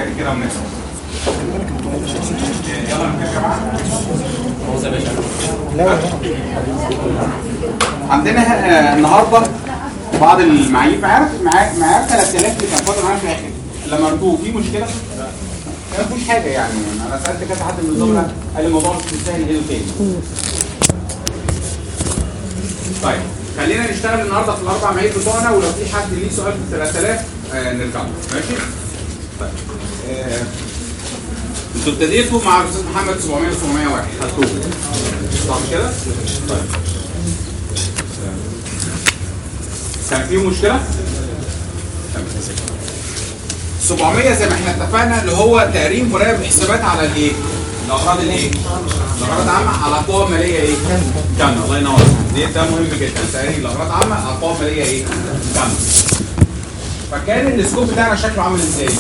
كده ونسال يلا نبدا يا جماعه عندنا آه، النهارده بعض المعايير معايير معايير معايير 3000 اللي كان فاضل معانا في الاخر لما رجوه في مشكله ما فيش حاجه يعني انا سالت كذا حد من الزملاء قال لي الموضوع مش مستاهل ايه تاني طيب خلينا نشتغل النهارده في الاربع معايير بتوعنا ولو في حد ليه سؤال في 3000 آه نرجع له ماشي؟ طيب آه، انتوا ابتديتوا مع الاستاذ محمد 700 701 خدتوه صح كده؟ طيب كان في مشكله؟ تمام 700 زي ما احنا اتفقنا اللي هو تقريب مراقب الحسابات على الايه؟ الاغراض الايه؟ الاغراض العامه على قوى ماليه ايه؟ كامله الله ينور دي ده مهم جدا تقريب الاغراض العامه على قوى ماليه ايه؟ كامله فكان السكوب بتاعنا شكله عامل ازاي؟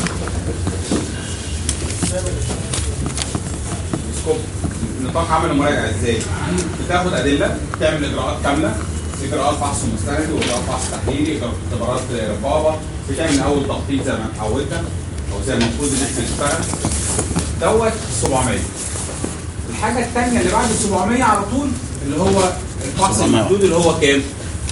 سكوب نطاق عمل المراجعه ازاي؟ بتاخد ادله تعمل اجراءات كامله اجراءات فحص مستند واجراءات فحص تحليلي اجراءات اختبارات رقابه بتعمل اول تخطيط زي ما اتعودنا او زي ما المفروض ان احنا نشتغل دوت 700 الحاجه الثانيه اللي بعد ال 700 على طول اللي هو الفحص المحدود اللي هو كام؟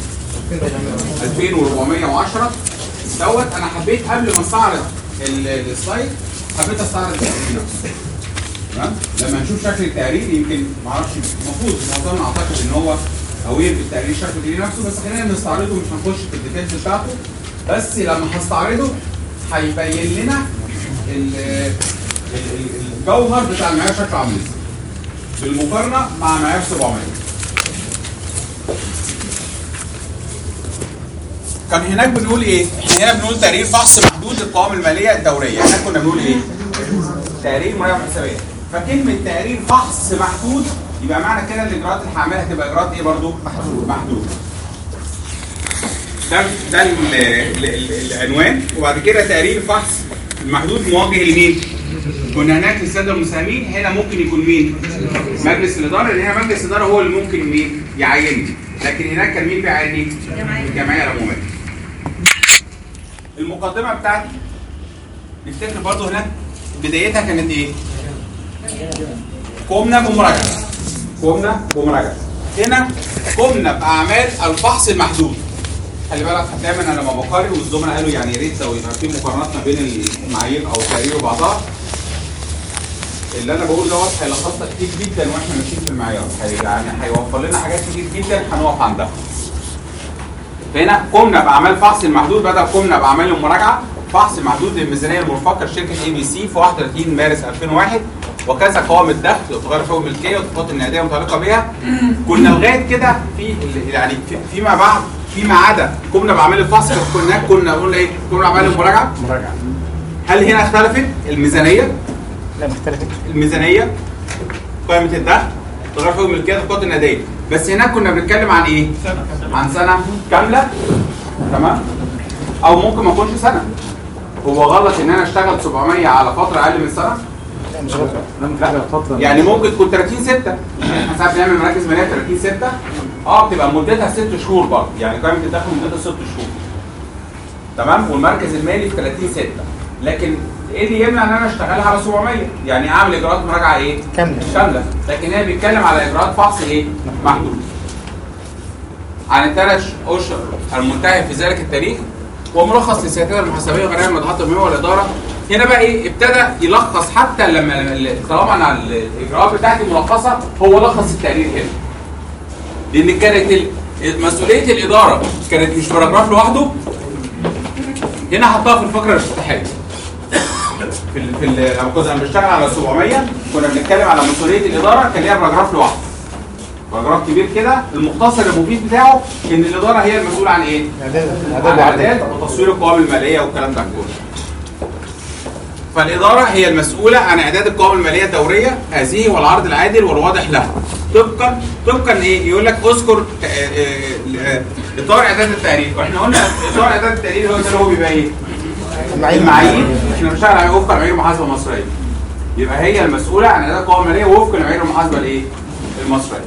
2410 دوت انا حبيت قبل ما استعرض ال- السلايد حبيت استعرض التقرير نفسه تمام لما نشوف شكل التقرير يمكن ما اعرفش المفروض معظمنا اعتقد ان هو اوير بالتقرير شكل التقرير نفسه بس خلينا نستعرضه مش هنخش في الديتيلز بتاعته بس لما هستعرضه هيبين لنا ال- ال- ال- الجوهر بتاع المعيار شكله عامل ازاي بالمقارنه مع معيار 700 كان هناك بنقول ايه؟ احنا هنا بنقول تقرير فحص محدود للقوائم الماليه الدوريه، هناك كنا بنقول ايه؟ تقرير مراجعه حسابيه. فكلمه تقرير فحص محدود يبقى معنى كده الاجراءات اللي هعملها تبقى اجراءات ايه برضو؟ محدود محدود. ده ده ال- ال- ال- العنوان وبعد كده تقرير فحص المحدود موجه لمين؟ كنا هناك للساده المساهمين هنا ممكن يكون مين؟ مجلس الاداره لان هنا مجلس الاداره هو اللي ممكن مين؟ يعينني لكن هناك كان مين بيعينني؟ الجمعيه العموميه. المقدمه بتاعتي نفتكر برضه هناك بدايتها كانت ايه؟ قمنا بمراجعه قمنا بمراجعه هنا قمنا باعمال الفحص المحدود خلي بالك دايما انا لما بقارن والزملاء قالوا يعني يا ريت لو يبقى في مقارنات ما بين المعايير او التقارير وبعضها اللي انا بقول دوت هيلخصنا كتير جدا واحنا ماشيين في المعيار هي- يعني هيوفر لنا حاجات كتير جدا هنقف عندها فهنا قمنا باعمال فحص المحدود بدل قمنا باعمال المراجعه فحص محدود للميزانيه المرفقه لشركه اي بي سي في 31 مارس 2001 وكذا قوائم الدخل وتغير حقوق الملكيه والتفاوت النقديه المتعلقه بها كنا لغايه كده في ال- يعني في- فيما بعد فيما عدا قمنا باعمال الفحص كنا كنا قلنا ايه؟ قمنا باعمال المراجعه مراجعة هل هنا اختلفت الميزانيه لا مختلفة الميزانيه قائمه الدخل تغير حقوق الملكيه والتفاوت النقديه بس هناك كنا بنتكلم عن ايه؟ عن سنه كامله تمام او ممكن ما يكونش سنه هو غلط ان انا اشتغل 700 على فتره اقل من سنه لا مش غلط لا فترة يعني ممكن تكون 30 6 احنا ساعات بنعمل مراكز ماليه 30 6 اه بتبقى مدتها 6 شهور برضه يعني قائمه الدخل مدتها 6 شهور تمام والمركز المالي في 30 6 لكن ايه اللي يمنع ان انا اشتغلها على 700 يعني اعمل اجراءات مراجعه ايه كاملة. كامله لكن هي بيتكلم على اجراءات فحص ايه محدود عن الثلاث اشهر المنتهي في ذلك التاريخ وملخص للسياسات المحاسبيه وغيرها من المدحات المهمه والاداره هنا بقى ايه ابتدى يلخص حتى لما لما- طالما انا الاجراءات بتاعتي ملخصه هو لخص التقرير هنا لان كانت ال- مسؤوليه الاداره كانت مش باراجراف لوحده هنا حطها في الفقره الافتتاحيه في ال في ال لما كنا بنشتغل على 700 كنا بنتكلم على مسؤوليه الاداره كان ليها باراجراف لوحده باراجراف كبير كده المختصر المفيد بتاعه ان الاداره هي المسؤوله عن ايه؟ اعداد عن اعداد اعداد اعداد وتصوير القوائم الماليه والكلام ده كله. فالاداره هي المسؤوله عن اعداد القوائم الماليه الدوريه هذه والعرض العادل والواضح لها طبقا طبقا ايه يقول لك اذكر آه، آه، آه، اطار اعداد التقرير واحنا قلنا اطار اعداد التقرير هو ده اللي هو بيبقى ايه؟ المعايير احنا بنشتغل على وفق معايير المحاسبه المصريه يبقى هي المسؤوله عن اعداد القوائم الماليه وفق معايير المحاسبه الايه؟ المصريه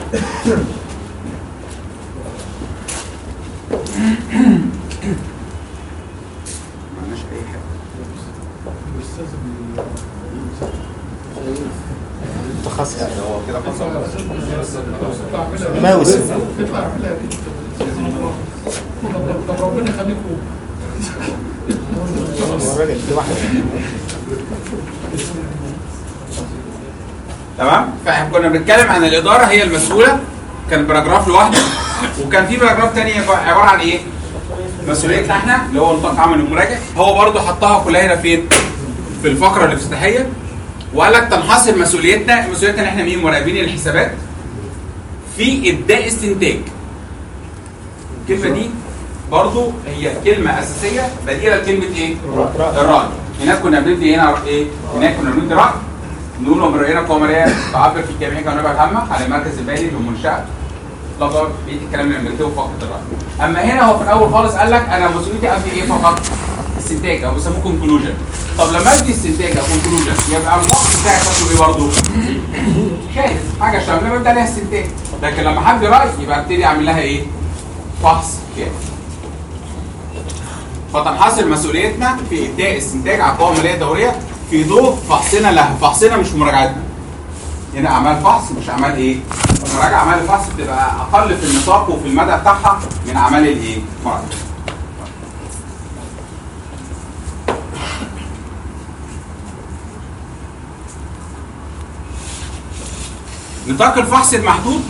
ما عندناش اي حاجه متخصص هو كده فصل ماوس اطلع اعملها طب ربنا يخليكم هو الراجل لوحده تمام فاحنا كنا بنتكلم عن الاداره هي المسؤوله كان باراجراف لوحده وكان في باراجراف تاني عباره عن ايه؟ مسؤوليتنا احنا اللي هو نطاق عمل المراجع هو برضو حطها كلها هنا فين؟ في الفقره الافتتاحيه وقال لك تنحصر مسؤوليتنا مسؤوليتنا ان احنا مين مراقبين الحسابات في ابداء استنتاج الكلمه دي برضو هي كلمه اساسيه بديله لكلمه ايه؟ الراي هناك كنا بندي هنا ايه؟ هناك كنا بندي راي نقول ومن راينا قمريه تعبر في جميع جوانبها الهامه على المركز البالي للمنشاه لقب بيت الكلام اللي بنكتبه في فقره الراي اما هنا هو في الاول خالص قال لك انا مسؤوليتي ادي ايه فقط؟ استنتاج او بيسموه كونكلوجن طب لما ادي استنتاج او كونكلوجن يبقى الوقت بتاعي شكله ايه برضه؟ شاهد حاجه شامله ببدا عليها استنتاج لكن لما حد راي يبقى ابتدي اعمل لها ايه؟ فحص كامل فتنحصر مسؤوليتنا في ابداء استنتاج عقاب ماليه دوريه في ضوء فحصنا لها فحصنا مش مراجعتنا هنا اعمال فحص مش اعمال ايه مراجعه اعمال الفحص بتبقى اقل في النطاق وفي المدى بتاعها من اعمال الايه مراجعه نطاق الفحص المحدود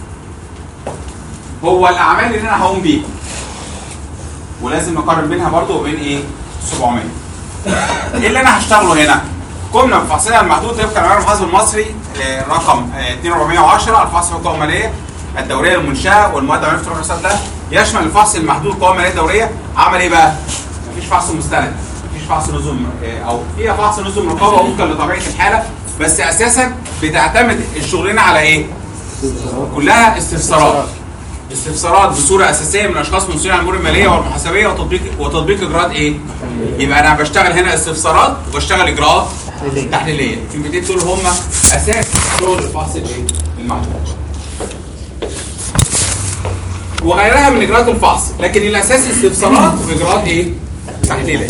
هو الاعمال اللي انا هقوم بيها ولازم نقارن بينها برضه وبين ايه 700 ايه اللي انا هشتغله هنا قمنا بفحصنا المحدود طبقا للمعيار المحاسب المصري آه، رقم آه، 2410 الفحص في القوى الماليه الدوريه للمنشاه والمواد العمليه في الرصاد ده يشمل الفحص المحدود القوى الماليه الدوريه عمل ايه بقى؟ مفيش فحص مستند مفيش فحص نظم آه، او فيها فحص نظم رقابه وفقا لطبيعه الحاله بس اساسا بتعتمد الشغلانه على ايه؟ كلها استفسارات استفسارات بصوره اساسيه من اشخاص مسؤولين عن الامور الماليه والمحاسبيه وتطبيق وتطبيق اجراءات ايه؟ يبقى انا بشتغل هنا استفسارات وبشتغل اجراءات تحليلية. تحليليه الكلمتين دول هم اساس شغل الفحص الايه؟ المحدود وغيرها من اجراءات الفحص لكن الاساس استفسارات واجراءات ايه؟ تحليليه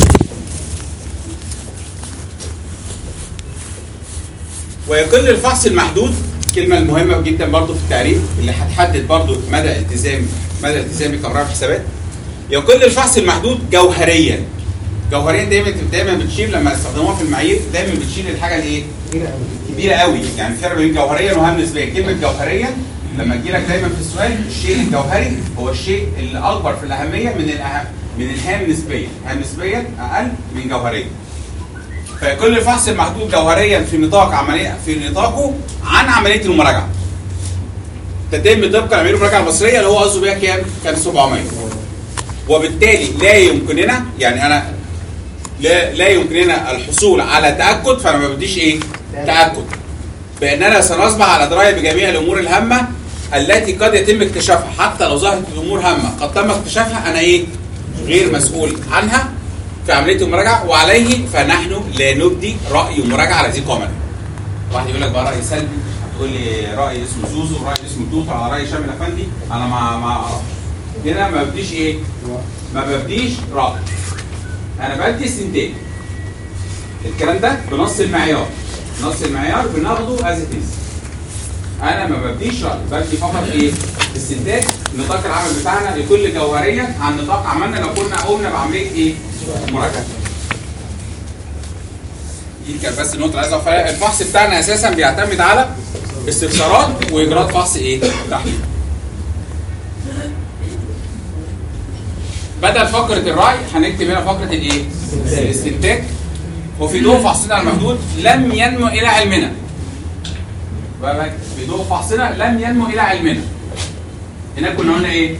ويقل الفحص المحدود الكلمة المهمة جدا برضو في التعريف اللي هتحدد برضو مدى التزام مدى التزامي كمراقب حسابات يقل الفحص المحدود جوهريا جوهريا دايما دايما بتشيل لما استخدموها في المعايير دايما بتشيل الحاجة الايه؟ كبيرة قوي يعني فرق بين جوهريا وهام نسبيا كلمة جوهريا لما تجي لك دايما في السؤال الشيء الجوهري هو الشيء الأكبر في الأهمية من الأهم من الهام نسبيا هام نسبيا أقل من جوهريا فيكون الفحص المحدود جوهريا في نطاق عمليه في نطاقه عن عمليه المراجعه. تتم طبقا لعمليه المراجعه المصريه اللي هو قصده بيها كام؟ كان 700. وبالتالي لا يمكننا يعني انا لا لا يمكننا الحصول على تاكد فانا ما بديش ايه؟ تاكد. باننا سنصبح على درايه بجميع الامور الهامه التي قد يتم اكتشافها حتى لو ظهرت الامور هامه قد تم اكتشافها انا ايه؟ غير مسؤول عنها في عمليه المراجعه وعليه فنحن لا نبدي راي مراجعه على ذي قمر. واحد يقول لك بقى راي سلبي هتقول لي راي اسمه زوزو راي اسمه توته على راي شامل افندي انا ما ما اعرفش. هنا ما ببديش ايه؟ ما ببديش راي. انا بدي استنتاج. الكلام ده بنص المعيار. نص المعيار بناخده از انا ما ببديش راي بدي فقط ايه؟ استنتاج نطاق العمل بتاعنا لكل جوهريا عن نطاق عملنا لو كنا قمنا بعمليه ايه؟ مراجعه. دي كانت بس النقطه اللي عايز اقف عليها الفحص بتاعنا اساسا بيعتمد على استفسارات واجراءات فحص ايه؟ تحليل. بدل فقره الراي هنكتب هنا فقره الايه؟ الاستنتاج وفي ضوء فحصنا المحدود لم ينمو الى علمنا. بقى بقى في ضوء فحصنا لم ينمو الى علمنا. هناك كنا قلنا ايه؟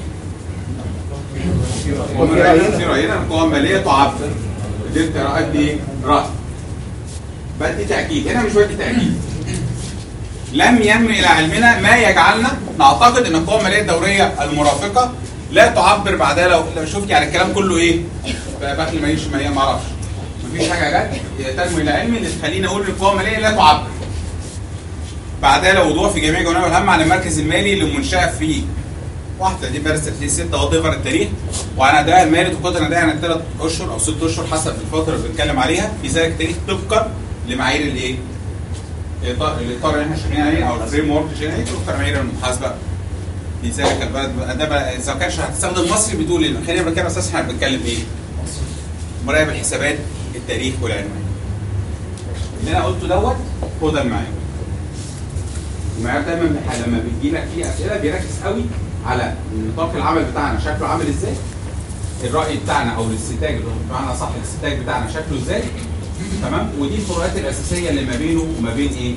ومن رأينا في رأينا القوى المالية تعبر قدرت أدي رأي بدي تأكيد هنا مش بدي تأكيد لم ينم إلى علمنا ما يجعلنا نعتقد أن القوى المالية الدورية المرافقة لا تعبر بعدها لو لو شفت يعني الكلام كله إيه؟ بخل ماليش ما ما أعرفش مفيش حاجة جت تنمو إلى علمي اللي تخليني أقول أن القوى المالية لا تعبر بعدها لو وضوح في جميع جوانب الهامة عن المركز المالي للمنشأة فيه 31 مارس 30 6 هو ضفر التاريخ وعن اداء المالي تقدر اداء عن ثلاث اشهر او ست اشهر حسب الفتره اللي بنتكلم عليها في ذلك التاريخ طبقا لمعايير الايه؟ الاطار الإطار اللي احنا شغالين عليه او الفريم ورك اللي شغالين عليه طبقا لمعايير المحاسبه في ذلك البلد ده بقى اذا ما كانش هتستخدم مصري بتقول ايه؟ خلينا بنتكلم اساسا احنا بنتكلم ايه؟ مراقب الحسابات التاريخ والعنوان اللي انا قلته دوت هو ده المعيار المعيار دايما بح- لما بيجي لك فيه اسئله بيركز قوي على نطاق العمل بتاعنا شكله عامل ازاي الراي بتاعنا او الاستنتاج اللي هو بمعنى صح الاستنتاج بتاعنا شكله ازاي تمام ودي الفروقات الاساسيه اللي ما بينه وما بين ايه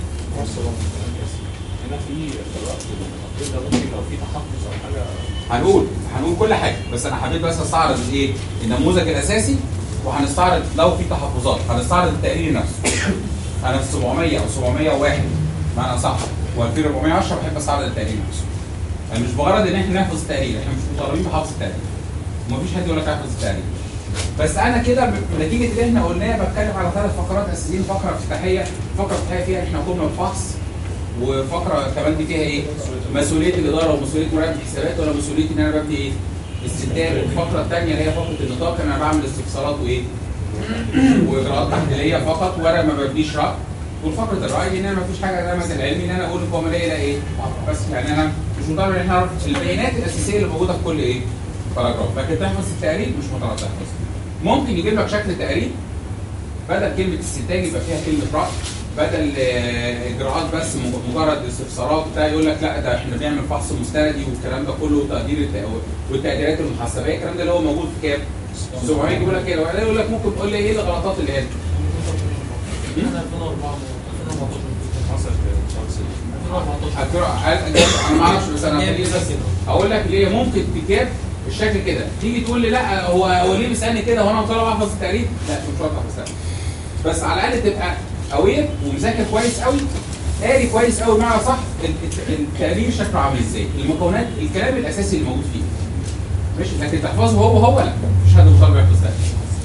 هنا في دلوقتي التقرير ده ممكن لو في تحفظ او حاجه هنقول هنقول كل حاجه بس انا حبيت بس استعرض الايه النموذج الاساسي وهنستعرض لو في تحفظات هنستعرض التقرير نفسه انا في 700 او 701 معنى صح و2410 بحب استعرض التقرير نفسه يعني مش بغرض ان احنا نحفظ التقرير احنا مش مطالبين بحفظ التقرير ومفيش حد يقول لك احفظ التقرير بس انا كده بنتيجه اللي احنا قلناه بتكلم على ثلاث فقرات اساسيين فقره افتتاحيه فقره افتتاحيه فيها احنا قمنا بالفحص وفقره كمان دي فيها ايه؟ مسؤوليه الاداره ومسؤوليه مراقب الحسابات ولا مسؤوليه ان انا ببني ايه؟ استنتاج والفقره الثانيه اللي هي فقره النطاق انا بعمل استفسارات وايه؟ واجراءات تحليليه فقط وانا ما ببنيش راي والفقره الراي ان انا ما فيش حاجه انا مثلا علمي ان انا اقول القوميه ده ايه؟ بس يعني انا مش مطالب ان احنا نعرف البيانات الاساسيه اللي موجوده في كل ايه؟ باراجراف لكن تحفظ التقرير مش مطالب تحفظ ممكن يجيب لك شكل تقرير بدل كلمه استنتاج يبقى فيها كلمه راي بدل آه، اجراءات بس م- مجرد استفسارات بتاع يقول لك لا ده احنا بنعمل فحص مستندي والكلام ده كله وتقدير الت- والتقديرات المحاسبيه الكلام ده اللي هو موجود في كام؟ 700 يقول لك كده وبعدين يقول لك ممكن تقول لي ايه الغلطات اللي هنا؟ انا 2004 2014 حصلت في شهر 6 هتروح- انا ما اعرفش بس انا هخليه بس اقول لك ليه ممكن كتاب الشكل كده تيجي تقول لي لا هو هو ليه بيسالني كده وانا مطالب احفظ التقرير؟ لا مش شرط احفظ التقرير بس على الاقل تبقى اوير ومذاكر كويس قوي قاري كويس قوي بمعنى صح ال- ال- التقرير شكله عامل ازاي المكونات الكلام الاساسي اللي موجود فيه ماشي لكن تحفظه هو هو لا مفيش حد مطالب يحفظ ده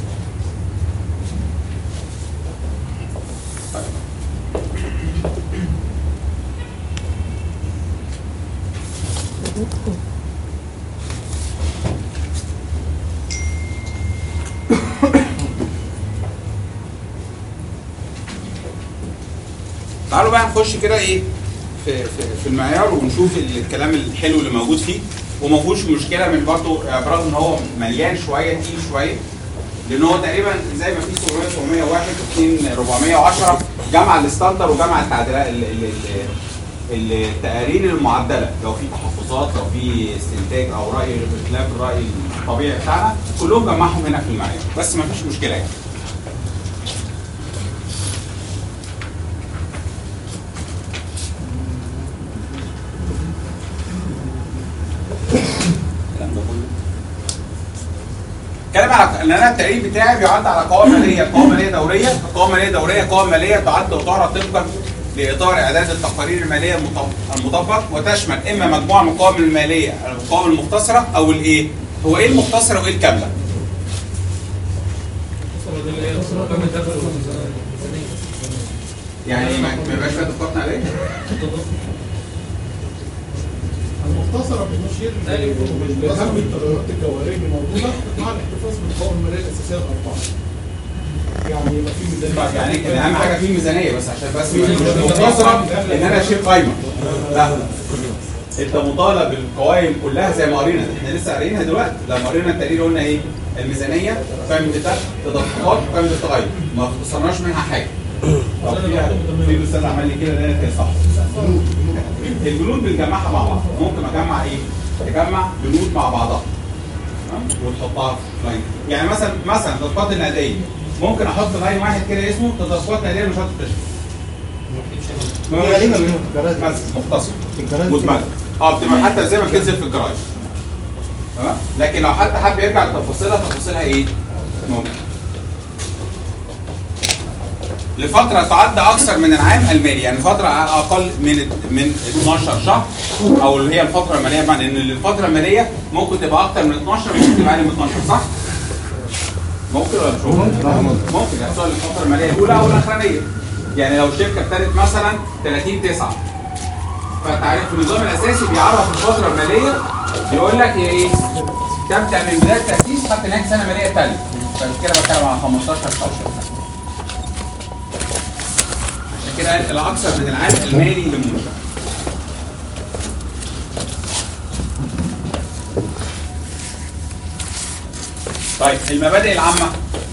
تعالوا بقى نخش كده ايه في, في, في المعيار ونشوف الكلام الحلو اللي موجود فيه وما فيهوش مشكله من برضه برغم ان هو مليان شويه تقيل شويه لان هو تقريبا زي ما في 700 701 2 410 جمع الستاندر وجمع التعديلات ال- ال- ال- التقارير المعدله لو في تحفظات لو في استنتاج او راي بخلاف الراي الطبيعي بتاعنا كلهم جمعهم هنا في المعيار بس ما فيش مشكله يعني الكلام ده كله كلام على ان انا التقرير بتاعي بيعد على قوائم ماليه قوائم ماليه دوريه قوائم ماليه دوريه قوائم ماليه تعد وتعرض طبقا لاطار اعداد التقارير الماليه المطب- المطبق وتشمل اما مجموعه من القوائم الماليه القوائم المختصره او الايه هو ايه المختصره وايه الكامله يعني ما ما يبقاش فيها تفقنا عليه المختصرة بتشير لأهم التغيرات الجوهرية اللي موجودة مع الاحتفاظ بالقوائم المالية الأساسية الأربعة. يعني يبقى في ميزانية طيب يعني اهم حاجه في ميزانيه بس عشان بس مش مختصره ان انا اشيل قايمه لا انت مطالب بالقوائم كلها زي ما قرينا احنا لسه قارينها دلوقتي لما قرينا التقرير قلنا ايه الميزانيه قائمه الدخل تدفقات قائمه التغير ما اختصرناش منها حاجه طب فيها في الاستاذ عمل لي كده ده كده صح البنود بنجمعها مع بعض ممكن اجمع ايه؟ اجمع بنود مع بعضها تمام؟ وتحطها في لاين يعني مثلا مثلا تدفقات النقديه ممكن احط لاين واحد كده اسمه تدفقات نقديه مش التشغيل غالبا منهم في الجراج بس مختصر في الجراج مدمج اه بتبقى حتى زي ما بتنزل في الجراج تمام لكن لو حد حب يرجع لتفاصيلها تفاصيلها ايه؟ ممكن لفترة تعد أكثر من العام المالي يعني فترة أقل من من 12 شهر أو اللي هي الفترة المالية بمعنى إن الفترة المالية ممكن تبقى أكثر من 12 ممكن تبقى أقل من 12 صح؟ ممكن ولا مش ممكن؟ ممكن يحصل الفترة المالية الأولى أو الأخرانية يعني لو الشركة ابتدت مثلا 30 9 فانت عارف في النظام الاساسي بيعرف الفتره الماليه يقول لك ايه تبدا من بدايه التاسيس حتى نهايه سنه ماليه ثالثه فكده بتكلم على 15 شهر عشان كده الاكثر من العام المالي للمنشاه طيب المبادئ العامه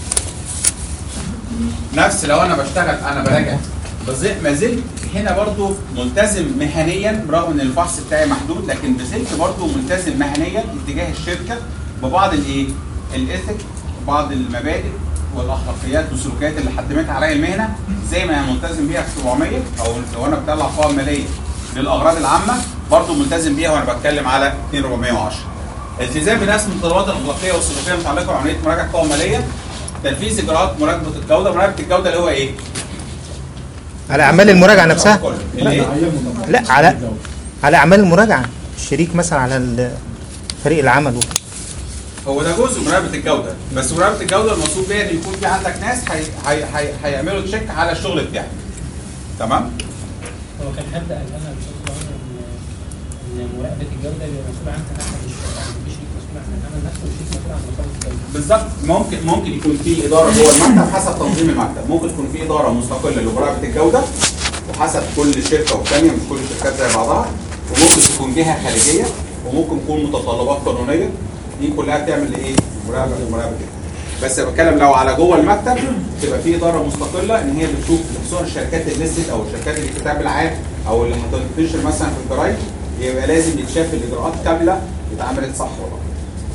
نفس لو انا بشتغل انا براجع بس ما زلت هنا برضو ملتزم مهنيا برغم ان الفحص بتاعي محدود لكن ما زلت برضو ملتزم مهنيا اتجاه الشركه ببعض الايه؟ الايثيك بعض المبادئ والاخلاقيات والسلوكيات اللي حتمتها عليا المهنه زي ما انا ملتزم بيها في 700 او لو انا بطلع قوائم ماليه للاغراض العامه برضو ملتزم بيها وانا بتكلم على 2410 التزام بنفس المتطلبات الاخلاقيه والسلوكيه المتعلقه بعمليه مراجعه قوائم ماليه تنفيذ اجراءات مراقبه الجوده مراقبه الجوده اللي هو ايه؟ على اعمال المراجعه نفسها اللي ايه؟ لا على على اعمال المراجعه الشريك مثلا على ال- فريق العمل وكده. هو ده جزء من مراقبه الجوده بس مراقبه الجوده المقصود بيها ان يكون في عندك ناس هي هي هي هيعملوا تشيك على الشغل بتاعك تمام هو كان حد قال لنا بشكل عام ان ان مراقبه الجوده بيبقى مسؤول عنها احد الشركات مفيش شريك مسؤول عن العمل نفسه وشريك مسؤول عن مراقبه الجوده بالظبط ممكن ممكن يكون في اداره جوه المكتب حسب تنظيم المكتب ممكن يكون في اداره مستقله لمراقبه الجوده وحسب كل شركه والثانيه مش كل الشركات زي بعضها وممكن تكون جهه خارجيه وممكن تكون متطلبات قانونيه دي كلها بتعمل ايه؟ مراقبه مراقبه الجودة. بس بتكلم لو على جوه المكتب تبقى في اداره مستقله ان هي بتشوف خصوصا الشركات الليستد او الشركات اللي الكتاب العام او اللي هتنتشر مثلا في الجرايد يبقى لازم يتشاف الاجراءات كامله اتعملت صح ولا غلط.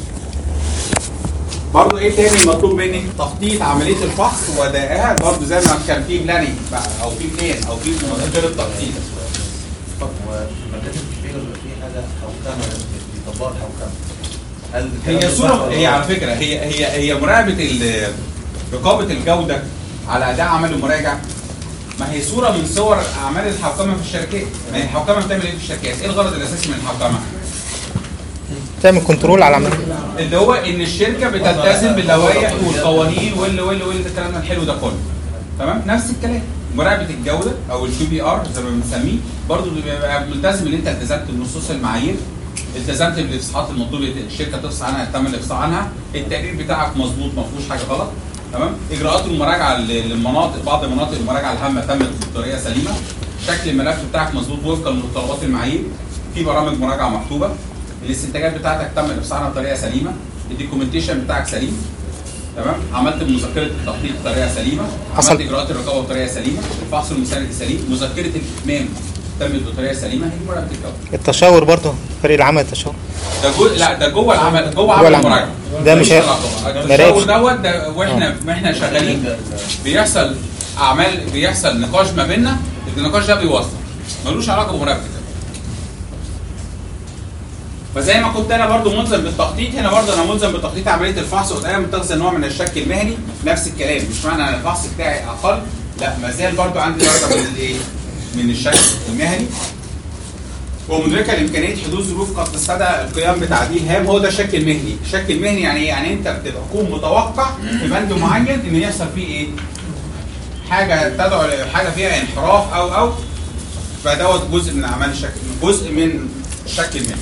برضه ايه تاني مطلوب مني؟ تخطيط عمليه الفحص وادائها برضه زي ما كان في بلاننج او في بلان او في مقدره التخطيط. المكاتب الكبيره بيبقى فيه حاجه حوكمه بيطبقوا الحوكمه هل الكلام هي ده صوره صح ولا هي على غلط؟ فكره هي هي هي مراقبه ال- رقابه الجوده على اداء عمل المراجع ما هي صوره من صور اعمال الحوكمه في الشركات ما هي الحوكمه بتعمل ايه في الشركات؟ ايه الغرض الاساسي من الحوكمه؟ تعمل كنترول على العمل اللي هو ان الشركه بتلتزم باللوائح والقوانين وال وال وال ده الكلام الحلو ده كله تمام نفس الكلام مراقبه الجوده او الكيو بي ار زي ما بنسميه برضه بيبقى ملتزم ان انت التزمت بنصوص المعايير التزمت بالافصاحات المطلوب الشركه تفصح عنها تم الافصاح عنها التقرير بتاعك مظبوط ما فيهوش حاجه غلط تمام اجراءات المراجعه ل- للمناطق بعض مناطق المراجعه الهامه تمت بطريقه سليمه شكل الملف بتاعك مظبوط وفقا لمتطلبات المعايير في برامج مراجعه مكتوبه الاستنتاجات بتاعتك تم الافصاح عنها بطريقه سليمه الدوكيومنتيشن بتاعك سليم تمام عملت مذكره التخطيط بطريقه سليمه حصل. عملت اجراءات الرقابه بطريقه سليمه الفحص المساند سليم مذكره الاتمام تمت بطريقه سليمه هي دي مراقبه الجوده التشاور برضه فريق العمل التشاور ده جو... لا ده جوه العمل جوه عمل العمل. المراجعه ده مش ملوش هي- علاقة. مراقب. التشاور دوت ده واحنا واحنا شغالين بيحصل اعمال بيحصل نقاش ما بيننا النقاش ده بيوصل ملوش علاقه بمراقبه الجوده فزي ما كنت انا برضو ملزم بالتخطيط هنا برضو انا ملزم بتخطيط عمليه الفحص وده متخذ نوع من الشك المهني نفس الكلام مش معنى ان الفحص بتاعي اقل لا ما زال برضو عندي درجه من الايه؟ من الشك المهني ومدركه لامكانيه حدوث ظروف قد تستدعي القيام بتعديل هام هو ده الشك المهني، الشك المهني يعني ايه؟ يعني انت بتبقى تكون متوقع في بند معين ان يحصل فيه ايه؟ حاجه تدعو حاجه فيها انحراف او او فدوت جزء من اعمال الشك جزء من الشك المهني.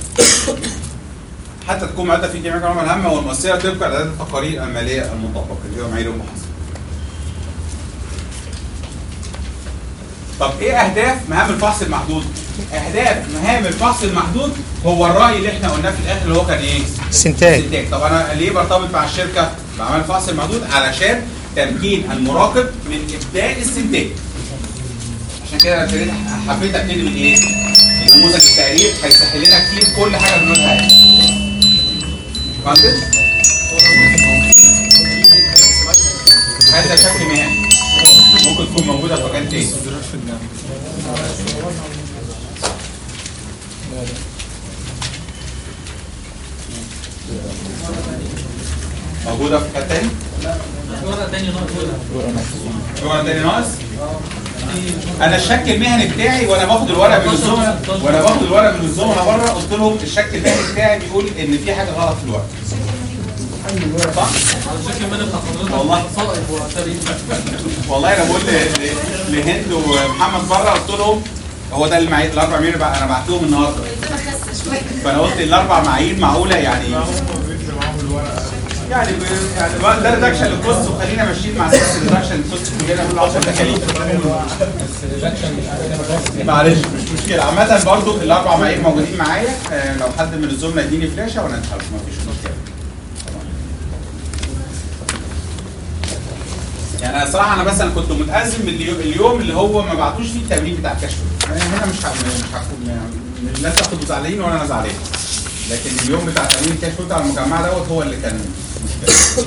حتى تكون معدة في جميع العلوم الهامة والمؤثرة طبقا لأداة التقارير المالية المطبقة اللي هو معايير المحاسبة. طب ايه اهداف مهام الفحص المحدود؟ اهداف مهام الفحص المحدود هو الراي اللي احنا قلناه في الاخر اللي هو كان ايه؟ استنتاج استنتاج طب انا ليه برتبط مع الشركه بعمل الفحص المحدود علشان تمكين المراقب من ابداء الاستنتاج عشان كده أنا ابتديت حبيت ابتدي من ايه؟ من نموذج التقرير هيسهل لنا كتير كل حاجه بنقولها يعني. فهمت؟ هذا شكل مهني ممكن تكون موجوده في مكان تاني موجوده في مكان تاني؟ الورق تاني ناقص؟ انا الشك المهني بتاعي وانا باخد الورق من الزملاء وانا باخد الورق من الزملاء بره قلت لهم الشك المهني بتاعي بيقول ان في حاجه غلط في الورق صح؟ والله والله انا بقول ل- ل- لهند ومحمد بره قلت لهم هو ده المعايير الاربع معايير بقى انا بعتهم النهارده فانا قلت الاربع معايير معقوله يعني يعني ب- يعني بقى ده ريدكشن للكوست وخلينا ماشيين مع سيستم ريدكشن للكوست كلنا كل 10 تكاليف معلش مش مشكله عامه برضو الاربع معايير موجودين معايا آه، لو حد من الزملاء يديني فلاشه وانا اتحرك مفيش مشكله يعني انا صراحه انا بس انا كنت متازم باليوم اليوم اللي هو ما بعتوش فيه التمرين بتاع الكشف انا هنا مش ه- مش هكون يعني الناس تاخد زعلانين وانا زعلان لكن اليوم بتاع تمرين الكشف بتاع المجمع دوت هو اللي كان مشكله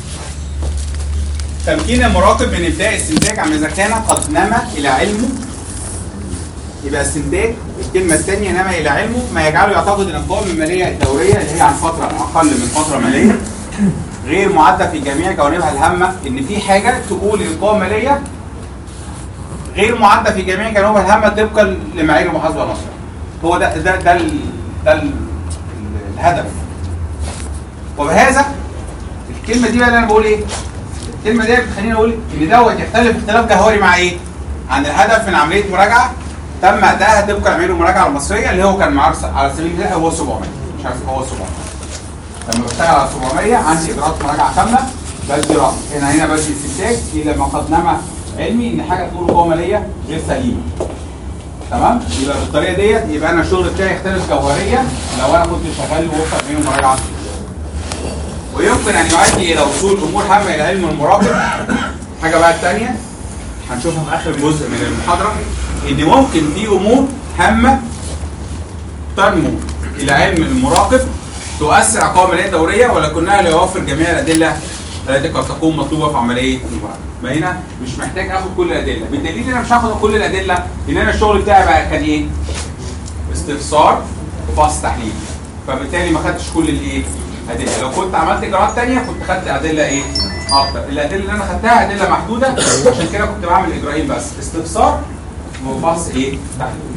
تمكين المراقب من ابداء استنتاج عما اذا كان قد نما الى علمه يبقى استنتاج الكلمه الثانيه نما الى علمه ما يجعله يعتقد ان القوائم الماليه الدوريه اللي هي عن فتره اقل من فتره ماليه غير معدة في جميع جوانبها الهامة ان في حاجة تقول ان القوة المالية غير معدة في جميع جوانبها الهامة طبقا لمعايير المحاسبة المصرية هو ده ده ده ال ده ال الهدف وبهذا الكلمة دي بقى اللي انا بقول ايه؟ الكلمة دي بتخليني اقول ان دوت يختلف اختلاف جوهري مع ايه؟ عن الهدف من عملية مراجعة تم ادائها طبقا لمعايير المراجعة المصرية اللي هو كان معاه على سبيل المثال هو 700 مش عارف هو 700 لما بشتغل على 700 عندي اجراءات مراجعه كامله بدي رأي هنا هنا بدي استنتاج الى ما قد نما علمي ان حاجه تقول قوه ماليه غير سليمه تمام يبقى بالطريقه ديت يبقى انا الشغل بتاعي يختلف جوهريا لو انا كنت شغال وفق بين مراجعه ويمكن ان يؤدي الى وصول امور هامه الى علم المراقب حاجه بقى الثانيه هنشوفها في اخر جزء من المحاضره ان ممكن في امور هامه تنمو الى علم المراقب تؤثر على القوائم الماليه الدوريه ولكنها لا يوفر جميع الادله التي قد تكون مطلوبه في عمليه المراقبه. ما هنا مش محتاج اخد كل الادله، بالدليل ان انا مش هاخد كل الادله ان انا الشغل بتاعي بقى كان ايه؟ استفسار وفحص تحليل. فبالتالي ما خدتش كل الايه؟ ادله، لو كنت عملت اجراءات ثانيه كنت خدت ادله ايه؟ اكتر، الادله اللي انا خدتها ادله محدوده عشان كده كنت بعمل اجراءين بس، استفسار وفحص ايه؟ تحليل.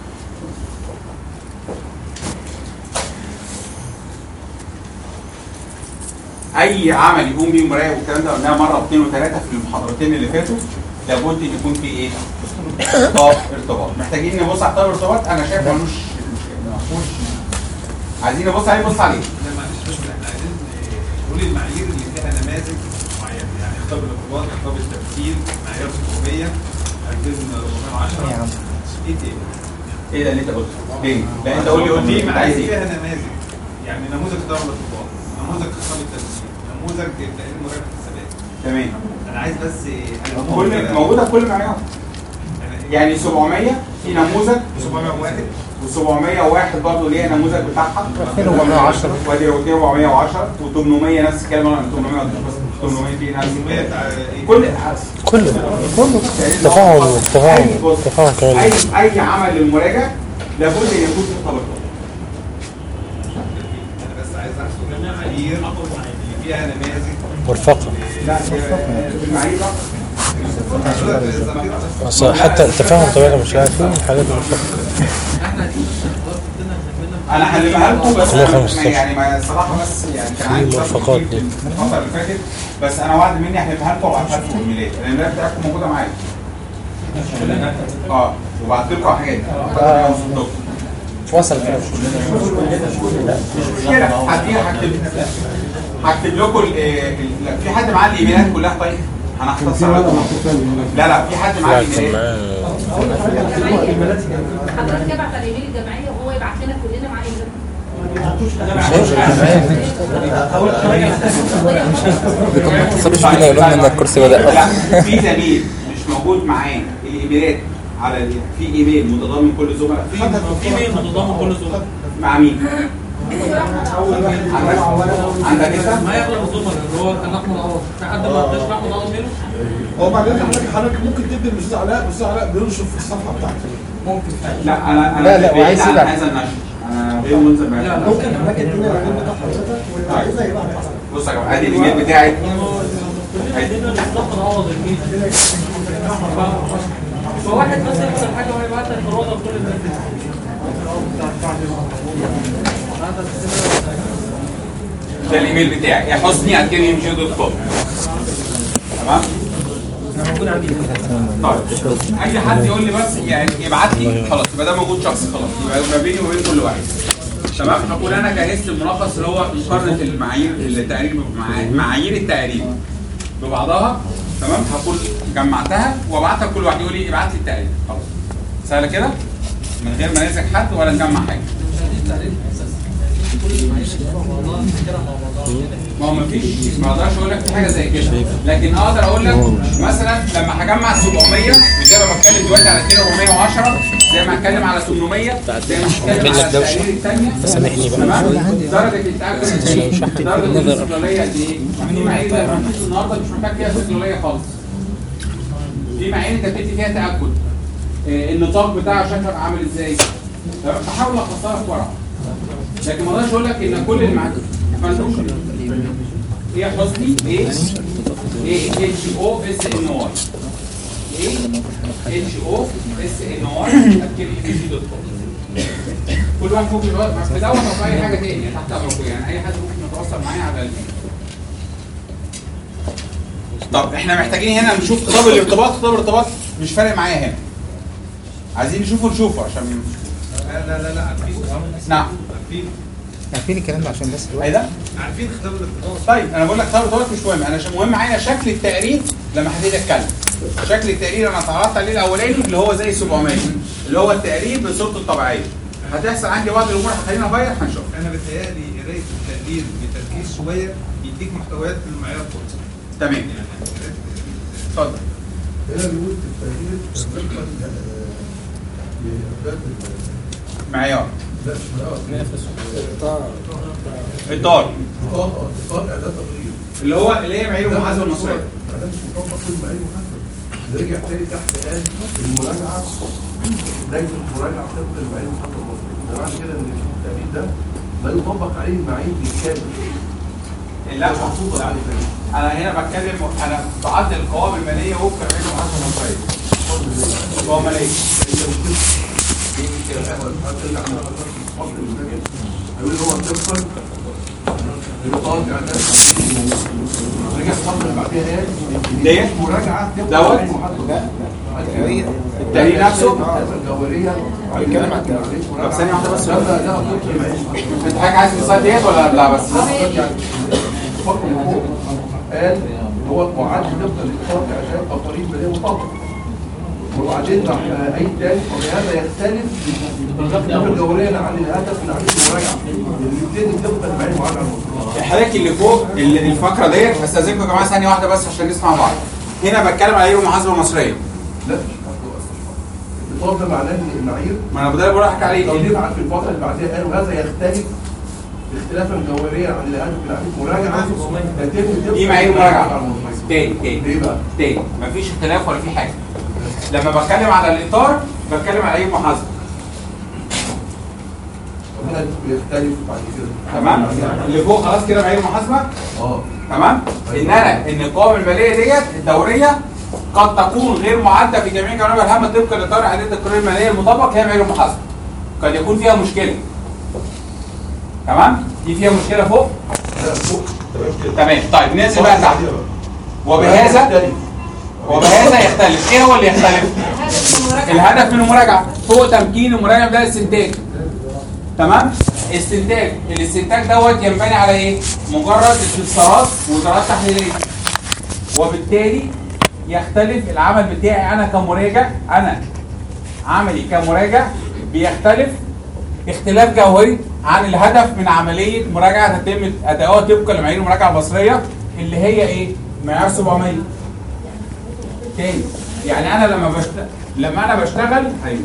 اي عمل يقوم بيه مراقب والكلام ده قلناها مره واثنين وثلاثه في المحاضرتين اللي فاتوا لابد ان يكون في ايه؟ خطاب ارتباط محتاجين نبص على خطاب الارتباط انا شايف ملوش ملوش عايزين نبص عليه نبص عليه لا معلش مش احنا عايزين نقول المعايير اللي فيها نماذج معينه يعني خطاب الارتباط خطاب التمثيل معايير 600 2010 يا عم. ايه تاني؟ ايه ده اللي انت قلته؟ ليه؟ لا انت قول لي قول لي في انت عايز معايير ايه؟ فيها نماذج يعني نموذج خطاب الارتباط نموذج خطاب التمثيل نموذج تقرير مراقبه الحسابات تمام انا عايز بس أنا كل موجوده في كل معيار يعني 700 في نموذج 701 و701 برضه ليها نموذج بتاعها 2410. وادي 410 و800 نفس الكلام ولا 800 800 في نفس 800 الكلام بتاع إيه؟ كل كله كله تفاهم تفاهم بص، تفاهم كمان اي اي عمل للمراجع لابد ان يكون في خطاب ارتباط. انا بس عايز احسب المعايير اللي فيها نماذج مرفقة لا في المعايير بقى. أصل حتى التفاهم طبيعي مش عارفين حاجات مرفقة انا هلمها لكم بس خليها أنا ما- 15. يعني ما الصراحه بس يعني كان عندي ظرف مرفقات كتير دي. في الفتره اللي فاتت بس انا وعد مني هلمها لكم وابعتها لكم ايميلات لان الميلاد بتاعتكم موجوده معايا اه وبعت لكم على حاجات وصل كده مشكله هدي هكتب هكتب لكم ال- ال- لا، في حد معاه الايميلات كلها طيب هنختصر لكم لا لا في حد معاه الايميلات حضرتك ابعت على الايميل الجمعيه وهو يبعت لنا كلنا مع ايميل ما تتصلش بينا يقول لنا ان الكرسي بدأ لا في زميل مش موجود معاه الايميلات على ال- في ايميل متضمن كل الزملاء في في مين متضامن كل زملاء مع مين؟ عندك عندك انت؟ ما يغلب الزملاء اللي هو كان احمد عوض في حد ما اداش احمد عوض منه هو بعدين حضرتك حضرتك ممكن تدي الاستاذ علاء الاستاذ علاء بينشر في الصفحه بتاعته ممكن لا انا انا لا، لا، بعيد وعايز عن يبعت. هذا النشر انا غير ملزم بهذا النشر. ممكن حضرتك تدينا الايميل بتاع حضرتك وعايزها يبقى بص يا جماعه ادي الايميل بتاعي كلنا ادينا احمد عوض الميل فواحد بس يحصل حاجه وهيبعت لك الوضع كل الناس ده الايميل بتاعي يا حسني at kmg دوت كوم تمام؟ طيب اي حد يقول لي بس يعني يبعت لي خلاص يبقى ده موجود شخصي خلاص يبقى ما بيني وبين كل واحد تمام هكون انا جهزت الملخص اللي هو مقارنه المعايير التقريب مع- معايير التقريب ببعضها تمام هكون جمعتها وابعتها لكل واحد يقول لي ابعت لي التقريب خلاص سهله كده من غير ما نزعج حد ولا نجمع حاجه ما هو مفيش ما اقدرش اقول لك في حاجه زي كده لكن اقدر اقول لك مثلا لما هجمع 700 زي ما بتكلم دلوقتي على 410 زي ما هتكلم على 800 زي ما هتكلم على التقارير الثانيه سامحني بقى. تمام درجه التاكد قد ايه؟ درجه الاستقلاليه قد ايه؟ في معايير زي ما هنشوف النهارده مش محتاج فيها استقلاليه خالص في معايير انت بتدي فيها تاكد آه، النطاق بتاعها شكله عامل ازاي تمام بحاول اختصرها في ورقه لكن ما اقدرش اقول لك ان كل اللي معاك فندوش ايه حسني ايه ايه اتش او اس ان واي ايه اتش او اس ان واي اكتب اي بي سي دوت كوم كل واحد ممكن يبقى في دوت او في اي حاجه تاني تحت امركم يعني اي حد ممكن يتواصل معايا على الميل طب احنا محتاجين هنا نشوف خطاب الارتباط خطاب الارتباط مش فارق معايا هنا عايزين نشوفه نشوفه عشان لا لا لا لا عارفين نعم عارفين عارفين الكلام ده عشان بس الوقت ايه ده؟ عارفين خطاب الارتباط طيب انا بقول لك خطاب الارتباط مش مهم انا عشان مهم معايا شكل التقرير لما هبتدي اتكلم شكل التقرير انا اتعرضت عليه الاولاني اللي هو زي 700 اللي هو التقرير بصورته الطبيعيه هتحصل عندي بعض الامور هتخليني اغير هنشوف انا بتهيألي قرايه التقرير بتركيز شويه يديك محتويات في المعيار كله تمام يعني اتفضل هنا بيقول في التغيير طبقا لأهداف معيار لا مش معيار. اطار إطار إطار إعداد تقرير اللي هو اللي هي معايير ده المحاسبه مش المصريه مطابق- ده مش مطابق للمعايير المحاسبة ده رجع تاني تحت قال المراجعة بداية المراجعة طبق المعايير المحاسبة المصرية ده معنى كده إن التقرير ده لا يطبق عليه المعايير بالكامل لا ده محطوطة عليه تاني انا هنا بتكلم انا بعدل القوائم الماليه وفق معايير المحاسبه المصريه قوائم ماليه هيقول هو طبقا لإطار إعداد رجع الصفحة اللي بعديها قال ديت مراجعة دوت؟ طبقا للمحاسبة التقرير نفسه الجوهرية بيتكلم عن طب ثانيه واحده بس لا لا لا طبق المعيش انت حاجه عايز السلايد ديت ولا قبلها بس؟ فقط فوق قال هو معد طبقا لإطار إعداد الطريق مالية مطابق وبعدين راح أي تاني وبهذا يختلف الطاقة الجوهرية عن الهدف من عملية المراجعة اللي بيبتدي طبقا لمعايير المراجعة المصرية الحضرتك اللي فوق ال- الفقره ديت هستاذنكم يا جماعه ثانيه واحده بس عشان نسمع بعض هنا بتكلم على ايه المحاسبه المصريه لا مش محاسبة أصلا. الإطار ده معناه إن المعايير ما انا بدل بقول لك عليه التوضيح في الفترة اللي بعدها قالوا هذا يختلف اختلافا جوهريا عن الهدف من عملية المراجعة يتم طبقا دي معايير لمعايير مراجعه المصرية. تاني تاني ليه بقى؟ تاني مفيش اختلاف ولا في حاجه لما بتكلم على الاطار بتكلم على ايه محاسبه هنا بيختلف بعد كده تمام اللي فوق خلاص كده معايير محاسبه اه تمام ان انا ان القوائم الماليه ديت الدوريه قد تكون غير معده في جميع جوانب الهامه طبقا لاطار اعداد القانون الماليه المطبق هي معايير المحاسبه قد يكون فيها مشكله تمام دي فيها مشكله فوق لا فوق تمام طيب ننزل بقى تحت وبهذا وبهذا يختلف ايه هو اللي يختلف الهدف من المراجعه فوق تمكين المراجعه ده الاستنتاج تمام استنتاج الاستنتاج دوت ينبني على ايه مجرد استفسارات وإدارات تحليليه وبالتالي يختلف العمل بتاعي انا كمراجع انا عملي كمراجع بيختلف اختلاف جوهري عن الهدف من عمليه مراجعه تتم ادائها طبقا لمعايير المراجعه المصريه اللي هي ايه؟ معيار 700 تاني يعني انا لما بشتغل لما انا بشتغل ايوه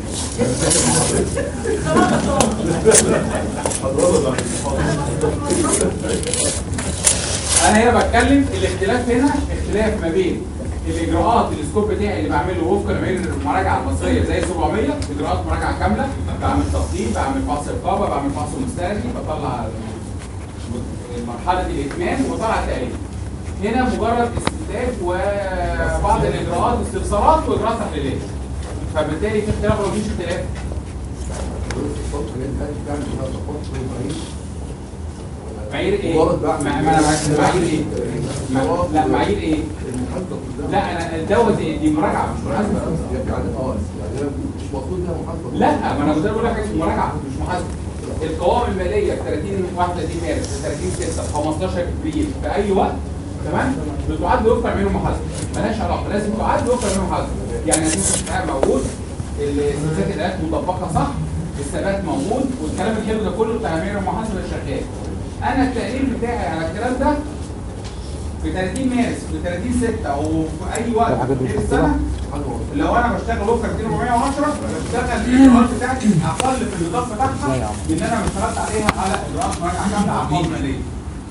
انا هنا بتكلم الاختلاف هنا اختلاف ما بين الاجراءات السكوب بتاعي اللي بعمله وفقا لمعايير المراجعه المصريه زي 700 اجراءات مراجعه كامله بعمل تخطيط بعمل فحص رقابه بعمل فحص مستهدف بطلع مرحله الاتمام وطلع التقرير هنا مجرد استنتاج وبعض الاجراءات استفسارات واجراءات تحليليه فبالتالي في اختلاف ولا مفيش اختلاف الفترة اللي انت بتعمل فيها تخطيط للمعايير معايير ايه؟ مجرد بعمل- ما ما انا معاك- معايير ايه؟ ما- لا معايير ايه؟ المحاسبة كلها لا انا دوت دي دي مراجعه مش محاسبه يعني اه يعني أنا مش مفروض انها محاسبة لا ما انا كنت بقول لك حاجه اسمها مراجعه مش محاسبه القوائم الماليه في 30 31 مارس في 30 6 في 15 ابريل في اي وقت تمام بتعد وفقا لمعايير المحاسبه مالهاش علاقه لازم تعد وفقا لمعايير المحاسبه يعني لازم الحقيقه موجود السياسات الالات مطبقه صح الثبات موجود والكلام الحلو ده كله بتاع معايير المحاسبه شغال انا التقرير بتاعي على الكلام ده في 30 مارس في 30 6 او في اي وقت في السنه لو انا بشتغل وفقا 2410 بشتغل الاجراءات بتاعتي اقل في النطاق بتاعها من ان انا اشتغلت عليها على اجراءات مراجعه كامله على القوائم الماليه.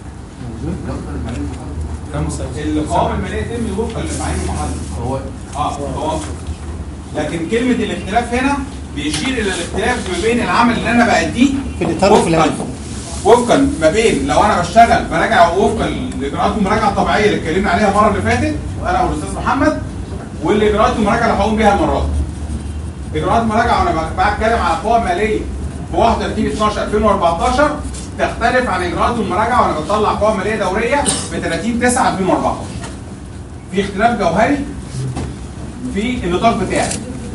القوائم الماليه تتم وفقا لمعايير المحاسبه. هو اه هو لكن كلمه الاختلاف هنا بيشير الى الاختلاف ما بين العمل اللي انا باديه في الإطار وفي وفقاً- الهدف. وفقا ما بين لو انا بشتغل براجع وفقا لاجراءات المراجعه الطبيعيه اللي اتكلمنا عليها المره اللي فاتت انا والاستاذ محمد والاجراءات المراجعه اللي هقوم بيها المره دي. اجراءات المراجعه وانا بتكلم على قوائم ماليه في 31 12 2014 تختلف عن اجراءات المراجعه وانا بطلع قوائم ماليه دوريه في 30 9 2014 في اختلاف جوهري في النطاق بتاعي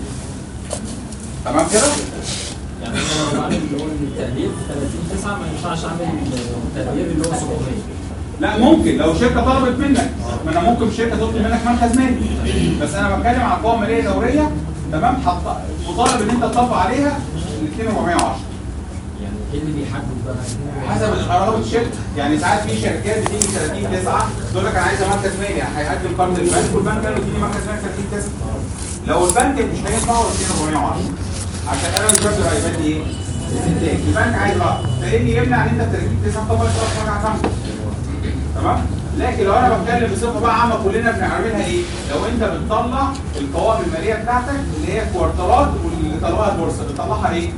تمام كده؟ يعني انا لو بعمل اللي هو التقدير في 30 9 ما ينفعش اعمل التقدير اللي هو 700 لا ممكن لو شركه طلبت منك ما انا ممكن شركه تطلب منك مركز مالي بس انا بتكلم على قوائم ماليه دوريه تمام حط مطالب ان انت تطبق عليها ال 2410 يعني ايه اللي بيحدد بقى حسب رغبه الشركه يعني ساعات في شركات بتيجي 30 9 تقول لك انا عايزه مركز مالي يعني هيقدم قرض البنك والبنك قال له اديني مركز مالي 30 9 لو البنك مش هينفع هو 2410 عشان انا مش بقدر هيبان لي ايه؟ الانتاج البنك عايز بقى فايه يمنع ان انت ب 30 9 تطبق اشتراك مرجع كامل تمام لكن لو انا بتكلم بصفه بقى عامه كلنا بنعملها ايه لو انت بتطلع القوائم الماليه بتاعتك اللي هي كوارترات واللي طلعها البورصه بتطلعها ايه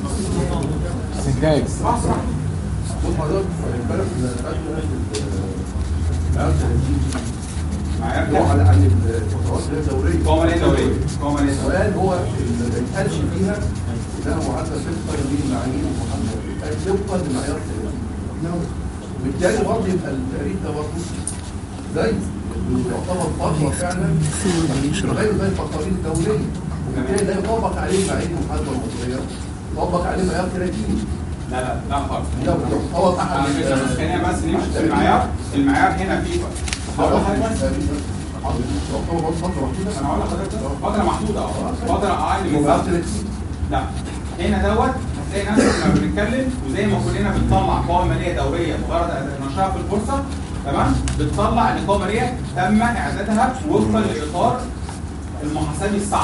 سجاج صح صح بص حضرتك الفرق بين العقد 30 معايا اللي هو على عن الفترات اللي هي دوريه قوائم ماليه دوريه قوائم ماليه دوريه السؤال هو اللي ما يتقالش فيها انها معادله طبقا للمعايير المحدده طبقا لمعيار 30 وبالتالي برضه يبقى التقرير ده برضه زي يعتبر فتره فعلا غير زي التقارير الدوليه وبالتالي لا يطبق عليه معايير المحاسبه المصريه يطبق عليه معيار 30 لا لا لا خالص ده هو احد على فكره بس خلينا بس نمشي في المعيار المعيار هنا فيه هقول لحضرتك بس يعتبر برضه فتره محدوده انا هقول لحضرتك فتره محدوده اه فتره اقل من معيار سنة. 30 لا هنا دوت هتلاقي نفسك لما بنتكلم وزي ما كلنا بنطلع قوائم ماليه دوريه مجرد نشرها في البورصه تمام بتطلع ان القوائم الماليه تم اعدادها وفقا لاطار المحاسبي الصح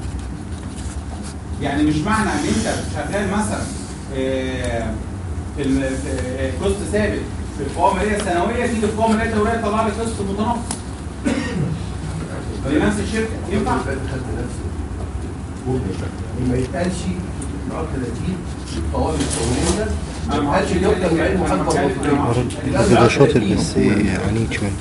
يعني مش معنى ان انت شغال مثلا آه، في ال- في كوست ثابت في القوائم الماليه السنويه تيجي القوائم الماليه الدوريه تطلع لي قسط متناقص لنفس الشركه ينفع؟ ما يتقالش معيار 30 القوائم الدوليه ما يتقالش يفضل معين محاسبه مصريه ده شاطر بس عنيد شويه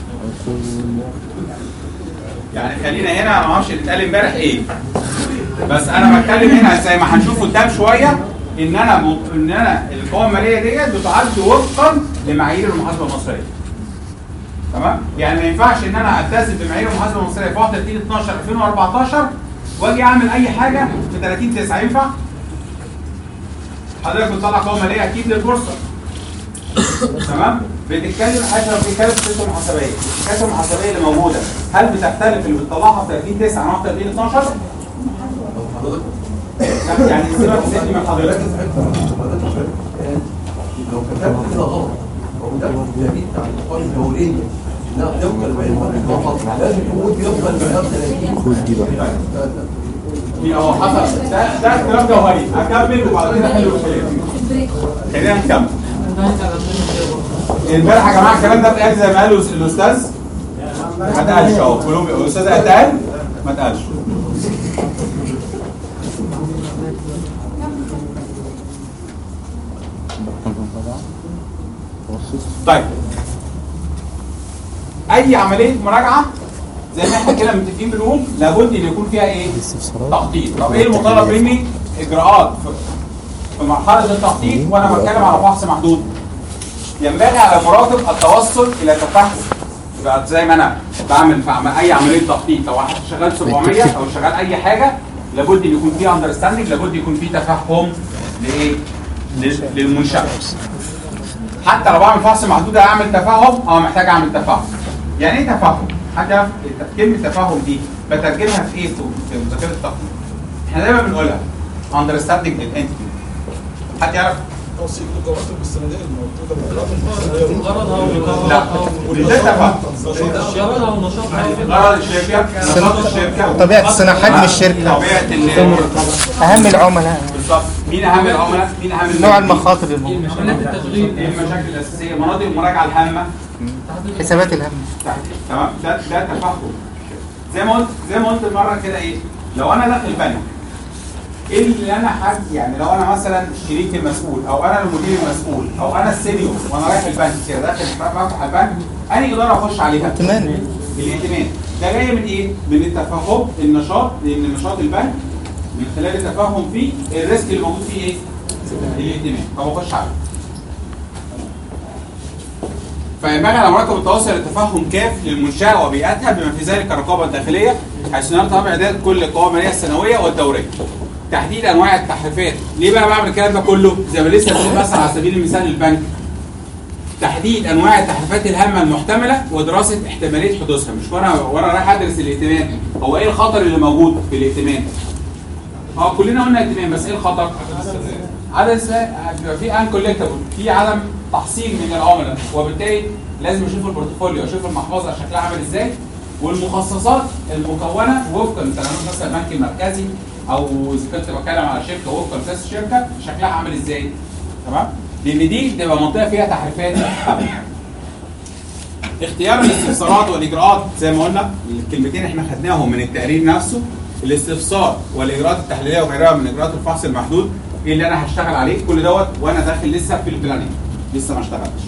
يعني خلينا هنا انا ما اعرفش اللي اتقال امبارح ايه بس انا بتكلم هنا زي ما هنشوف قدام شويه ان انا م... ان انا القوائم الماليه ديت بتعد وفقا لمعايير المحاسبه المصريه تمام يعني ما ينفعش ان انا التزم بمعايير المحاسبه المصريه في 31 12 2014 واجي اعمل اي حاجه في 30 9 ينفع حضرتك بتطلع قوائم ماليه اكيد للبورصه تمام بتتكلم احنا بنتكلم في السياسه المحاسبيه السياسه المحاسبيه اللي موجوده هل بتختلف اللي بتطلعها في 30 9 عن 31 12 لا يعني سيبك سيبني من حضرتك لو كتبت كده غلط او ده تأكيد على القوائم الدوليه انها تفضل المعيار المحاسبه لازم تقول يفضل المعيار 30 خد دي بقى دي هو حصل ده ده اختلاف جوهري هكمل وبعد كده احل المشكله خلينا نكمل امبارح يا جماعه الكلام ده اتقال زي ما قال الاستاذ ما اتقالش اهو كلهم الاستاذ اتقال ما اتقالش طيب اي عمليه مراجعه زي ما احنا كده متفقين بنقول لابد ان يكون فيها ايه؟ تخطيط طب ايه المطالب مني؟ اجراءات في- في مرحله التخطيط وانا بتكلم على فحص محدود ينبغي على المراقب التوصل الى تفحص يبقى زي ما انا بعمل في عم- اي عمليه تخطيط لو واحد شغال 700 او شغال اي حاجه لابد ان يكون في اندرستاندنج لابد يكون في تفهم لايه؟ لل- للمنشاه حتى لو بعمل فحص محدود اعمل تفاهم اه محتاج اعمل تفاهم يعني ايه تفاهم حد يعرف الت- كلمه تفاهم دي بترجمها في ايه في في مذاكره التقنيه احنا دايما بنقولها understanding الانتيتي حد يعرف توصيل القواعد بالسنديه الموجوده لا وده تفاهم غرضها ونشاطها غرض الشركه نشاط الشركه طبيعة الصناعة حجم الشركة طبيعه ال- أهم العملاء بالظبط مين اهم العملاء مين اهم نوع المنتجين؟ المخاطر الموجودة عمليات التشغيل ايه المشاكل الاساسيه مناطق المراجعه الهامه حسابات الهم تمام ده ده تفهم زي ما قلت زي ما قلت المره كده ايه لو انا داخل بنك ايه اللي انا حاج يعني لو انا مثلا شريك المسؤول او انا المدير المسؤول او انا السينيور وانا رايح البنك كده داخل بفتح البنك انهي اداره اخش عليها؟ ائتمان الائتمان ده جاي من ايه؟ من التفهم النشاط لان نشاط البنك من خلال التفهم فيه الريسك اللي موجود فيه ايه؟ الائتمان فبخش عليه فينبغي على مراكب التواصل التفهم كاف للمنشاه وبيئتها بما في ذلك الرقابه الداخليه حيث نرى طبع اعداد كل القوائم الماليه السنويه والدوريه. تحديد انواع التحريفات، ليه بقى بعمل الكلام ده كله؟ زي ما لسه بقول مثلا على سبيل المثال البنك. تحديد انواع التحريفات الهامه المحتمله ودراسه احتماليه حدوثها، مش وانا وانا رايح ادرس الائتمان، هو ايه الخطر اللي موجود في الائتمان؟ اه كلنا قلنا ائتمان بس ايه الخطر؟ عدد بيبقى في ان كولكتبل في عدم تحصيل من العملاء وبالتالي لازم اشوف البورتفوليو اشوف المحفظه شكلها عامل ازاي والمخصصات المكونه وفقا لتنظيم مثلا البنك المركزي او اذا كنت بتكلم على شركه وفقا لاساس الشركه شكلها عامل ازاي تمام لان دي بتبقى منطقه فيها تحريفات اختيار الاستفسارات والاجراءات زي ما قلنا الكلمتين احنا خدناهم من التقرير نفسه الاستفسار والاجراءات التحليليه وغيرها من اجراءات الفحص المحدود ايه اللي انا هشتغل عليه كل دوت وانا داخل لسه في البلاننج لسه ما اشتغلتش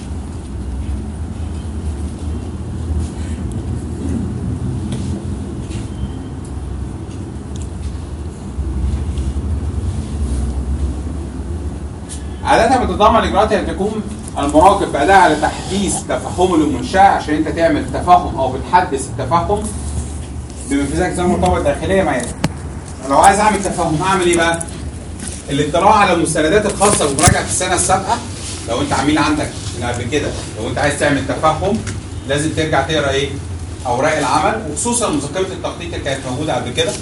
عادة بتتضمن الإجراءات اللي تكون المراقب بعدها على تحديث تفهمه للمنشأة عشان أنت تعمل تفهم أو بتحدث التفهم بما في ذلك زي المرتبة الداخلية معايا. لو عايز أعمل تفهم أعمل إيه بقى؟ الاطلاع على المستندات الخاصة بمراجعة السنة السابقة لو أنت عميل عندك من قبل كده لو أنت عايز تعمل تفهم لازم ترجع تقرا إيه؟ أوراق العمل وخصوصا مذكرة التخطيط اللي كانت موجودة قبل كده.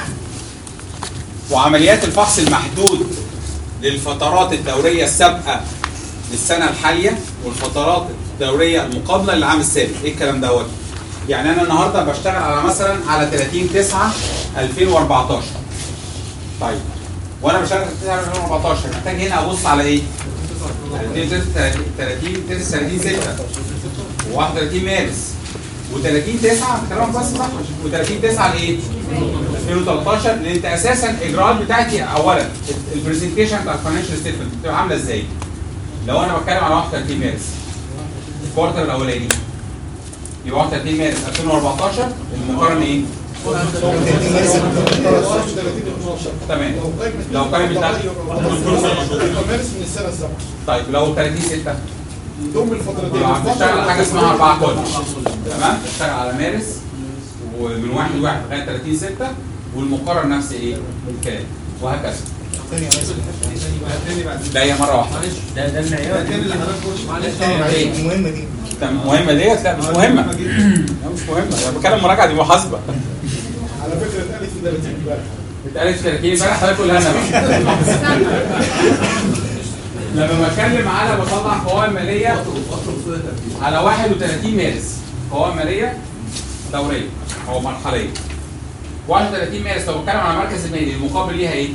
وعمليات الفحص المحدود للفترات الدورية السابقة للسنة الحالية والفترات الدورية المقابلة للعام السابق، إيه الكلام دوت؟ يعني أنا النهاردة بشتغل على مثلا على 30 9 2014 طيب وأنا بشتغل 30 9 2014 محتاج هنا أبص على إيه؟ 30 30 30 6 و31 مارس و30 9 كلامك بس صح و30 9 لايه؟ 2013 لان انت اساسا الاجراءات بتاعتي اولا البرزنتيشن بتاع الفاينانشال ستيتمنت بتبقى عامله ازاي؟ لو انا بتكلم على 31 مارس الكوارتر الاولاني يبقى 31 مارس 2014 المقارنه ايه؟ تمام لو قائمه الدخل مارس من السنه السابقه طيب لو 30 6 ضم الفترتين يبقى بنشتغل على حاجه اسمها 4 كل تمام بنشتغل على مارس ومن 1 1 لغايه 30 6 والمقرر نفس ايه الكلام وهكذا لا هي مره واحده ده ده المعيار إيه؟ المهمة دي تمام، مهمه ديت لا مش مهمه لا مش مهمه انا بتكلم مراجعه دي محاسبه على فكره اتقالت في 30 امبارح اتقالت في 30 امبارح حضرتك قولها انا بقى لما بتكلم على بطلع قوائم ماليه على 31 مارس قوائم ماليه دوريه او مرحليه 31 مارس لو بتكلم على مركز المالي المقابل ليها ايه؟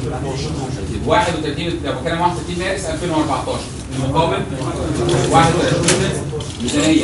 31 لو بتكلم 31 مارس 2014 المقابل 31 ميزانيه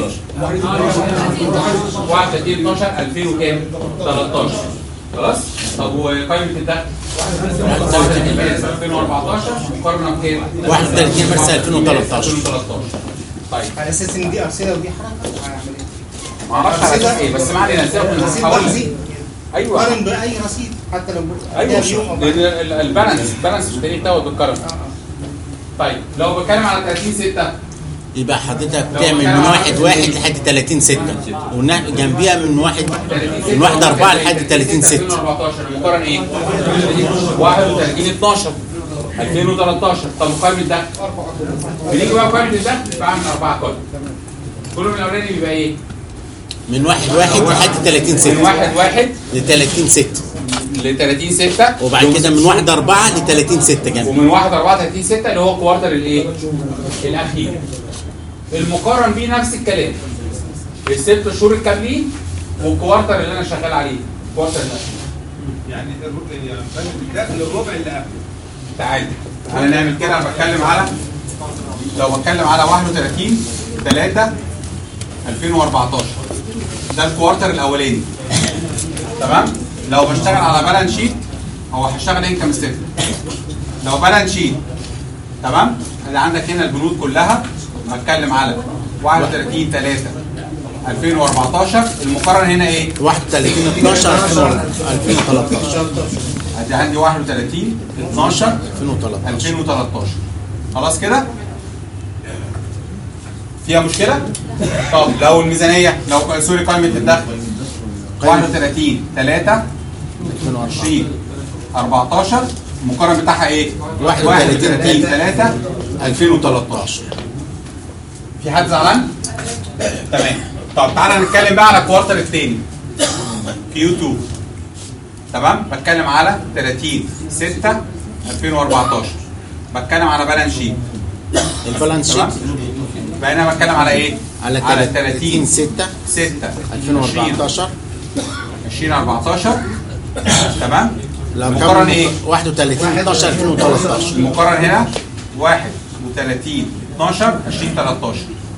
31 12 2000 وكام؟ 13 خلاص؟ طب وقائمه الدخل 31 مارس 2014 مقارنه بكام؟ 31 مارس 2013 2013 طيب على اساس ان دي ارصده ودي حركه هعمل ايه؟ ما اعرفش على اساس ايه بس ما علينا سيبك من رصيد هقول لك. لحظي ايوه قارن باي رصيد حتى لو ايوه قبلها بيوم أو لان بعد. ال- البالانس البالانس مش تلاقيه بتاخد بالكرم طيب لو بتكلم على 30 6 يبقى حضرتك تعمل من واحد واحد لحد 30 6 وجنبيها من واحد من واحد 4 لحد 30 6 2014 المقارنه ايه؟ 31 12 2013 طب وقائمه الدخل بنيجي بقى قائمه الدخل بعمل اربعه كولم كل من الاولاني بيبقى ايه؟ من واحد واحد لحد 30 من ستة واحد واحد ل 30 ستة ل 30 6 وبعد كده من واحد أربعة ل 30 ستة جنب ومن 1 4 30 6 اللي هو الكوارتر الايه؟ الاخير. المقارن بيه نفس الكلام. الست شهور الكاملين والكوارتر اللي انا شغال عليه، الكوارتر الاخير. يعني الربع يعني فاهم الدخل الربع اللي قبله تعالى انا نعمل كده انا بتكلم على لو بتكلم على 31 3 2014 ده الكوارتر الاولاني تمام لو بشتغل على بالانس شيت هو هشتغل انكم ستيتمنت لو بالانس شيت تمام ادي عندك هنا البنود كلها بتكلم على 31 3 2014 المقارنه هنا ايه 31 12 2013 ادي عندي 31 12 2013 2013 خلاص كده فيها مشكله طب لو الميزانيه لو سوري قائمه الدخل 31 3 20 14 المقارنه بتاعها ايه 31 3 2013 في حد زعلان تمام طب تعالى نتكلم بقى على الكوارتر الثاني كيو 2 تمام بتكلم على 30 6 2014 بتكلم على بالانس شيت البالانس شيت تمام بقى انا بتكلم على ايه على 30 6 6 2014 2014 تمام لو المقارنه كان ايه 31 12 2013 المقارنه هنا 31 12 2013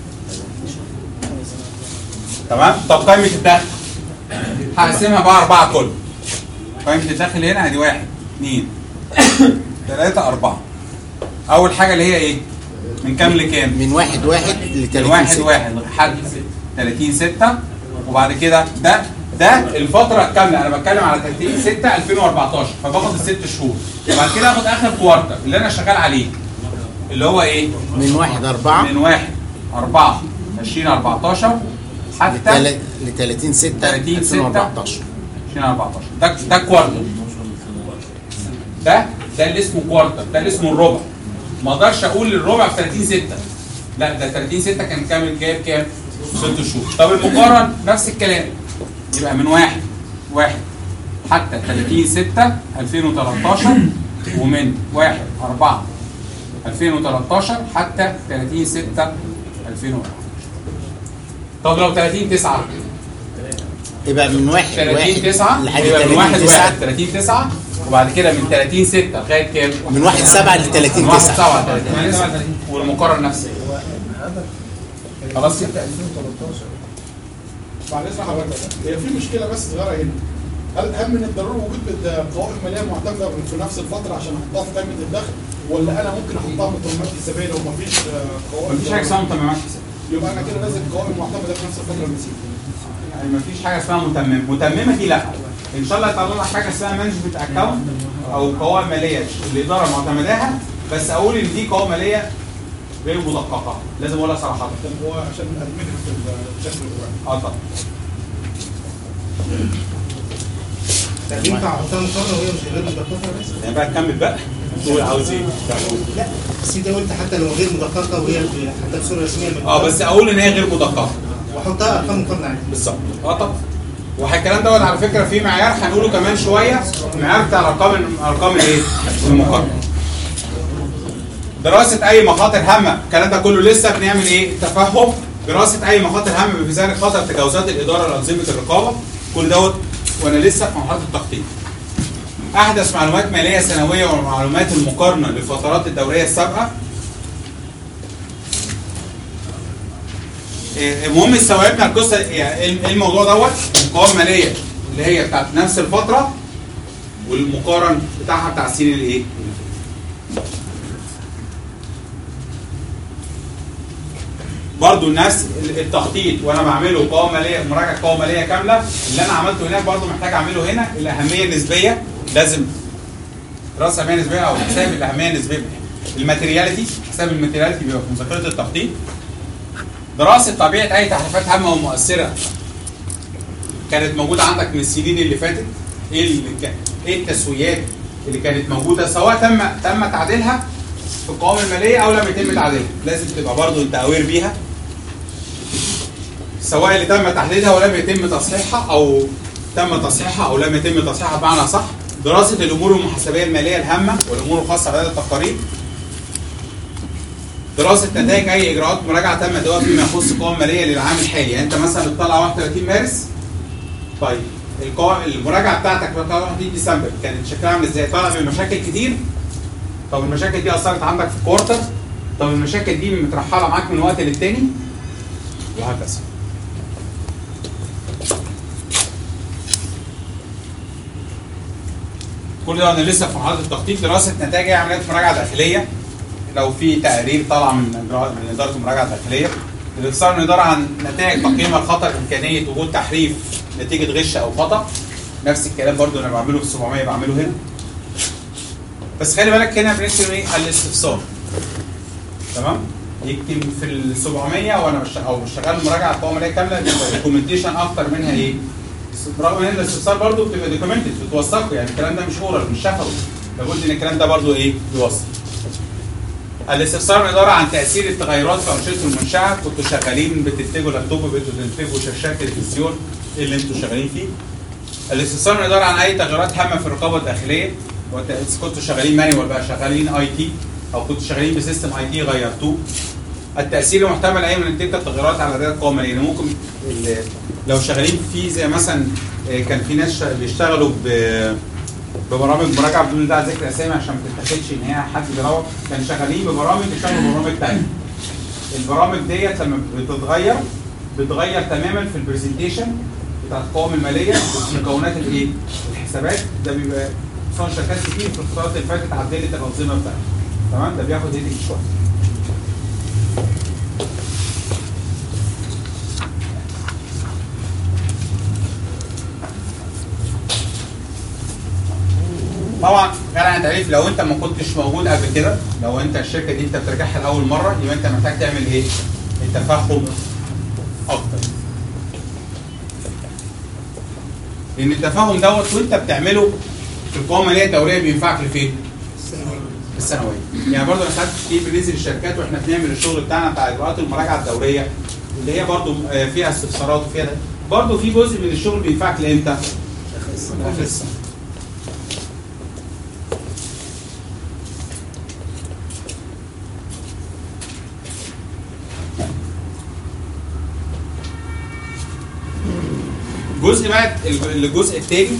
تمام طب قائمه الدخل هقسمها بقى اربعه كل قائمه الدخل هنا ادي واحد اثنين ثلاثة أربعة أول حاجة اللي هي إيه؟ من كام لكام؟ من واحد واحد ل من 30 واحد ستة. واحد لحد 30 6 وبعد كده ده ده الفترة الكاملة أنا بتكلم على 30 6 2014 فباخد الست شهور وبعد كده آخد آخر كوارتر اللي أنا شغال عليه اللي هو إيه؟ من واحد أربعة من واحد 4 2014 حتى ل 30 6 30 6 2014 2014 ده ده كوارتر ده ده اللي اسمه كوارتر ده اللي اسمه الربع ما اقدرش اقول الربع في 30 6 لا ده 30 6 كان كامل جايب كام؟ 6 شهور طب المقارن نفس الكلام يبقى من واحد واحد حتى 30 6 2013 ومن 1 4 2013 حتى 30 6 2014 طب لو 30 9 يبقى من واحد 30 واحد 9 لحد يبقى من 1 30 1 9 30 9 وبعد كده من 30 6 لغايه كام؟ من واحد سبعة ل 30 من 1 9 7 30 9 والمقارنه نفسه خلاص كده معلش حضرتك هي في مشكله بس صغيره هنا هل هل من الضروري وجود قوائم ماليه معتمده في نفس الفتره عشان احطها في قائمه الدخل ولا انا ممكن احطها متممات حسابيه لو مفيش آه، قوائم مفيش حاجه اسمها متممات حساب يبقى انا كده لازم قوائم معتمده في نفس الفتره اللي نسيت يعني مفيش حاجه اسمها متممه متممه دي لا ان شاء الله يطلع لك حاجه اسمها مانجمنت اكونت او قوائم ماليه الاداره معتمداها بس اقول ان دي قوائم ماليه غير مدققه لازم اقولها صراحه طب هو عشان ادمجها في الشكل الرباعي اه طبعا طب ينفع احطها مقارنه وهي مش غير مدققه بس؟ يعني بقى كمل بقى تقول عاوز ايه لا بس انت قلت حتى لو غير مدققه وهي حتى بصوره رسميه اه بس اقول ان هي غير مدققه واحطها ارقام مقارنه عادي بالظبط اه طبعا والكلام دوت على فكره في معيار هنقوله كمان شويه المعيار بتاع الارقام ارقام الايه؟ المقارنه. دراسه اي مخاطر هامه الكلام ده كله لسه بنعمل ايه؟ تفهم دراسه اي مخاطر هامه بميزان خطر تجاوزات الاداره لانظمه الرقابه كل دوت وانا لسه في مرحله التخطيط. احدث معلومات ماليه سنويه ومعلومات المقارنه للفترات الدوريه السابقه إيه، المهم استوعبنا القصه يعني إيه الموضوع دوت القوائم الماليه اللي هي بتاعت نفس الفتره والمقارن بتاعها بتاع السنين الايه؟ برضو الناس التخطيط وانا بعمله قوائم ماليه مراجعه قوائم ماليه كامله اللي انا عملته هناك برضو محتاج اعمله هنا الاهميه النسبيه لازم راس اهميه نسبيه او حساب الاهميه النسبيه الماتيرياليتي حساب الماتيرياليتي بيبقى في مذكره التخطيط دراسه طبيعه اي تحالفات هامه ومؤثره كانت موجوده عندك من السنين اللي فاتت ايه اللي كان ايه التسويات اللي كانت موجوده سواء تم تم تعديلها في القوائم الماليه او لم يتم تعديلها لازم تبقى برضو انت اوير بيها سواء اللي تم تحديدها ولم يتم تصحيحها او تم تصحيحها او لم يتم تصحيحها بمعنى صح دراسه الامور المحاسبيه الماليه الهامه والامور الخاصه بهذا التقارير دراسه نتائج اي اجراءات مراجعه تم ادائها فيما يخص القوائم الماليه للعام الحالي يعني انت مثلا بتطلع 31 مارس طيب القوائم المراجعه بتاعتك بتطلع 31 ديسمبر كانت شكلها عامل ازاي؟ طالع بمشاكل كتير طب المشاكل دي اثرت عندك في الكوارتر طب المشاكل دي مترحله معاك من وقت للتاني وهكذا كل ده انا لسه في مرحله التخطيط دراسه نتائج أي عمليات مراجعه داخليه لو في تقرير طالع من إجراء- من اداره المراجعه الداخليه الاختصار من الاداره عن نتائج تقييم الخطر امكانيه وجود تحريف نتيجه غش او خطا نفس الكلام برضو انا بعمله في 700 بعمله هنا بس خلي بالك هنا بنكتب ايه الاستفسار تمام يكتب في ال 700 وانا بش... او شغال مراجعه قوائم ماليه كامله دوكيومنتيشن اكتر منها ايه رغم ان الاستفسار برضو بتبقى دوكيومنتد بتوثقه يعني الكلام ده مش اورال مش شفوي لابد ان الكلام ده برضو ايه يوثق الاستفسار من الاداره عن تاثير التغيرات في انشطه المنشاه كنتوا شغالين بتنتجوا لابتوب بقيتوا تنتجوا شاشات تلفزيون ايه اللي انتوا شغالين فيه الاستفسار من الاداره عن اي تغيرات هامه في الرقابه الداخليه وت- إذا كنتوا شغالين مانيوال بقى شغالين اي تي او كنتوا شغالين بسيستم اي تي غيرتوه التاثير المحتمل اي من تلك التغيرات على الاداء القومي يعني ممكن ال- لو شغالين في زي مثلا آه، كان في ناس شا- بيشتغلوا ب- ببرامج مراجعه بدون داعي ذكر اسامي عشان ما تتاخدش ان هي حد بيروح كانوا شغالين ببرامج بيشتغلوا ببرامج ثانيه البرامج ديت لما بتتغير بتغير تماما في البرزنتيشن بتاعت القوائم الماليه مكونات الايه؟ الحسابات ده بيبقى خصوصا شركات كتير في الفترات اللي فاتت عدلت الانظمه بتاعتها تمام ده بياخد هيدك شويه طبعا غير تعريف لو انت ما كنتش موجود قبل كده لو انت الشركه دي انت بترجعها لاول مره يبقى انت محتاج تعمل ايه؟ التفهم اكتر لان التفاهم دوت وانت بتعمله في القوائم الماليه الدوريه بينفعك لفين؟ في الثانويه يعني برضه انا ساعات كتير بننزل الشركات واحنا بنعمل الشغل بتاعنا بتاع اجراءات المراجعه الدوريه اللي هي برضه آه، فيها استفسارات وفيها ده. برضه في جزء من الشغل بينفعك لامتى؟ في اخر السنه جزء بقى الجزء الثاني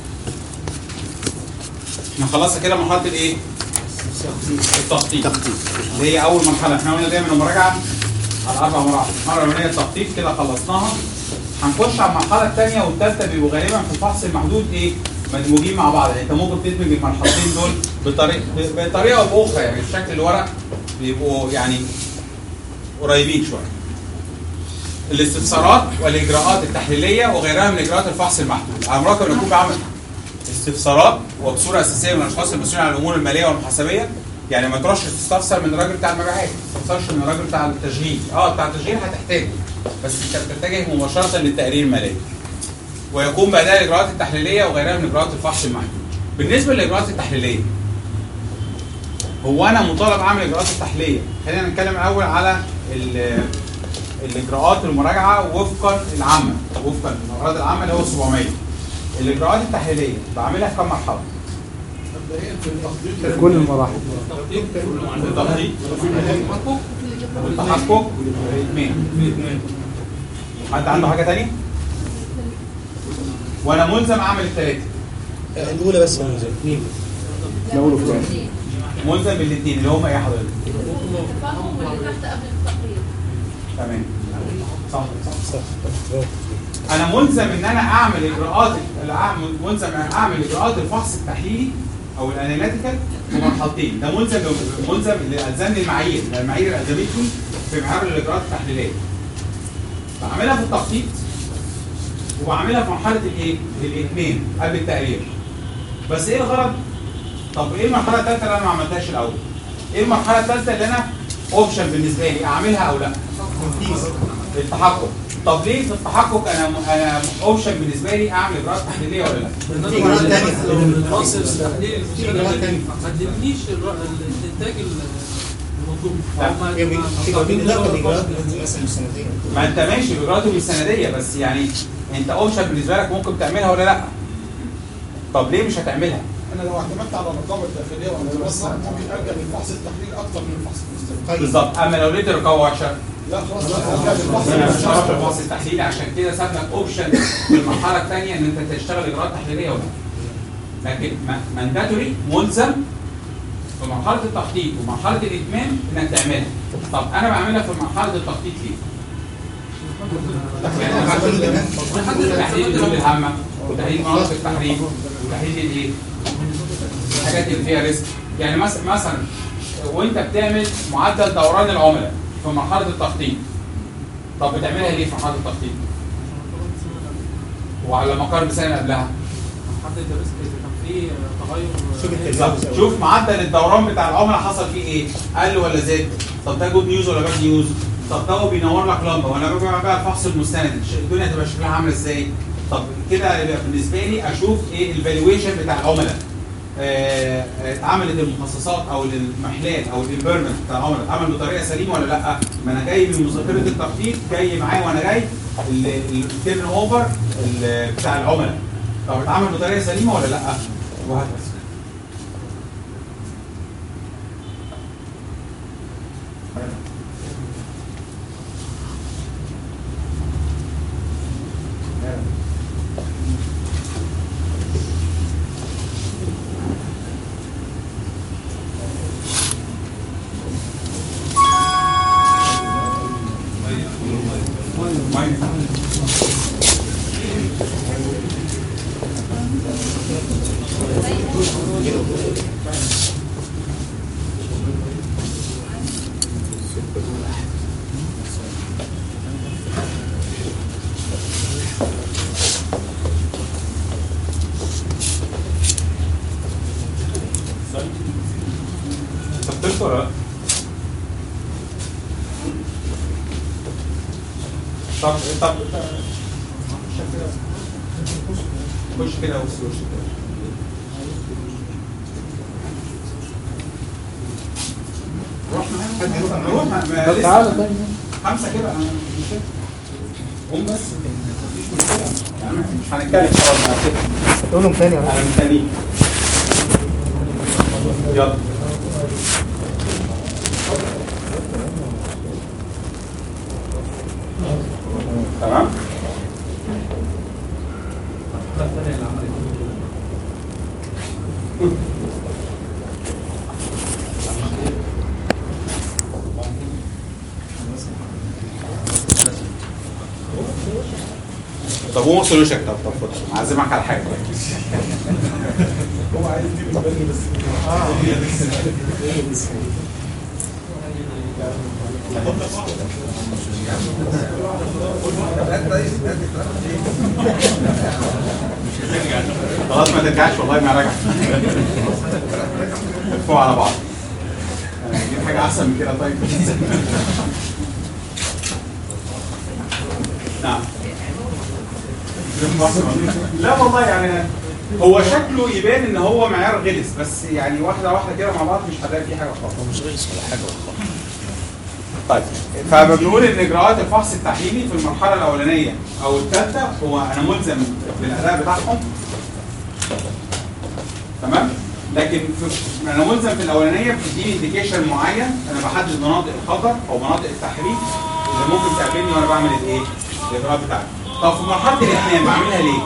احنا خلصنا كده مرحله الايه؟ التخطيط التخطيط اللي هي اول مرحله احنا قلنا دايما المراجعه على اربع مراحل المره الاولانيه التخطيط كده خلصناها هنخش على المرحله الثانيه والثالثه بيبقوا غالبا في الفحص المحدود ايه؟ مدموجين مع بعض يعني انت ممكن تدمج المرحلتين دول بطريقه بطريقه او باخرى يعني في شكل الورق بيبقوا يعني قريبين شويه الاستفسارات والاجراءات التحليليه وغيرها من اجراءات الفحص المحدود على المراقب ان يكون بعمل استفسارات وبصوره اساسيه من الاشخاص المسؤولين عن الامور الماليه والمحاسبيه يعني ما تروحش تستفسر من الراجل بتاع المبيعات ما تستفسرش من الراجل بتاع التشغيل اه بتاع التشغيل هتحتاجه بس انت بتتجه مباشره للتقرير المالي ويقوم باداء الاجراءات التحليليه وغيرها من اجراءات الفحص المحدود بالنسبه للاجراءات التحليليه هو انا مطالب اعمل اجراءات التحليليه خلينا نتكلم الاول على ال- الاجراءات المراجعه وفقا العامه وفقا الاغراض العامه اللي هو 700 الاجراءات التحليليه بعملها في كم مرحله؟ في كل المراحل التخطيط والتحقق والاتمام حد عنده حاجه ثانيه؟ وانا ملزم اعمل الثلاثه الاولى بس ملزم الاول وفلان ملزم بالاثنين اللي هم ايه يا حضرتك؟ التفاهم واللي تحت قبل التقرير تمام صح صح انا ملزم ان انا اعمل اجراءات أعمل- ملزم ان اعمل اجراءات الفحص التحليلي او الاناليتيكال في مرحلتين ده ملزم ملزم اللي الزمني المعايير ده المعايير اللي الزمتني في معيار الاجراءات التحليليه بعملها في التخطيط وبعملها في مرحله الايه؟ الاتمام قبل التقرير بس ايه الغرض؟ طب ايه المرحله الثالثه اللي انا ما عملتهاش الاول؟ ايه المرحله الثالثه اللي انا اوبشن بالنسبه لي اعملها او لا؟ التحقق طب ليه في التحقق انا انا اوبشن بالنسبه لي اعمل اجراءات تحليليه ولا لا؟ في إجراءات تانية. الفاصل التحليل في إجراءات تانية. ما تدينيش الر- الانتاج المطلوب لا. هي بي- في بالإضافة لإجراءات مثلا السنتين ما انت ماشي باجراءاته بالسنديه بس يعني انت اوبشن بالنسبه لك ممكن تعملها ولا لا؟ طب ليه مش هتعملها؟ انا لو اعتمدت على الرقابه الداخليه وانا بوسع ممكن ارجع للفحص التحليل اكتر من الفحص المستقبلي بالظبط اما لو لقيت الرقابه وحشه لا خلاص لا ارجع للفحص انا مش هعرف المستقبلي الفحص التحليلي عشان كده ساب لك اوبشن في المرحله الثانيه ان انت تشتغل اجراءات تحليليه ولا لا. لكن مانداتوري ملزم في مرحله التخطيط ومرحله الاتمام انك تعملها طب انا بعملها في مرحله التخطيط ليه؟ يعني تحديد الحدود الهامه وتحديد مناطق التحريم وتحديد الايه؟ الحاجات اللي فيها ريسك يعني مثلا مثلا وانت بتعمل معدل دوران العملاء في مرحله التخطيط طب بتعملها ليه في مرحله التخطيط؟ وعلى مقارنه سنه قبلها حدد الريسك اذا كان في تغير شوف بالظبط شوف معدل الدوران بتاع العملاء حصل فيه ايه؟ قل ولا زاد؟ طب ده جود نيوز ولا باد نيوز؟ طب ده هو بينور لك لمبه وانا باجي بعمل بقى الفحص المستند الش- الدنيا هتبقى شكلها عامله ازاي؟ طب كده يبقى بالنسبه لي اشوف ايه الفالويشن بتاع العملاء آه، آه، اتعملت المخصصات او المحلات او الانفيرمنت بتاع العملاء اتعمل بطريقه سليمه ولا لا؟ ما انا جاي من مذكره التخطيط جاي معايا وانا جاي التيرن اوفر بتاع العملاء طب اتعمل بطريقه سليمه ولا لا؟ وهكذا سبتلت ولا لا؟ طب طب خش كده وش وش كده روح معانا روح ما- ما- طب لسه. تعالى طيب. خمسة كده أنا مش مشكلة. قوم بس مفيش مشكلة يعني مش هنتكلم خلاص على كده قولهم تاني يا انا رب مستنيك يلا تمام طب قوم اغسل وشك طب طب خد اعزمك على حاجه هو عايز دي بالبني بس خلاص ما ترجعش والله ما راجع اتفقوا على بعض نجيب حاجه احسن من كده طيب نعم لا والله يعني هو شكله يبان ان هو معيار غلس بس يعني واحده واحده كده مع بعض مش هتلاقي فيه حاجه خالص مش غلس ولا حاجه والله طيب فبنقول ان اجراءات الفحص التحليلي في المرحله الاولانيه او الثالثه هو انا ملزم بالاداء بتاعهم تمام لكن في انا ملزم في الاولانيه بتديني انديكيشن معين انا بحدد مناطق الخطر او مناطق التحريك اللي ممكن تقابلني وانا بعمل الايه؟ الاجراءات بتاعتي طب في مرحله الاتمام بعملها ليه؟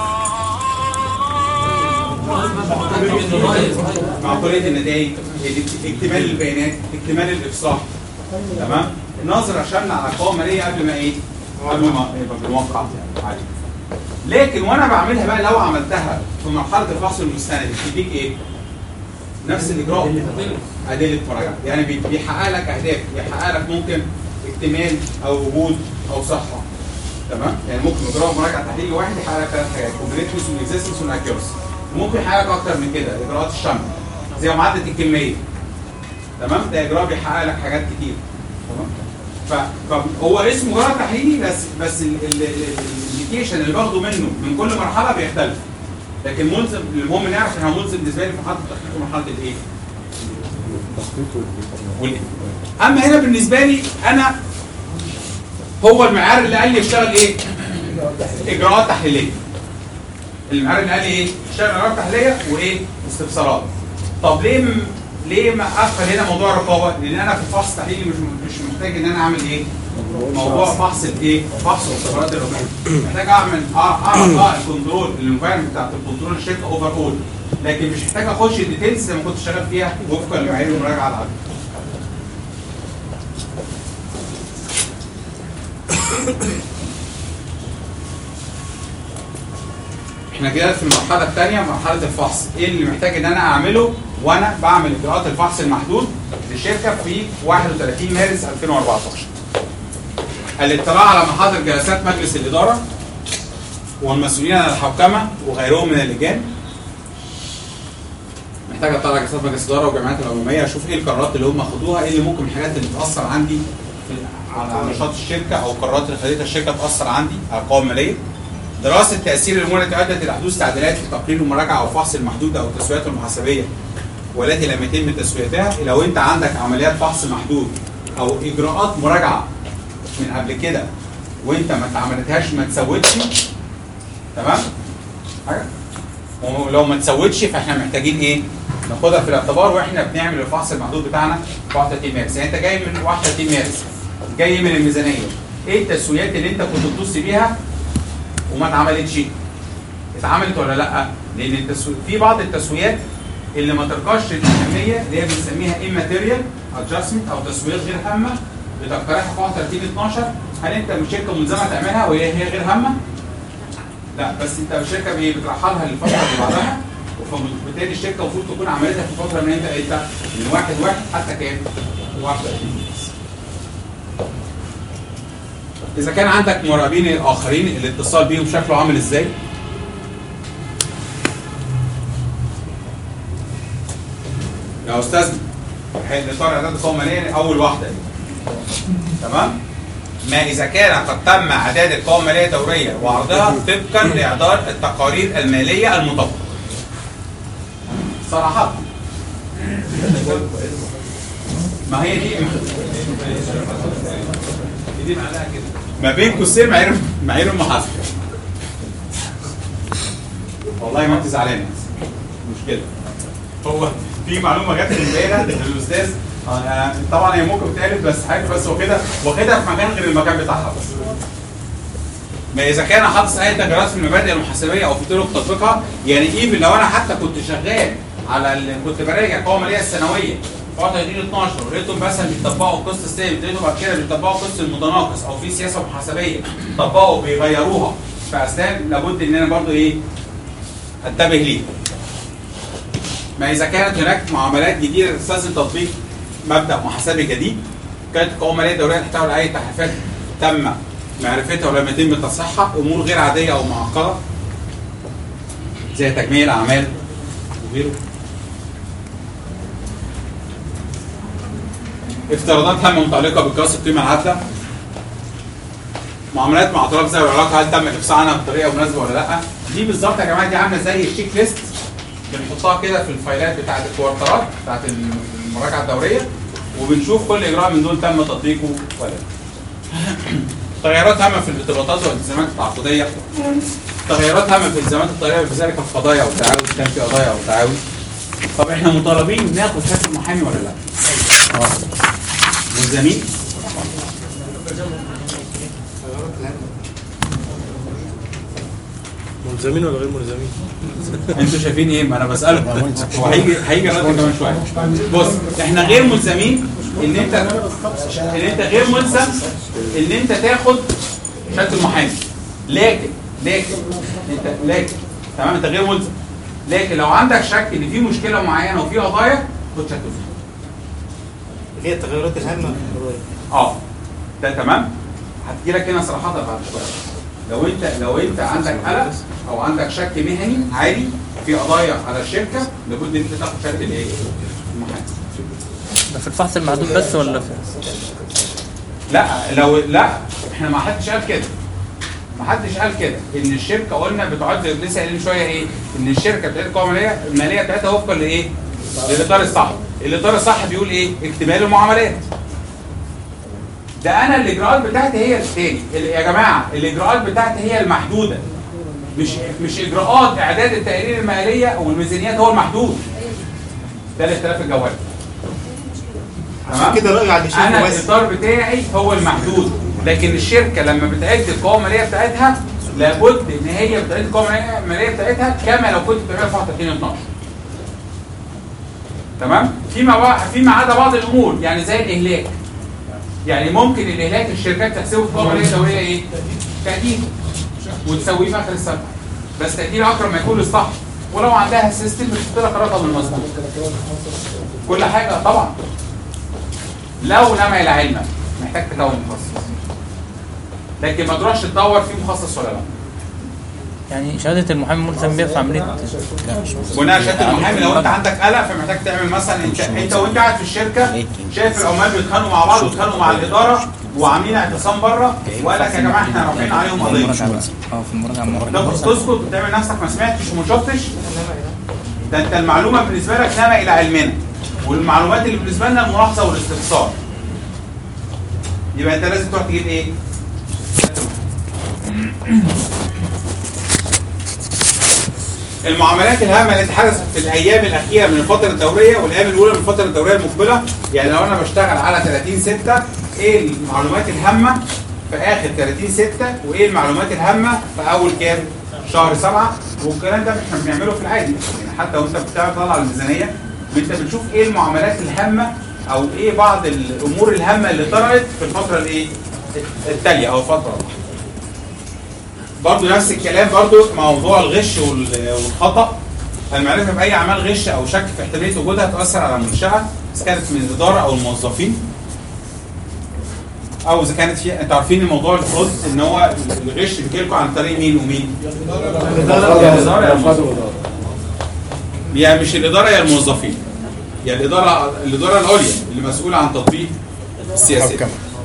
معقوليه النتائج اكتمال البيانات اكتمال الافصاح تمام النظره شامله على القوائم الماليه قبل ما ايه قبل ما يبقى بالموقع عليه لكن وانا بعملها بقى لو عملتها في مرحله الفحص المستند بتديك ايه نفس الاجراء ادله مراجعه يعني بي- بيحقق لك اهداف بيحقق لك ممكن اكتمال او وجود او صحه تمام يعني ممكن اجراء مراجعه تحليلي واحد يحقق لك ثلاث حاجات كومبليتنس والاكزيستنس والاكيورسي ممكن يحقق لك اكتر من كده اجراءات الشمل زي معادله الكميه تمام ده اجراء بيحقق لك حاجات كتير تمام ف- فهو اسمه مجرد تحليلي بس بس الانديكيشن اللي باخده منه من كل مرحله بيختلف لكن ملزم المهم نعرف ان هو ملزم بالنسبه لي في مرحله التحقيق ومرحله الايه؟ والإيه؟ اما هنا بالنسبه لي انا هو المعيار اللي قال لي اشتغل ايه؟ اجراءات تحليليه المعيار اللي قال لي ايه؟ اشتغل اجراءات تحليليه وايه؟ واستفسارات طب ليه م... ليه ما اقفل هنا موضوع الرقابه؟ لان انا في الفحص التحليلي مش مش محتاج ان انا اعمل ايه؟ موضوع فحص الايه؟ فحص واختبارات الرقابه محتاج اعمل أع- اعرف اه الكنترول الانفايرمنت بتاعت الكنترول الشركه اوفر اول لكن مش محتاج اخش الديتيلز زي ما كنت شغال فيها وفقا لمعايير المراجعه العامه. احنا كده في المرحله الثانيه مرحله الفحص ايه اللي محتاج ان انا اعمله وانا بعمل اجراءات الفحص المحدود للشركه في 31 مارس 2014 الاطلاع على محاضر جلسات مجلس الاداره والمسؤولين عن الحوكمه وغيرهم من اللجان محتاج اطلع على جلسات مجلس الاداره والجمعيات العموميه اشوف ايه القرارات اللي هم خدوها ايه اللي ممكن الحاجات اللي تاثر عندي في- على نشاط الشركه او القرارات اللي خلتها الشركه تاثر عندي على القوائم الماليه دراسه تاثير الامور التي ادت الى حدوث تعديلات في تقرير المراجعه او فحص المحدود او التسويات المحاسبيه والتي لم يتم تسويتها لو انت عندك عمليات فحص محدود او اجراءات مراجعه من قبل كده وانت ما اتعملتهاش ما تسوتش تمام حاجه ولو ما تسوتش فاحنا محتاجين ايه ناخدها في الاعتبار واحنا بنعمل الفحص المحدود بتاعنا في 31 مارس يعني انت جاي من 31 مارس جاي من الميزانيه ايه التسويات اللي انت كنت بتبص بيها وما اتعملتش اتعملت ولا لا لان التسوي... في بعض التسويات اللي ما ترقاش للاهميه اللي هي بنسميها immaterial adjustment او تسويات غير هامه بتقترحها في 31 12 هل انت من شركه ملزمه تعملها وهي هي غير هامه؟ لا بس انت الشركه بي- بترحلها للفتره اللي بعدها وبالتالي الشركه المفروض تكون عملتها في الفتره من انت انت من واحد واحد حتى كام؟ 31 اذا كان عندك مراقبين الاخرين الاتصال بيهم شكله عامل ازاي؟ يا استاذ اطار اعداد القوائم الماليه اول واحده دي تمام؟ ما اذا كان قد تم اعداد القوائم الماليه الدوريه وعرضها طبقا لاعداد التقارير الماليه المطبقه. صراحه ما هي دي دي معناها كده ما بين قوسين معايير معايير المحاسبه والله ما انت زعلان مشكله هو في معلومه جت من امبارح للاستاذ آه، طبعا هي ممكن تتقالت بس حاجه بس واخدها واخدها في مكان غير المكان بتاعها بس ما اذا كان حاطط اي تغييرات في المبادئ المحاسبيه او في طرق تطبيقها يعني ايفن لو انا حتى كنت شغال على ال... كنت براجع القوائم الماليه السنويه في 31 12 ولقيتهم مثلا بيطبقوا قسط السالب لقيتهم بعد كده بيطبقوا قسط المتناقص او في سياسه محاسبيه طبقوا بيغيروها فاثناء لابد ان انا برضو ايه انتبه ليه ما اذا كانت هناك معاملات جديده تستلزم تطبيق مبدا محاسبي جديد كانت القوائم الماليه الدوليه تحتوي على اي تحريفات تم معرفتها ولم يتم تصحيحها امور غير عاديه او معقده زي تجميع الاعمال وغيره افتراضات هامه متعلقه بقياس القيمه العادله معاملات مع اطراف ذوي العلاقه هل تم الافصاح عنها بطريقه مناسبه ولا لا دي بالظبط يا جماعه دي عامله زي الشيك ليست بنحطها كده في الفايلات بتاعت الكوارترات بتاعت المراجعه الدوريه وبنشوف كل اجراء من دول تم تطبيقه ولا لا تغيرات هامه في الارتباطات والالتزامات التعاقديه تغيرات هامه في الالتزامات الطريقه في ذلك القضايا والتعاون كان في قضايا او تعاون طب احنا مطالبين ناخد شهاده محامي ولا لا؟ اه ملزمين ملزمين ولا غير ملزمين؟ انتوا شايفين ايه؟ ما انا بسالكم هو هيجي هيجي الرد كمان شويه بص احنا غير ملزمين ان انت ان انت غير ملزم ان انت تاخد شهاده المحامي لكن لكن انت لكن تمام انت غير ملزم لكن لو عندك شك ان في مشكله معينه وفي قضايا خد شهاده المحامي اللي هي التغيرات الهامه اه ده تمام هتجي لك هنا صراحه بعد شويه لو انت لو انت عندك قلق او عندك شك مهني عالي في قضايا على الشركه لابد ان انت تاخد شهاده الايه؟ المحامي ده في الفحص المحدود بس ولا في لا لو لا احنا ما حدش قال كده ما حدش قال كده ان الشركه قلنا بتعد لسه قايلين شويه ايه ان الشركه بتاعت القوائم الماليه الماليه بتاعتها وفقا لايه؟ للاطار الصح الاطار الصح بيقول ايه؟ اكتمال المعاملات ده انا الاجراءات بتاعتي هي الثاني يا جماعه الاجراءات بتاعتي هي المحدوده مش مش اجراءات اعداد التقارير الماليه والميزانيات هو المحدود ده الاختلاف الجوهري عشان كده رأيه على الشركة انا بس. الاطار بتاعي هو المحدود لكن الشركه لما بتعد القوائم الماليه بتاعتها لابد ان هي بتعد القوائم الماليه بتاعتها كما لو كنت بتعملها في 31 12 تمام فيما بقى فيما عدا بعض الامور يعني زي الاهلاك يعني ممكن الاهلاك الشركات تحسبه في القوائم الماليه الدوريه ايه؟ تأكيد وتسويه في اخر السنه بس تأكيد اقرب ما يكون للصح ولو عندها سيستم بتحط لك رقم المظبوط كل حاجه طبعا لو نما الى علمك محتاج تكون مخصص لكن ما تروحش تدور في مخصص ولا لا يعني شهادة المحامي ملزم بيها في عملية بناء شهاده المحامي لو انت عندك قلق فمحتاج تعمل مثلا انت انت وانت قاعد في الشركه شايف العمال بيتخانقوا مع بعض ويتخانقوا مع الاداره وعاملين اعتصام بره وقال لك يا جماعه احنا رافعين عليهم قضيه اه في المراجعة تاخد تسكت وتعمل نفسك ما سمعتش وما شفتش ده انت المعلومه بالنسبه لك نما الى علمنا والمعلومات اللي بالنسبه لنا الملاحظه والاستفسار يبقى انت لازم تروح تجيب ايه؟ المعاملات الهامه التي حدثت في الايام الاخيره من الفتره الدوريه والايام الاولى من الفتره الدوريه المقبله يعني لو انا بشتغل على 30 6 ايه المعلومات الهامه في اخر 30 6 وايه المعلومات الهامه في اول كام؟ شهر 7 والكلام ده احنا بنعمله في العادي يعني حتى وانت بتطلع الميزانيه انت بتشوف ايه المعاملات الهامه او ايه بعض الامور الهامه اللي طرأت في الفتره الايه؟ التاليه او الفتره الرابعه. برضو نفس الكلام برضو موضوع الغش وال- والخطأ المعرفة بأي أعمال غش أو شك في احتمالية وجودها تؤثر على المنشأة إذا كانت من الإدارة أو الموظفين أو إذا كانت في أنتوا عارفين الموضوع الفرود إن هو الغش بيجي لكم عن طريق مين ومين؟ الإدارة يا الموظفين. يا مش الإدارة يا الموظفين يا الإدارة الإدارة العليا اللي مسؤولة عن تطبيق السياسات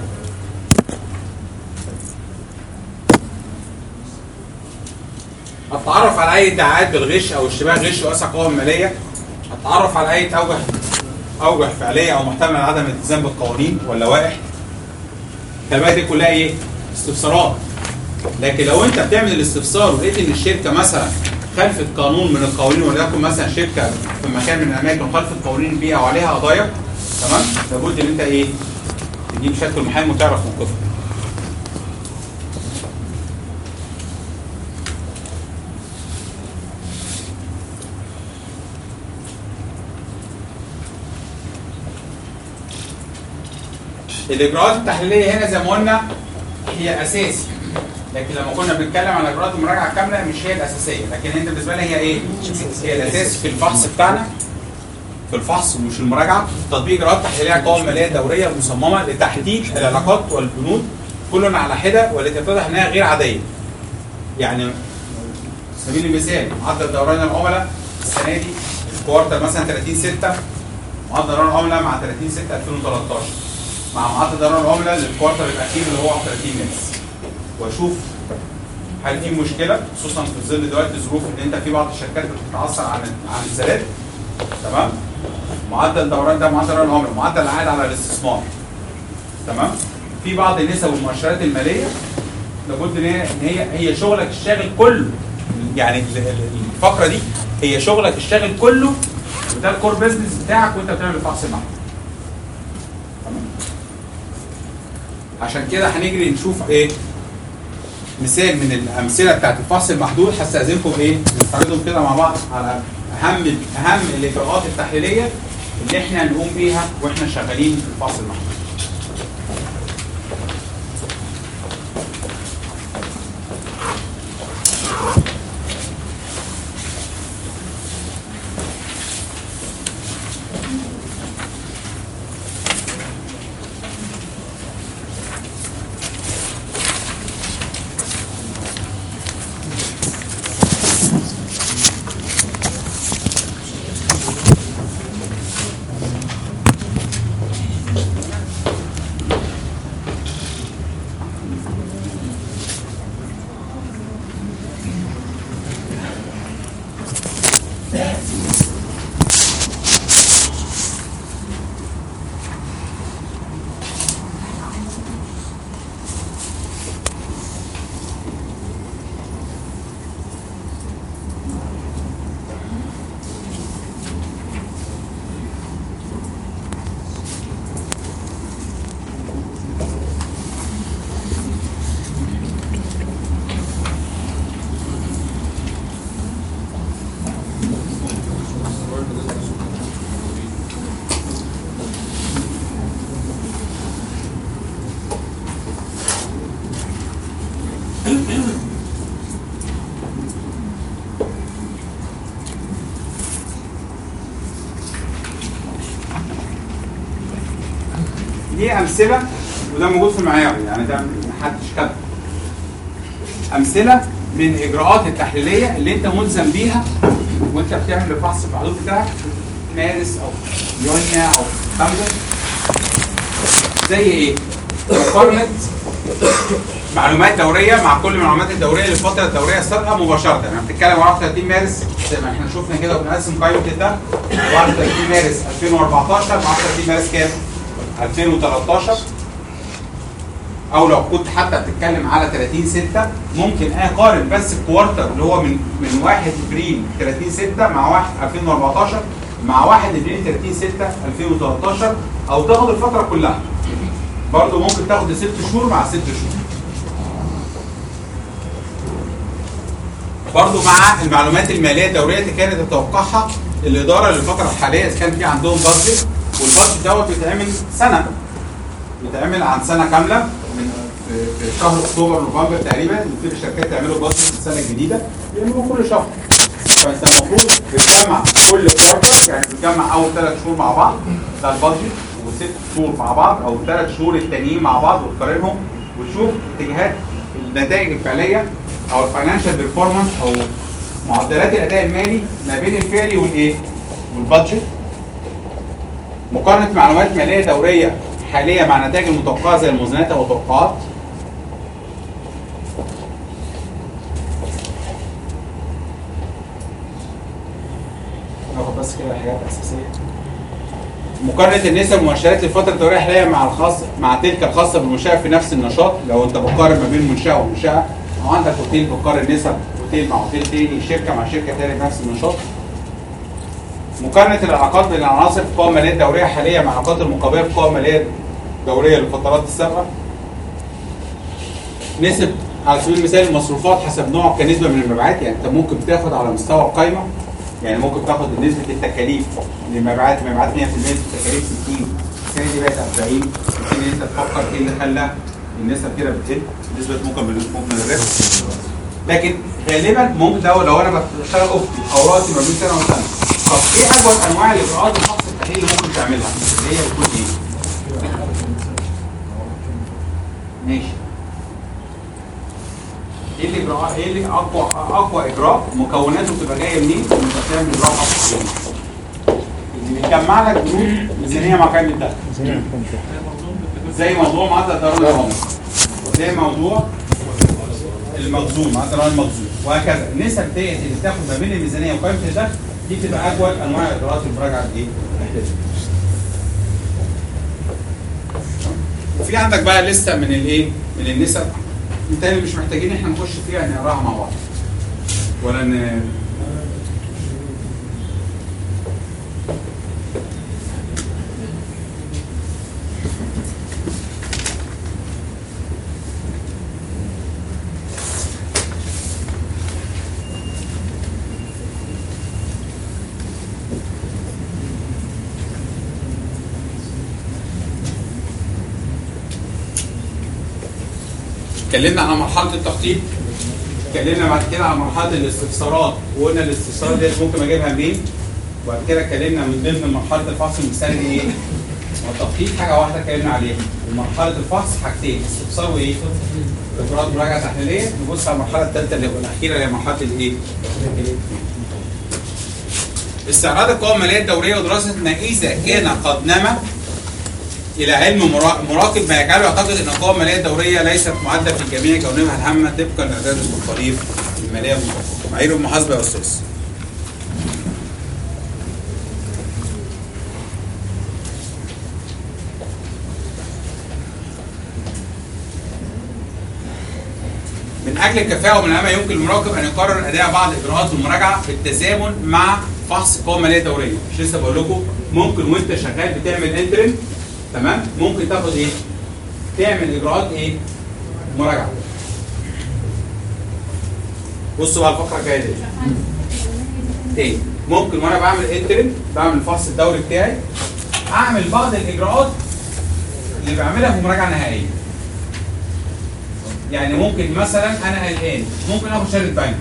هتتعرف على اي ادعاءات بالغش او اشتباه غش واسع قوائم ماليه هتتعرف على اي اوجه اوجه فعليه او محتمل عدم الالتزام بالقوانين واللوائح الكلمات دي كلها ايه؟ استفسارات لكن لو انت بتعمل الاستفسار ولقيت ان الشركه مثلا خالفت قانون من القوانين وليكن مثلا شركه في مكان من الاماكن خالفت قوانين البيئه وعليها قضايا تمام؟ لابد ان انت ايه؟ تجيب شهاده المحامي وتعرف موقفك الاجراءات التحليليه هنا زي ما قلنا هي اساسي لكن لما كنا بنتكلم عن اجراءات المراجعه الكامله مش هي الاساسيه لكن انت بالنسبه لي هي ايه؟ هي الاساس في الفحص بتاعنا في الفحص ومش المراجعه تطبيق اجراءات تحليليه على القوائم الماليه الدوريه المصممه لتحديد العلاقات والبنود كل على حده والتي تتضح انها غير عاديه. يعني على سبيل المثال معدل دوران العملاء السنه دي الكوارتر مثلا 30 6 معدل دوران العملاء مع 30 6 2013 مع معدل دوران العملاء للكوارتر الاخير اللي هو 31 مارس واشوف هل في مشكله خصوصا في ظل دلوقتي ظروف ان انت في بعض الشركات بتتعثر عن عن السداد تمام معدل دوران ده معدل دوران العملاء معدل العائد على الاستثمار تمام في بعض النسب والمؤشرات الماليه لابد ان هي إن هي هي شغلك الشاغل كله يعني ال- ال- الفقره دي هي شغلك الشاغل كله وده الكور بيزنس بتاعك وانت بتعمل الفحص المحلي تمام عشان كده هنجري نشوف ايه مثال من الامثله بتاعت الفحص المحدود هستاذنكم ايه نستعرضهم كده مع بعض على اهم اهم الاجراءات التحليليه اللي احنا نقوم بيها واحنا شغالين في الفحص المحدود دي امثله وده موجود في المعيار يعني ده محدش كتب امثله من اجراءات التحليليه اللي انت ملزم بيها وانت بتعمل الفحص المحدود بتاعك مارس او يونيو او سبتمبر زي ايه؟ مقارنه معلومات دوريه مع كل المعلومات الدوريه للفتره الدوريه السابقه مباشره يعني بتتكلم 31 مارس زي ما احنا شفنا كده وبنقسم قائمه ده 31 مارس 2014 مع 31 مارس كام؟ 2013 او لو كنت حتى بتتكلم على 30 6 ممكن اقارن بس الكوارتر اللي هو من من 1 ابريل 30 6 مع 1 2014 مع 1 ابريل 30 6 2013 او تاخد الفتره كلها برضه ممكن تاخد الست شهور مع ست شهور برضه مع المعلومات الماليه الدوريه اللي كانت تتوقعها الاداره للفتره الحاليه اذا كان في عندهم بادجت والبادجت دوت بيتعمل سنه بيتعمل عن سنه كامله من في في شهر اكتوبر نوفمبر تقريبا في الشركات تعملوا بادجت السنه الجديده بيعملوا كل شهر فانت المفروض بتجمع كل كوارتر يعني بتجمع اول ثلاث شهور مع بعض ده البادجت وست شهور مع بعض او ثلاث شهور التانيين مع بعض وتقارنهم وتشوف اتجاهات النتائج الفعليه او الفاينانشال بيرفورمانس او معدلات الاداء المالي ما بين الفعلي والايه؟ والبادجت مقارنه معلومات ماليه دوريه حاليه مع نتائج المتوقعه زي الموازنات او التوقعات ناخد بس كده حاجات اساسيه مقارنه النسب والمؤشرات للفتره الدوريه الحاليه مع الخاص مع تلك الخاصه بالمنشاه في نفس النشاط لو انت بتقارن ما بين منشاه ومنشاه او عندك اوتيل بتقارن نسب اوتيل مع اوتيل تاني شركه مع شركه تاني في نفس النشاط مقارنه العلاقات بين العناصر في القوائم الماليه الدوريه الحاليه مع العلاقات المقابله في القوائم الماليه الدوريه للفترات السابقه نسب على سبيل المثال المصروفات حسب نوع كنسبه من المبيعات يعني انت ممكن تاخد على مستوى القائمه يعني ممكن تاخد نسبه التكاليف للمبيعات المبيعات 100% التكاليف 60 السنه دي بقت 40 ممكن انت تفكر ايه اللي خلى النسب كده بتقل نسبه ممكن من ممكن الربح لكن غالبا ممكن لو لو انا بشتغل افتي او راسي ما بين سنه وسنه طب ايه اجود انواع الاجراءات الفحص التحليلي اللي ممكن تعملها؟ اللي هي بتكون ايه؟ ماشي ايه الاجراء ايه اللي اقوى اقوى اجراء مكوناته بتبقى جايه منين؟ وانت بتعمل اجراء فحص تحليلي. اللي بيجمع لك بنود ميزانيه مع قائمه الدخل زي موضوع معدل ضرر العمر زي موضوع المخزون معدل ضرر المخزون وهكذا النسب ديت اللي بتاخد ما بين الميزانيه وقائمه الدخل دي بتبقى اجود انواع اجراءات المراجعه الايه؟ التحليليه. وفي عندك بقى لسته من الايه؟ من النسب بالتالي مش محتاجين احنا نخش فيها نقراها مع بعض ولا ن... اتكلمنا عن مرحله التخطيط اتكلمنا بعد كده عن مرحله الاستفسارات وقلنا الاستفسارات ديت ممكن اجيبها منين وبعد كده اتكلمنا من ضمن مرحله الفحص المثالي ايه؟ والتخطيط حاجه واحده اتكلمنا عليها ومرحله الفحص حاجتين استفسار وايه؟ اجراءات مراجعه تحليليه نبص على المرحله الثالثه اللي هو الاخيره اللي هي مرحله الايه؟ استعراض القوائم الماليه الدوريه ودراسه ما اذا كان قد نما الى علم مرا- مراقب ما يجعله يعتقد ان القوائم الماليه الدوريه ليست معده في الجميع كونها الهامه طبقا لاعداد التقارير الماليه المطلقه. معايير المحاسبه يا استاذ. من اجل الكفاءه ومن الامام يمكن المراقب ان يقرر اداء بعض اجراءات المراجعه بالتزامن مع فحص القوائم الماليه الدوريه مش لسه بقول لكم ممكن وانت شغال بتعمل انترن تمام ممكن تاخد ايه تعمل اجراءات ايه مراجعه بصوا بقى الفقره الجايه دي تاني ممكن وانا بعمل انترن بعمل الفحص الدوري بتاعي اعمل بعض الاجراءات اللي بعملها في مراجعه نهائيه يعني ممكن مثلا انا قلقان ممكن اخد شهاده بنك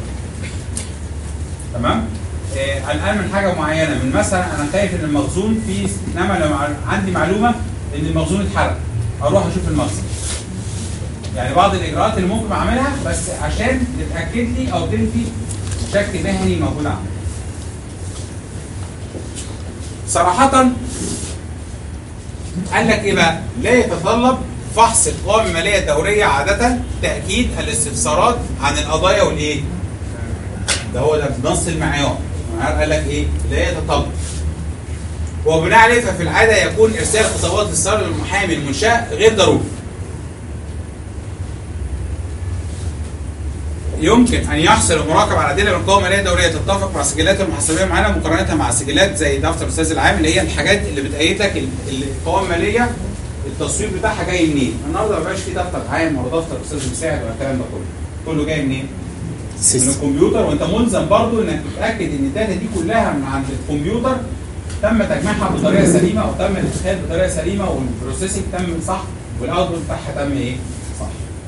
تمام آه، قلقان من حاجه معينه من مثلا انا خايف ان المخزون فيه انما لو عندي معلومه ان المخزون اتحرق اروح اشوف المخزن يعني بعض الاجراءات اللي ممكن اعملها بس عشان تتاكد لي او تنفي شك مهني موجود عندي صراحة قال لك ايه بقى؟ لا يتطلب فحص القوائم المالية الدورية عادة تأكيد الاستفسارات عن القضايا والايه؟ ده هو ده بنص المعيار المعيار قال لك ايه؟ لا يتطلب وبناء عليه ففي العادة يكون إرسال خطابات الاستفسار للمحامي المنشأ غير ضروري يمكن ان يحصل المراقبه على ادله من القوائم الماليه الدوريه تتفق مع السجلات المحاسبيه معانا مقارنتها مع سجلات زي دفتر الاستاذ العام اللي هي الحاجات اللي بتأيد لك ال- القوائم الماليه التصوير بتاعها جاي منين؟ النهارده ما بقاش في دفتر عام ولا دفتر استاذ مساعد ولا الكلام ده كله كله جاي منين؟ من الكمبيوتر وانت ملزم برضو انك تتاكد ان الداتا دي كلها من عند الكمبيوتر تم تجميعها بطريقه سليمه او تم الادخال بطريقه سليمه والبروسيسنج تم صح والاوتبوت بتاعها تم ايه؟ صح.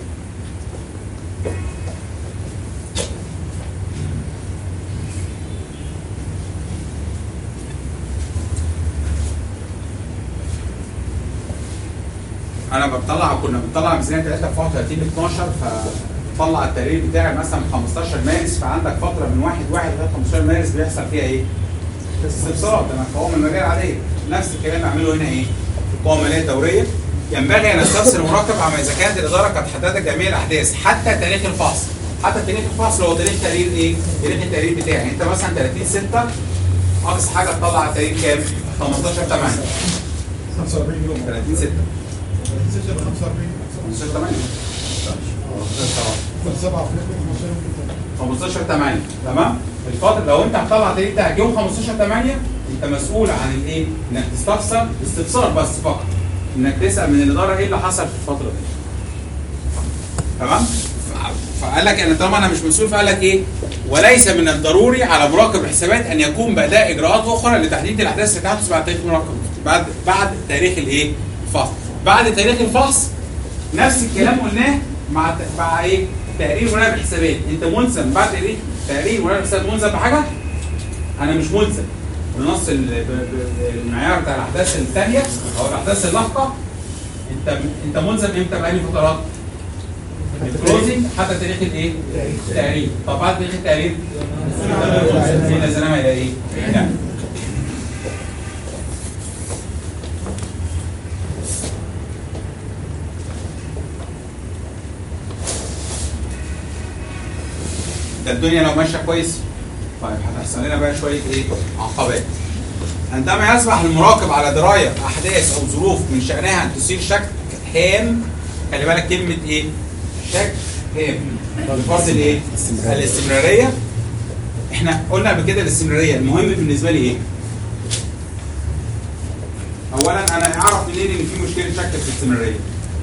انا بطلع كنا بنطلع ميزانيه 33 ل 12 فطلع التقرير بتاعي مثلا 15 مارس فعندك فتره من 1 1 لغايه 15 مارس بيحصل فيها ايه؟ استفسارات انا القوائم الماليه العاديه نفس الكلام بعمله هنا ايه؟ في القوائم الماليه الدوريه ينبغي ان استفسر المراقب عما اذا كانت الاداره قد حددت جميع الاحداث حتى تاريخ الفحص حتى تاريخ الفحص هو تاريخ تقرير ايه؟ تاريخ التقرير بتاعي انت مثلا 30 6 اقصى حاجه تطلع تاريخ كام؟ 15 8 45 يوم 30 6 6 ب 45 15 8 7 15 8 تمام الفتره لو انت هتطلع تاريخ بتاعك يوم 15 8 انت مسؤول عن الايه؟ انك تستفسر استفسار بس فقط انك تسال من الاداره ايه اللي حصل في الفتره دي تمام ف- فقال لك انا طالما انا مش مسؤول فقال لك ايه؟ وليس من الضروري على مراقب الحسابات ان يكون باداء اجراءات اخرى لتحديد الاحداث التي تحدث بعد تاريخ المراقبه بعد بعد تاريخ الايه؟ الفحص بعد تاريخ الفحص نفس الكلام قلناه مع ت- مع ايه؟ تقرير مراقب الحسابات انت ملزم بعد تقرير تقرير مراقب الحسابات ملزم بحاجه؟ انا مش ملزم بنص ال- ب- ب- المعيار بتاع الاحداث الثانيه او الاحداث اللاحقه انت انت ملزم امتى بأي فترات؟ الكلوزنج حتى تاريخ الايه؟ التقرير طب بعد تاريخ التقرير في نزلنا الى ايه؟ لا ده الدنيا لو ماشيه كويس طيب هتحصل لنا بقى شويه ايه؟ عقبات. عندما يصبح المراقب على درايه باحداث او ظروف من شانها ان تثير شك هام خلي بالك كلمه ايه؟ شك هام. فرض الايه؟ الاستمراريه احنا قلنا قبل كده الاستمراريه المهم بالنسبه لي ايه؟ اولا انا اعرف منين ان في مشكله شك في الاستمراريه؟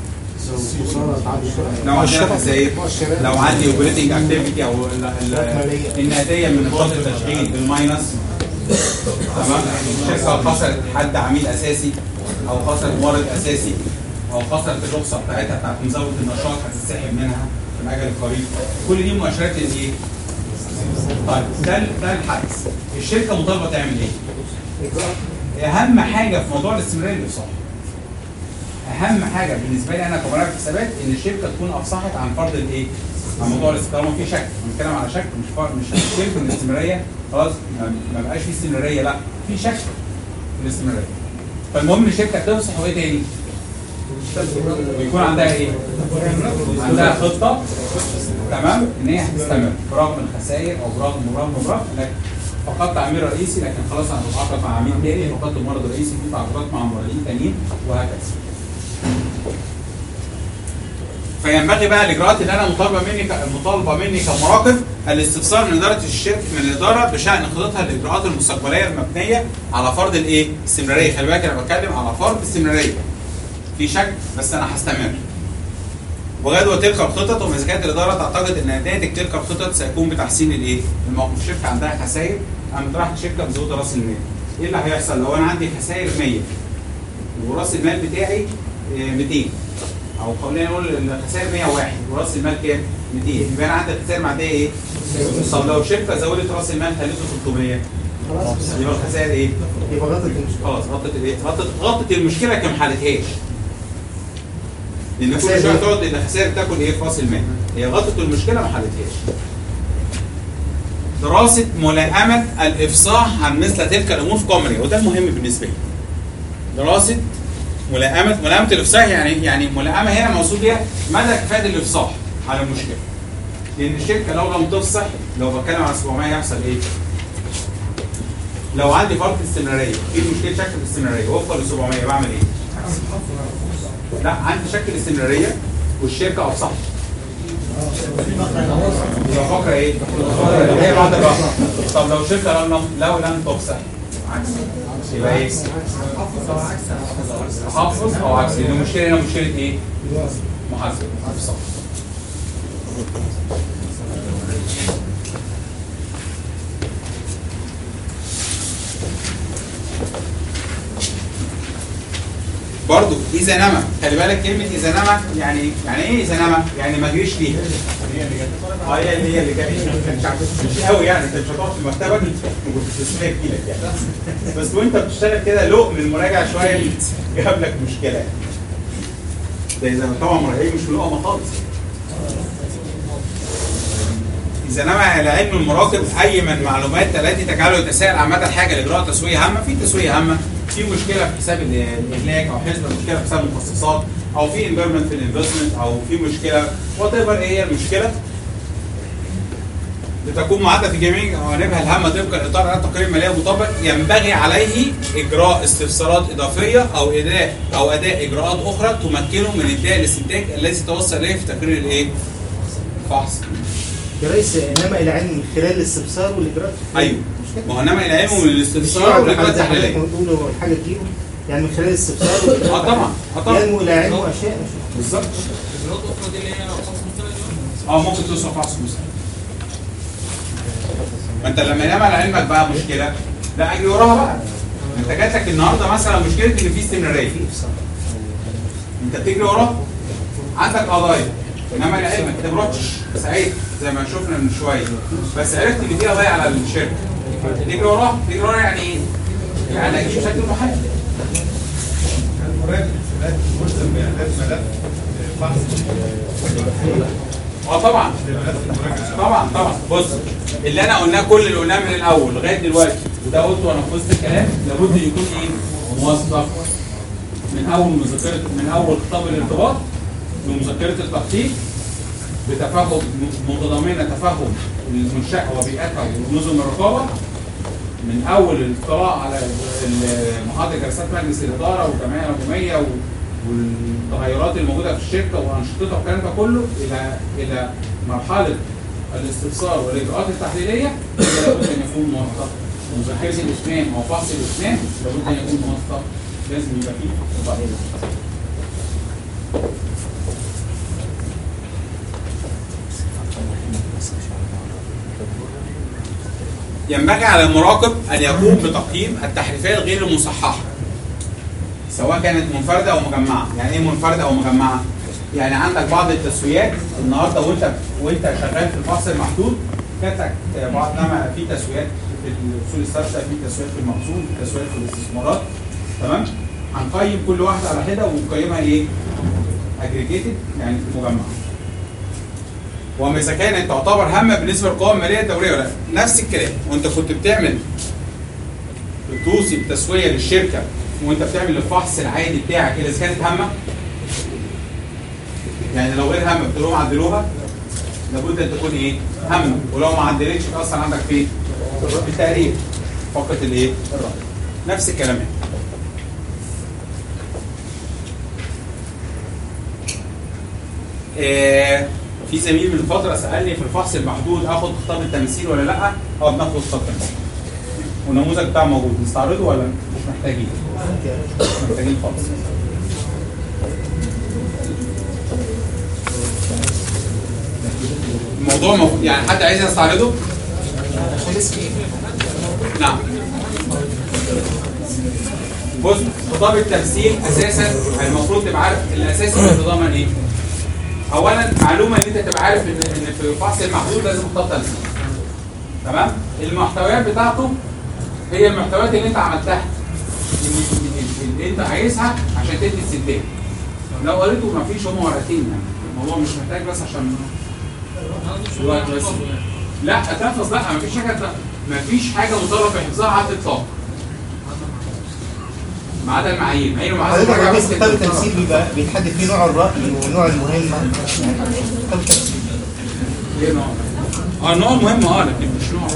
لو عندنا خسائر لو عندي اوبريتنج اكتيفيتي او ال- ال- الناتيه من نشاط التشغيل بالماينس تمام الشركه خسرت حد عميل اساسي او خسرت مورد اساسي او خسرت الرخصه بتاعتها بتاعت مزاوله النشاط هتتسحب منها في الاجل القريب كل دي مؤشرات الايه؟ طيب ده ال- ده الحدث الشركه مطالبه تعمل ايه؟ اهم حاجه في موضوع الاستمراريه الافصاح اهم حاجه بالنسبه لي انا كمراقب حسابات ان الشركه تكون افصحت عن فرض الايه؟ عن موضوع الاستمرار طالما في شك بنتكلم على شك مش فرض مش شك في الاستمراريه خلاص ما ما بقاش في استمراريه لا في شك في الاستمراريه فالمهم ان الشركه تفصح وايه تاني؟ ويكون عندها ايه؟ عندها خطه تمام ان هي هتستمر برغم الخسائر او برغم برغم برغم لكن فقدت عميل رئيسي لكن خلاص انا بتعاقد مع عميل تاني فقدت المرض الرئيسي في تعاقدات مع موردين تانيين وهكذا. فينبغي بقى الاجراءات اللي انا مطالبه مني ك- مطالبه مني كمراقب الاستفسار من اداره الشركه من الاداره بشان خططها للاجراءات المستقبليه المبنيه على فرض الايه؟ استمراريه، خلي بالك انا بتكلم على فرض استمراريه. في شك بس انا هستمر. وجدوى تلك الخطط وما اذا كانت الاداره تعتقد ان نتائج تلك الخطط سيكون بتحسين الايه؟ الموقف، الشركه عندها خسائر قامت راحت الشركه مزوده راس المال. ايه اللي هيحصل لو انا عندي خسائر 100 وراس المال بتاعي آه، 200 او خلينا نقول الخسائر 101 وراس المال كام؟ 200 يبقى انا عندي الخسائر معديه ايه؟ طب لو الشركه زودت راس المال خليته 300 يبقى الخسائر ايه؟ يبقى غلطت المشكله خلاص غطت الايه؟ غطت غطت المشكله لكن ما حلتهاش لان كل خسائر شويه إيه؟ تقعد ان خسائر تاكل ايه في راس المال هي غطت المشكله ما حلتهاش دراسه ملائمه الافصاح عن مثل تلك الامور في قمري وده المهم بالنسبه لي دراسه ملائمه ملائمه الافصاح يعني يعني ملائمه هنا موصول بيها مدى كفايه الافصاح على المشكله لان الشركه لو لم تفصح لو بتكلم على 700 يحصل ايه؟ لو عندي فرط استمراريه في مشكله شكل الاستمراريه وفقا ل 700 بعمل ايه؟ لا عندي شكل استمراريه والشركه افصحت يبقى فقره ايه؟ هي بعد الرقم طب لو الشركه لم لو لم تفصح يبقى ايه؟ تحفظ او عكس لان المشكله هنا مشكله ايه؟ محاسبه افصح برضو اذا نما خلي بالك كلمه اذا نما يعني يعني ايه اذا نما؟ يعني ما اجريش فيها اه هي اللي هي اللي جايه مش عارف مش قوي يعني انت مش هتقعد في مكتبك وكنت بتسمعها كتير يعني بس وانت بتشتغل كده لقم المراجعه شويه جاب لك مشكله يعني ده اذا طبعا مراجعين مش لقمه خالص إذا نما إلى علم المراقب أي من المعلومات التي تجعله يتساءل عن مدى الحاجة لإجراء تسوية هامة، في تسوية هامة، في مشكلة في حساب ال- الإهلاك أو حسب مشكلة في حساب المخصصات أو في انفيرمنت في الانفستمنت أو في مشكلة وات ايفر إيه هي المشكلة لتكون معدة في جميع جوانبها الهامة طبقا لإطار التقرير المالية المطبق ينبغي عليه إجراء استفسارات إضافية أو أداء أو أداء إجراءات أخرى تمكنه من إنتهاء الاستنتاج الذي توصل إليه في تقرير الإيه؟ فحص يا ريس انما الى علم من خلال الاستفسار والاجراء ايوه ما هو انما العلم من الاستفسار والاجراءات التحليليه بنقول حاجه كيلو يعني من خلال الاستفسار والاجراء اه طبعا اه طبعا ينمو الى علم اشياء بالظبط الاجراءات الاخرى دي اللي هي خاصه بالمستوى اه ممكن توصل فحص مسلم ما انت لما ينام على علمك بقى مشكله لا اجري وراها بقى انت جات لك النهارده مثلا مشكله ان في استمراريه انت بتجري وراها عندك قضايا انما لعلمك انت ما رحتش سعيد زي ما شفنا من شويه بس عرفت ان في قضايا على الشركه تجري وراها تجري وراها يعني ايه؟ يعني اجيب شكل محل المراقب ملزم باعداد ملف فحص اه طبعا طبعا طبعا بص اللي انا قلناه كل اللي قلناه من الاول لغايه دلوقتي وده قلته وانا في وسط الكلام لابد ان يكون ايه؟ موثق من اول مذكره من اول خطاب الارتباط بمذكره التخطيط بتفهم متضمنه تفهم المنشاه وبيئتها ونظم الرقابه من اول الاطلاع على ال- محاضره جلسات مجلس الاداره والجمعيه العموميه و- والتغيرات الموجوده في الشركه وانشطتها والكلام ده كله الى الى مرحله الاستفسار والاجراءات التحليليه ده لابد ان يكون موثق مذكره الاسنان او فحص الاسنان لابد ان يكون موثق لازم يبقى فيه تفاعل ينبغي على المراقب ان يقوم بتقييم التحريفات غير المصححه سواء كانت منفرده او مجمعه يعني ايه منفرده او مجمعه يعني عندك بعض التسويات النهارده وانت وانت شغال في الفحص المحدود جات لك بعض نما في تسويات في الاصول الثابته في تسويات في المخزون في تسويات في الاستثمارات تمام هنقيم كل واحده على حده ونقيمها ايه اجريجيتد يعني مجمعه وما اذا كانت تعتبر هامه بالنسبه للقوائم الماليه الدوريه ولا لا. نفس الكلام وانت كنت بتعمل بتوصي بتسويه للشركه وانت بتعمل الفحص العادي بتاعك اذا كانت هامه يعني لو غير هامه بتقول لهم عدلوها لابد ان تكون ايه؟ هامه ولو ما عدلتش تاثر عندك فين؟ في التقرير فقط الايه؟ الرأي نفس الكلام يعني. آه، في زميل من فتره سالني في الفحص المحدود اخد خطاب التمثيل ولا لا؟ اه بناخد خطاب التمثيل. والنموذج بتاعه موجود نستعرضه ولا مش محتاجين؟ مش محتاجين خالص. الموضوع مف... يعني حد عايز يستعرضه؟ نعم. بص خطاب التمثيل اساسا المفروض تبقى عارف الاساسي بيتضمن ايه؟ اولا معلومه ان انت تبقى عارف ان ان في الفحص المحدود لازم خطاب تمثيل. تمام؟ المحتويات بتاعته هي المحتويات اللي انت عملتها اللي, اللي انت عايزها عشان تدي السداد لو قريته مفيش هما ورقتين يعني الموضوع مش محتاج بس عشان الوقت بس لا تنفذ لا مفيش حاجه مفيش حاجه مطالب بحفظها على الاطلاق ما عدا المعايير معايير ومعايير حضرتك المراجعة عندك بس كتاب التمثيل بيبقى بيتحدد فيه نوع الرأي ونوع المهمة يعني كتاب التمثيل ايه نوع؟ اه النوع مهم اه لكن مش نوع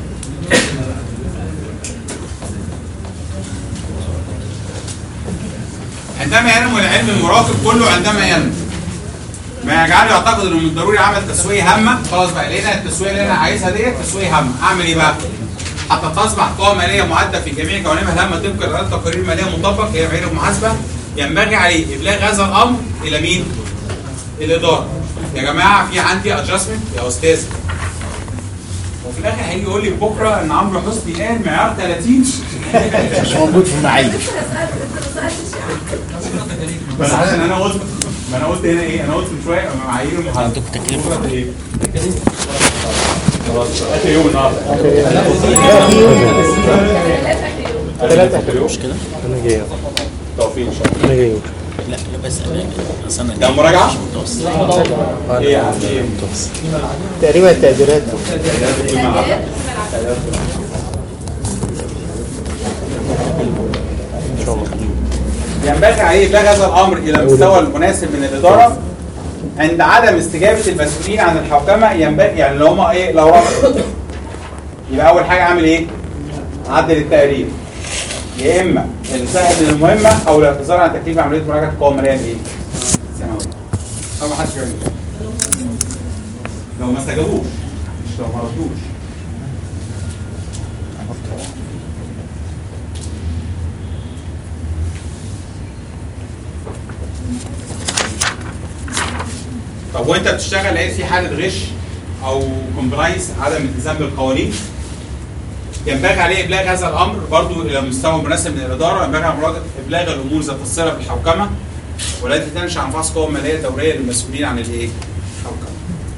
عندما ينمو العلم المراقب كله عندما ينمو ما يجعله يعتقد انه من الضروري عمل تسويه هامه خلاص بقى لقينا التسويه اللي انا عايزها ديت تسويه هامه اعمل ايه بقى؟ حتى تصبح قوة مالية معدة في جميع جوانبها الهامة طبقا لإعلان التقارير المالية المطبق هي معايير المحاسبة ينبغي عليه إبلاغ هذا الأمر إلى مين؟ الإدارة. يا جماعة في عندي ادجستمنت يا أستاذ وفي الآخر هيجي يقول لي بكرة إن عمرو حسني قال معيار 30 مش موجود في المعايير بس عشان أنا قلت ما أنا قلت هنا إيه؟ أنا قلت من شوية معايير المحاسبة عندكم تكلفة إيه؟ خلاص آخر يوم النهارده ثلاثة مش كده؟ أنا جاي توفيق إن شاء الله أنا جاي لا لا بس أنا- أصل أنا ده مراجعة؟ مش متوسط إيه يعني إيه؟ تقريبا التقديرات إن شاء الله ينبغي عليه إبلاغ هذا الأمر إلى المستوى المناسب من الإدارة عند عدم استجابة المسؤولين عن الحوكمة ينبغي يعني لو هم إيه لو رفضوا يبقى أول حاجة أعمل إيه؟ عدل التقرير يا إما انتهى من المهمة أو الاعتذار عن تكليف عملية مراجعة القوى المالية الإيه؟ السنوية. طبعا محدش يعمل كده. لو ما استجابوش مش لو ما ردوش طب وانت بتشتغل لقيت في حاله غش او كومبلاينس عدم التزام بالقوانين ينبغي عليه ابلاغ هذا الامر برضو الى مستوى مناسب من الاداره ينبغي على مراجعه ابلاغ الامور ذات الصله بالحوكمه والتي تنشا عن فحص قوى ماليه دوريه للمسؤولين عن الايه؟ الحوكمه.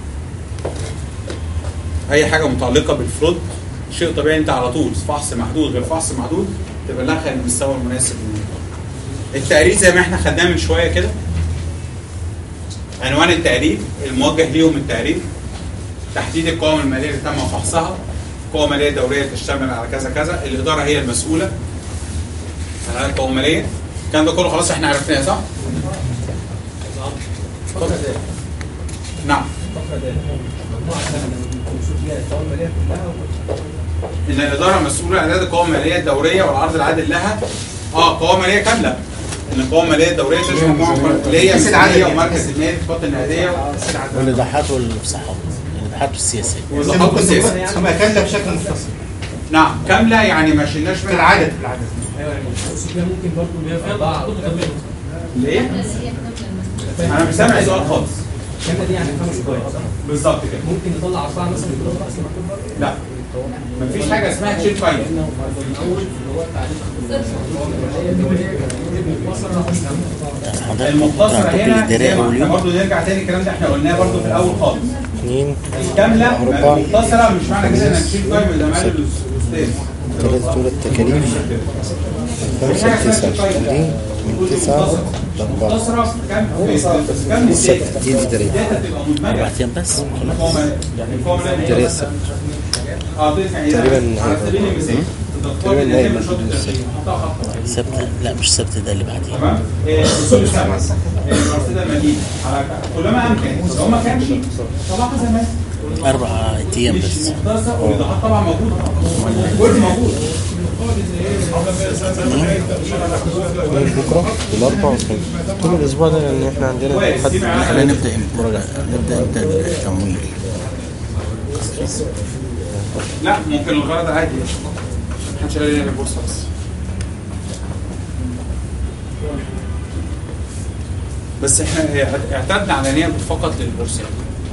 اي حاجه متعلقه بالفرود شيء طبيعي انت على طول فحص محدود غير فحص محدود تبلغها للمستوى المناسب من الاداره. التقرير زي ما احنا خدناه من شويه كده عنوان التقرير الموجه ليهم التقرير تحديد القوائم الماليه اللي تم فحصها قوة مالية دورية تشتمل على كذا كذا الإدارة هي المسؤولة عن القوائم المالية الكلام ده كله خلاص احنا عرفناه صح؟ نعم ان الاداره مسؤوله عن اعداد القوائم الماليه الدوريه والعرض العادل لها اه قوائم ماليه كامله ان القوائم الماليه الدوريه تشمل مجموعه اللي هي بس العدد ميزانيه يعني. ومركز المال الخطه النقديه والإيضاحات والصحة الإيضاحات السياسية بس والضغط ممكن السياسي تبقى تبقى كاملة بشكل مختصر نعم كامله يعني ما شلناش في منها العدد في العدد ايوه يعني ممكن برضه بيبقى فيها خطوط مكمله ليه؟ انا مش سامع السؤال خالص الكامله دي يعني خمس دقايق صح؟ بالظبط كده ممكن نطلع اربعه مثلا من كل راس مكتوب بره لا مفيش حاجه اسمها تشيل فايل من اول اللي هو التعليق المختصره هنا زي الإدارية ما أول احنا يوم برضه نرجع تاني الكلام ده احنا قلناه برضه في الاول خالص اثنين الكامله أربعة. المختصره مش معنى كده انك تشيل فايل زي ما قال الاستاذ ثلاثة دول التكاليف خمسة تسعة عشرين من تسعة لأربعة مختصره كام كام الداتا دي الإدارية الداتا تبقى مدمجه أربع أيام بس القوة يعني القوة الإدارية السبت اه تدفع ايه تقريباً على سبيل المثال تقريباً الدكتور نهاية اللي محدود من السبت. حطها خط السبت لا مش السبت ده اللي بعديه تمام آه، اصول السبع آه، الرصيد المدينة على كلما امكن لو ما كانش طبعا زي ما هي. أربع أيام مش بس مختصر والايضاحات طبعا موجوده كل موجود بكرة الأربع والخميس طول الأسبوع ده لأن إحنا عندنا كويس حد دي معانا. احنا نبدأ امتى مراجعة نبدأ امتى التمويل لا ممكن الغرض عادي محدش قال لي البورصه بس بس احنا اعتدنا على نية فقط للبورصه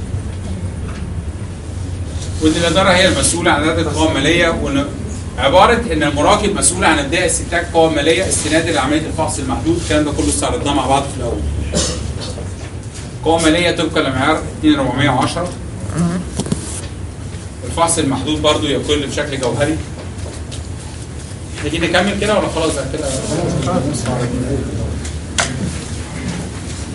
وان الاداره هي المسؤوله عن اداره القوائم الماليه وان عباره ان المراقب مسؤول عن ابداء استنتاج قوائم ماليه استنادا لعمليه الفحص المحدود الكلام ده كله استعرضناه مع بعض في الاول. قوائم ماليه طبقا لمعيار 2410 الفحص المحدود برضو يقل بشكل جوهري نيجي نكمل كده ولا خلاص بقى كده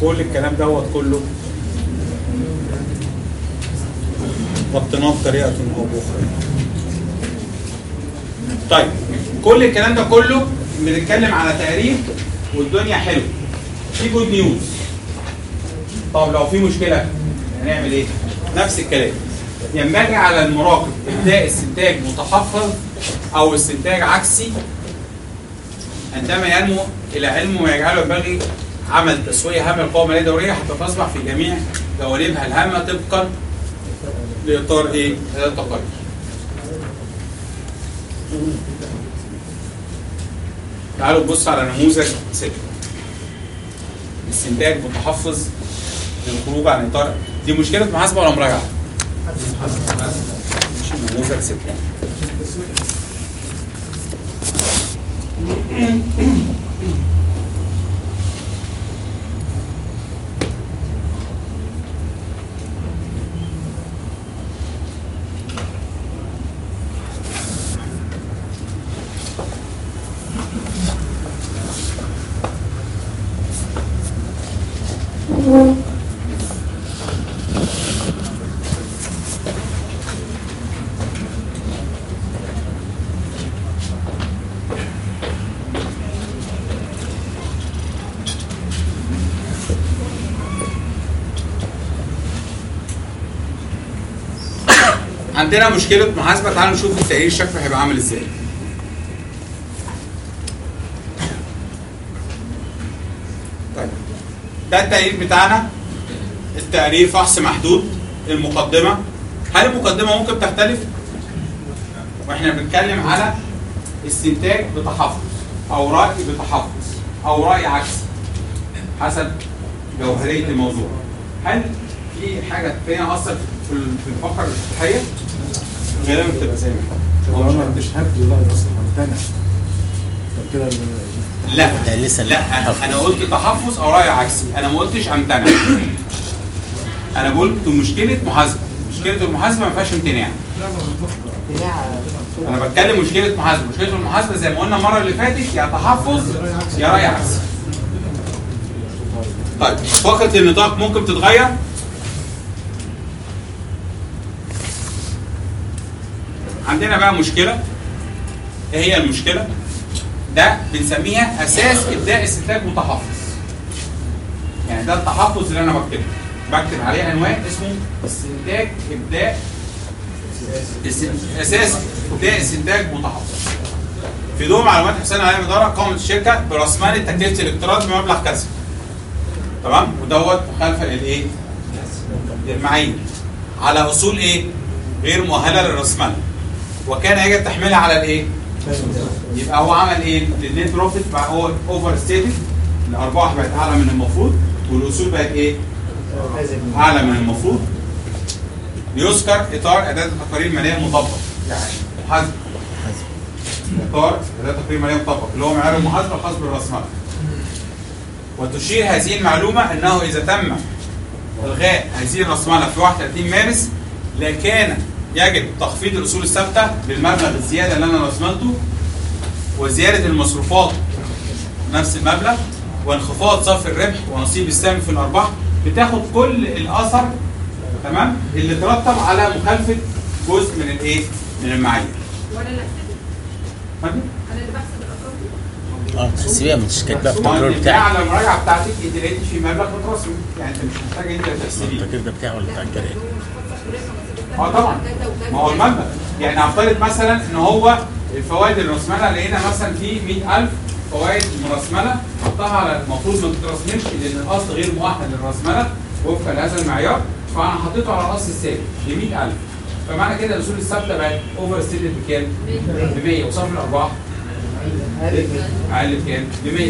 كل الكلام دوت كله غطيناه بطريقه او باخرى طيب كل الكلام ده كله بنتكلم على تقريب والدنيا حلوه في جود نيوز طب لو في مشكله هنعمل ايه؟ نفس الكلام ينبغي على المراقب ابداء استنتاج متحفظ او استنتاج عكسي عندما ينمو الى علم ويجعله ينبغي عمل تسويه هامه للقوى الماليه الدوريه حتى تصبح في جميع جوانبها الهامه طبقا لاطار ايه؟ هذا التقرير. تعالوا نبص على نموذج ستة. استنتاج متحفظ للخروج عن اطار دي مشكله محاسبه ولا مراجعه؟ مش نموذج ستة. عندنا مشكله محاسبه تعالوا نشوف التقرير شكله هيبقى عامل ازاي طيب ده التقرير بتاعنا التقرير فحص محدود المقدمه هل المقدمه ممكن تختلف واحنا بنتكلم على استنتاج بتحفظ او راي بتحفظ او راي عكسي حسب جوهريه الموضوع هل في حاجه تانية اثر في في الفقره الافتتاحيه غالبا بتبقى زي ما هو انا مش هبدي لا اصلا ممتنع طب كده لا ده لسه لا انا انا قلت تحفظ او راي عكسي انا ما قلتش امتنع انا قلت مشكله محاسبه مشكله المحاسبه ما فيهاش امتناع انا بتكلم مشكله محاسبه مشكله المحاسبه زي ما قلنا المره اللي فاتت يا تحفظ يا راي عكسي طيب فقره النطاق ممكن تتغير عندنا بقى مشكله ايه هي المشكله ده بنسميها اساس ابداء استنتاج متحفظ يعني ده التحفظ اللي انا بكتبه بكتب عليه عنوان اسمه استنتاج ابداء است- اساس ابداء استنتاج متحفظ في ضوء معلومات حسين علي الاداره قامت الشركه براس مال تكلفه الاقتراض بمبلغ كذا تمام ودوت مخالفه للايه؟ للمعايير على اصول ايه؟ غير مؤهله للراس مال وكان يجب تحميلها على الايه؟ يبقى هو عمل ايه؟ النت بروفيت بقى هو اوفر ستيتد الارباح بقت اعلى من المفروض والاصول بقت ايه؟ اعلى من المفروض يذكر اطار اداه التقارير الماليه المطبق يعني محاسبه اطار اداه التقارير الماليه المطبق اللي هو معيار المحاسبه الخاص بالراس مال وتشير هذه المعلومه انه اذا تم الغاء هذه الراسمالة في 31 مارس لكان يجب تخفيض الاصول الثابته بالمبلغ الزياده اللي انا رسمته وزياده المصروفات نفس المبلغ وانخفاض صافي الربح ونصيب السهم في الارباح بتاخد كل الاثر تمام اللي ترتب على مخالفه جزء من الايه؟ من المعايير. وانا اللي احسب فاهم؟ انا اللي بحسب الارقام دي اه تحسبيها مش كاتبها في طبعاً التقرير البناء بتاعك على المراجعه بتاعتك انت لقيت في مبلغ مترسم يعني انت مش محتاج انت تحسبيه. التقرير ده بتاعه ولا بتاع الجرائم؟ اه طبعا ما هو المبلغ يعني هفترض مثلا ان هو الفوائد الراسمالة لقينا مثلا في 100000 فوائد مرسمله حطها على المفروض ما تترسمش لان الاصل غير مؤهل للراسمله وفقا لهذا المعيار فانا حطيته على الاصل الثابت ب 100000 فمعنى كده الاصول الثابته بقت اوفر ستيتد بكام؟ ب 100 وصافي الارباح اقل بكام؟ ب 100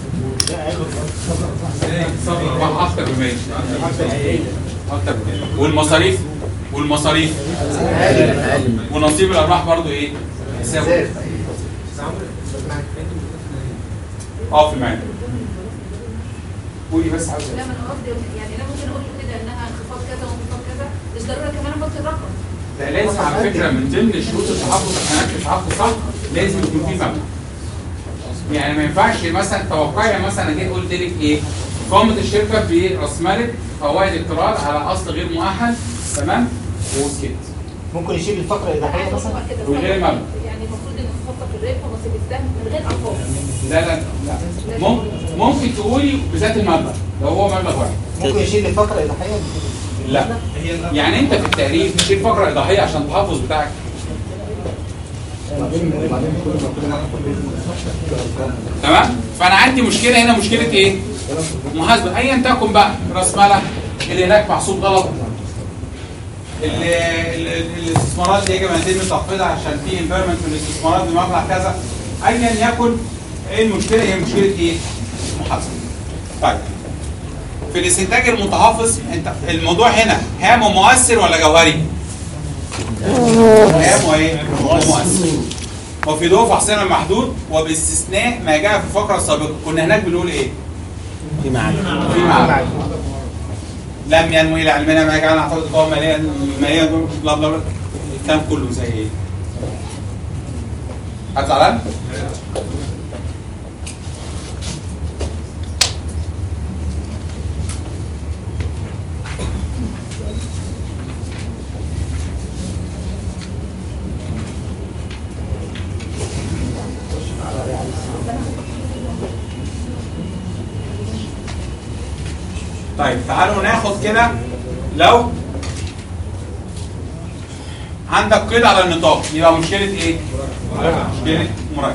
صافي الارباح اكتر ب 100 اكتر ب 100 والمصاريف والمصاريف ونصيب الارباح برضو ايه؟ يساوي اه في المعنى قولي بس عاوز لا ما انا قصدي يعني انا ممكن اقول كده انها انخفاض كذا وانخفاض كذا مش ضروري كمان احط الرقم ده لازم على فكره من ضمن شروط التحفظ الحالات التحفظ صح لازم يكون في مبلغ يعني ما ينفعش مثلا توقعي مثلا جيت قلت لك ايه قامت الشركه براس مالك فوائد اقتراض على اصل غير مؤهل تمام وسكت ممكن يشيل الفقره الاضافيه مثلا وغير مبلغ يعني المفروض ان تفكر في الربح ونصيب السهم من غير ارقام لا لا لا ممكن ممكن تقولي بذات المبلغ لو هو مبلغ واحد ممكن يشيل الفقره الاضافيه لا يعني انت في التقرير تشيل فقره اضافيه عشان التحفظ بتاعك تمام فانا عندي مشكله هنا مشكله ايه محاسبه ايا تكن بقى راس مالك اللي هناك محسوب غلط ال- ال- الاستثمارات دي يجب ان يتم تخفيضها عشان في انفيرمنت في الاستثمارات بمبلغ كذا ايا يكن ايه المشكله هي مشكله ايه محاسبه طيب في الاستنتاج المتحفظ انت الموضوع هنا هام ومؤثر ولا جوهري؟ هام وايه؟ ومؤثر وفي ضوء فحصنا المحدود وباستثناء ما جاء في الفقره السابقه كنا هناك بنقول ايه؟ في معاد في معاد لم ينمو الى علمنا ما يجعل نعتقد قوة مالية مالية بلا بلا بلا الكلام كله زي ايه؟ حد زعلان؟ طيب تعالوا ناخد كده لو عندك قيد على النطاق يبقى مشكلة ايه؟ مشكلة مراقب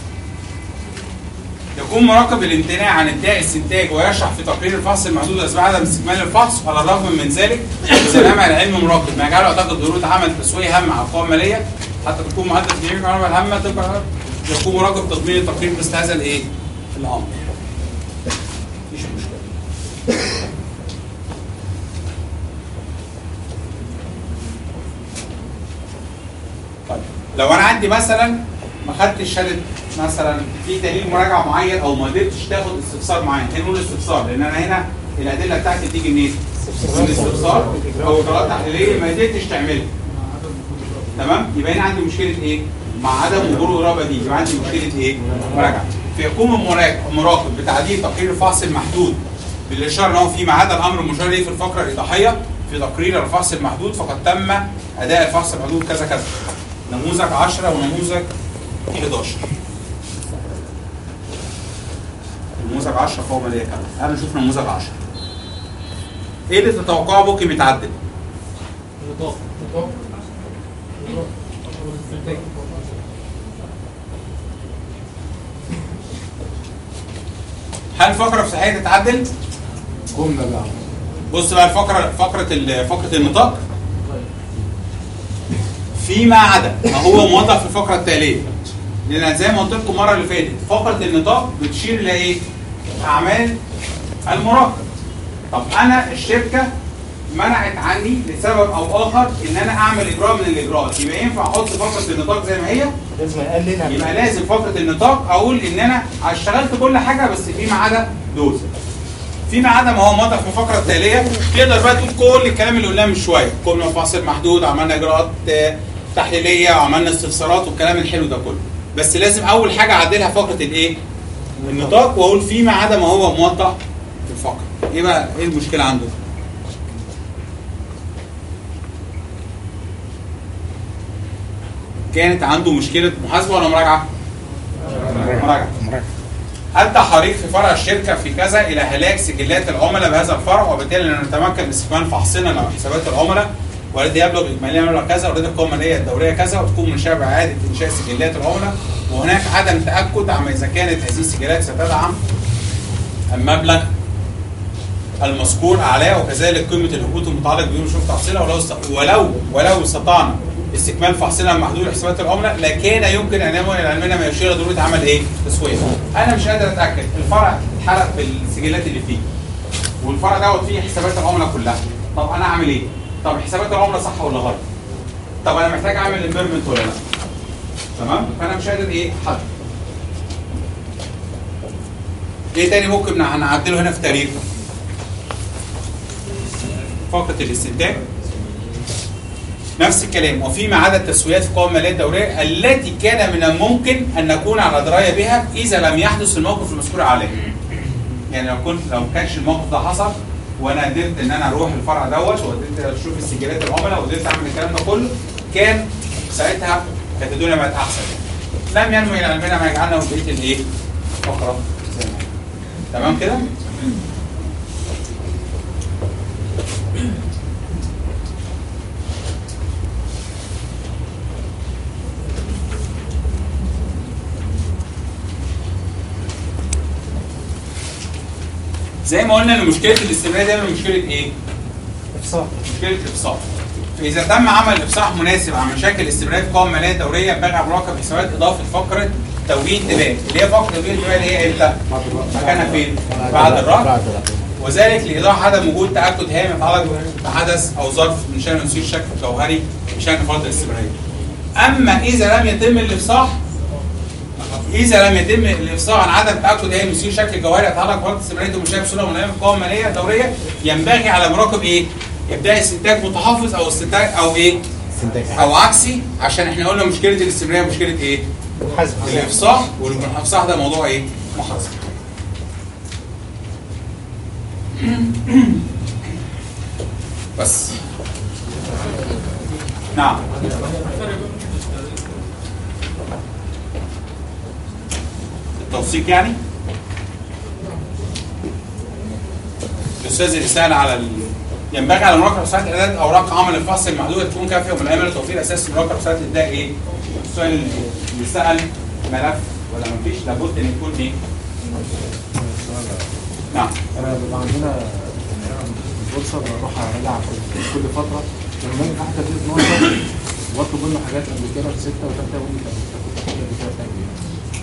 يكون مراقب الامتناع عن اداء استنتاج ويشرح في تقرير الفحص المحدود اسباب عدم استكمال الفحص على الرغم من ذلك سلام العلم مراقب ما يجعله يعتقد ضروره عمل تسويه هامه على القوى الماليه حتى تكون مهدد في جميع المعلومات الهامه تبقى يكون مراقب تضمين التقرير مثل هذا الايه؟ الامر. مفيش مشكله. طيب لو انا عندي مثلا ما خدتش شهاده مثلا في دليل مراجعه معين او ما قدرتش تاخد استفسار معين هنا نقول استفسار لان انا هنا الادله بتاعتي بتيجي منين؟ من الاستفسار او اجراءات تحليليه ما قدرتش تعملها تمام يبقى هنا عندي مشكله ايه؟ مع عدم وجود الرغبه دي يبقى عندي مشكله ايه؟ مراجعه فيقوم المراقب المراقب بتعديل تقرير الفحص المحدود بالاشاره ان هو فيما عدا الامر المشار اليه في الفقره الايضاحيه في تقرير الفحص المحدود فقد تم اداء الفحص المحدود كذا كذا نموذج 10 ونموذج 11 نموذج 10 فوق ماليه كامله تعالوا نشوف نموذج 10 ايه اللي تتوقعه ممكن يتعدل؟ نطاق نطاق هل فقره في صحيح تتعدل؟ قمنا بقى بص بقى الفقره فقره ال- فقره النطاق فيما عدا ما هو موضح في الفقره التاليه لان زي ما قلت لكم المره اللي فاتت فقره النطاق بتشير الى ايه؟ اعمال المراقب طب انا الشركه منعت عني لسبب او اخر ان انا اعمل اجراء من الاجراءات يبقى ينفع احط فقره النطاق زي ما هي لازم اقللها يبقى لازم فقره النطاق اقول ان انا اشتغلت كل حاجه بس فيما عدا دول فيما عدا ما هو موضح في الفقره التاليه تقدر بقى تقول كل الكلام اللي قلناه من شويه قمنا بفحص محدود عملنا اجراءات آه، تحليليه وعملنا استفسارات والكلام الحلو ده كله بس لازم اول حاجه اعدلها فقره الايه؟ النطاق واقول فيما عدا ما هو موضح في الفقره ايه بقى ايه المشكله عنده؟ كانت عنده مشكله محاسبه ولا مراجعه؟ مراجعه أدى حريق في فرع الشركة في كذا إلى هلاك سجلات العملاء بهذا الفرع وبالتالي نتمكن من استكمال فحصنا لحسابات العملاء والذي يبلغ إجمالي مبلغ كذا وردت القوة المالية الدورية كذا وتكون منشأة بإعادة إنشاء سجلات العملاء وهناك عدم تأكد عما إذا كانت هذه السجلات ستدعم المبلغ المذكور أعلاه وكذلك قيمة الهبوط المتعلق بدون شروط تحصيلها ولو است... ولو ولو استطعنا استكمال فحصنا المحدود لحسابات العملاء لكان يمكن ان ينمو الى علمنا ما يشير ضروره عمل ايه؟ تسويه. انا مش قادر اتاكد الفرع اتحرق بالسجلات اللي فيه والفرع دوت فيه حسابات العملاء كلها. طب انا اعمل ايه؟ طب حسابات العملاء صح ولا غلط؟ طب انا محتاج اعمل امبيرمنت ولا لا؟ تمام؟ فانا مش قادر ايه؟ حد. ايه تاني ممكن هنعدله هنا في تاريخ؟ فقره الاستنتاج نفس الكلام وفيما عدا التسويات في القوائم الماليه الدوريه التي كان من الممكن ان نكون على درايه بها اذا لم يحدث الموقف المذكور عليه. يعني لو كنت لو ما كانش الموقف ده حصل وانا قدرت ان انا اروح الفرع دوت وقدرت اشوف استجابات العملاء وقدرت اعمل الكلام ده كله كان ساعتها كانت الدنيا بقت احسن لم ينمو الى علمنا ما يجعلنا بقيه الايه؟ فقره زي ما هي. تمام كده؟ زي ما قلنا ان مشكله الاستمراريه دايما مشكله ايه؟ افصاح مشكله افصاح فاذا تم عمل افصاح مناسب عن مشاكل الاستمراريه في قوائم ماليه دوريه ينبغي على مراقب حسابات اضافه فقره توجيه انتباه اللي هي فقره توجيه الانتباه اللي هي امتى؟ مكانها فين؟ بعد الرفع وذلك لايضاح عدم وجود تاكد هام يتعلق بحدث او ظرف من شان يثير شك جوهري بشان فرض الاستمراريه. اما اذا لم يتم الافصاح اذا لم يتم الافصاح عن عدم تاكد هي مثير شكل جوهري يتعلق بفرض استمراريه المشاهد بصوره ملائمه في قوائم ماليه دوريه ينبغي على مراقب ايه؟ ابداء استنتاج متحفظ او استنتاج او ايه؟ او عكسي عشان احنا قلنا مشكله الاستمراريه مشكله ايه؟ الافصاح والافصاح ده موضوع ايه؟ محاسبه. بس نعم التوثيق يعني الاستاذ الرساله على ال... ينبغي على مراقب حسابات اعداد اوراق عمل الفحص المحدوده تكون كافيه وملائمه لتوفير اساس مراقب حسابات اداء ايه؟ السؤال اللي سال ملف ولا مفيش لابد ان يكون ايه؟ نعم انا بيبقى عندنا البورصه بروح اراجع كل كل فتره لما باجي تحت تدريب 12 واطلب منه حاجات قبل كده في 6 و3 يقول لي طب انت كنت بتاخد قبل كده بتعمل ايه؟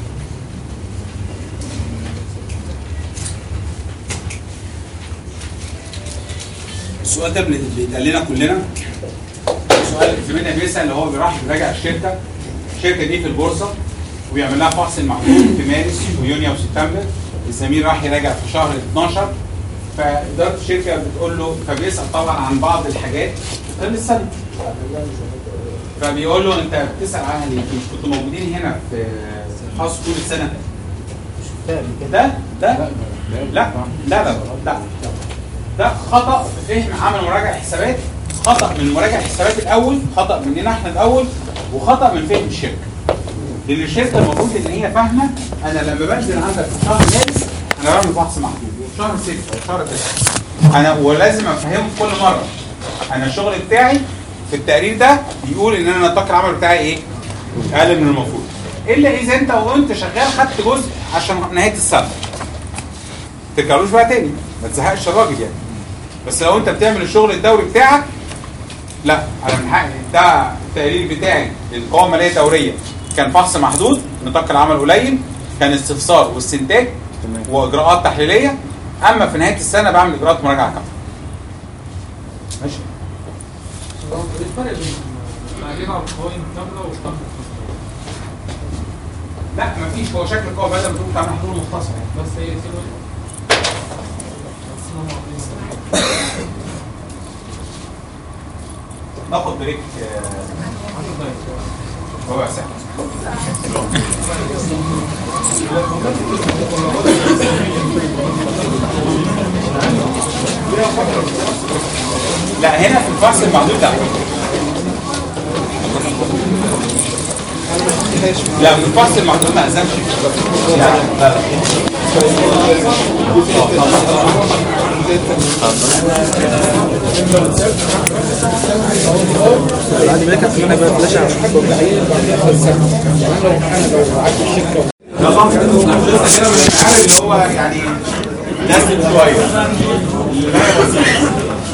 السؤال ده بن- بيتقال لنا كلنا سؤال زميلنا بيسال اللي هو بيروح يراجع الشركه الشركه دي في البورصه وبيعمل لها فحص المحدود في مارس ويونيو وسبتمبر الزميل راح يراجع في شهر 12 فاداره الشركه بتقول له فبيسال طبعا عن بعض الحاجات خلال السنه فبيقول له انت بتسال عنها ليه؟ مش كنتوا موجودين هنا في فحص طول السنه ده ده لا لا لا لا لا ده خطا في فهم عمل مراجع حسابات خطا من مراجع الحسابات الاول خطا مننا احنا الاول وخطا من فهم الشركه لان الشركه المفروض ان هي فاهمه انا لما بنزل عندك في شهر مارس انا بعمل فحص محدود وفي شهر 6 وفي شهر 9 انا ولازم افهمه كل مره انا الشغل بتاعي في التقرير ده بيقول ان انا نطاق العمل بتاعي ايه؟ اقل من المفروض الا اذا انت وانت شغال خدت جزء عشان نهايه السنه ما ترجعلوش بقى تاني ما تزهقش الراجل يعني بس لو انت بتعمل الشغل الدوري بتاعك لا انا من حقي ده التقرير بتاعي للقوائم الماليه الدوريه كان فحص محدود نطاق العمل قليل كان استفسار واستنتاج واجراءات تحليليه اما في نهايه السنه بعمل اجراءات مراجعه كامله ماشي ايه الفرق بين معايير على القوائم كامله وشرح لا مفيش هو شكل القوائم بدل ما تقول بتاع محلول مختصر بس هي كده ناخد بريك آه، ربع ساعه لا هنا في الفحص المحدود لا لا في الفحص المحدود ما الزمش لا لا لا بعد ما كانت انا بقى فلاش على يلا كده من العارف اللي هو يعني لازم شويه اللي هي بسيطة.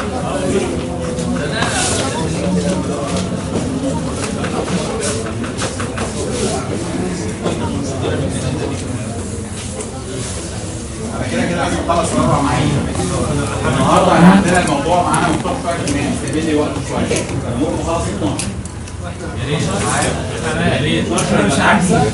انا كده كده عايز اخلص الاربع معايير النهارده احنا عندنا الموضوع معانا مفتوح شويه كمان سيب لي وقت شويه المهم خلاص 12 مش عكسه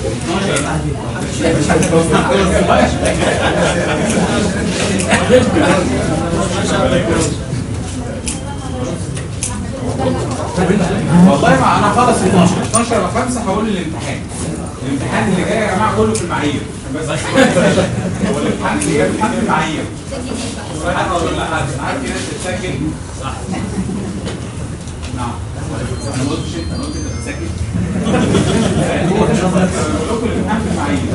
والله ما انا خلص 12 12 و 5 هقول الامتحان الامتحان اللي جاي يا جماعه كله في المعايير عشان بس هو الامتحان اللي هي امتحان المعايير انا اقول لحد عارف في ناس بتسجل صح نعم انا ما قلتش انت انا قلت انت بتسجل بقول لكم الامتحان في المعايير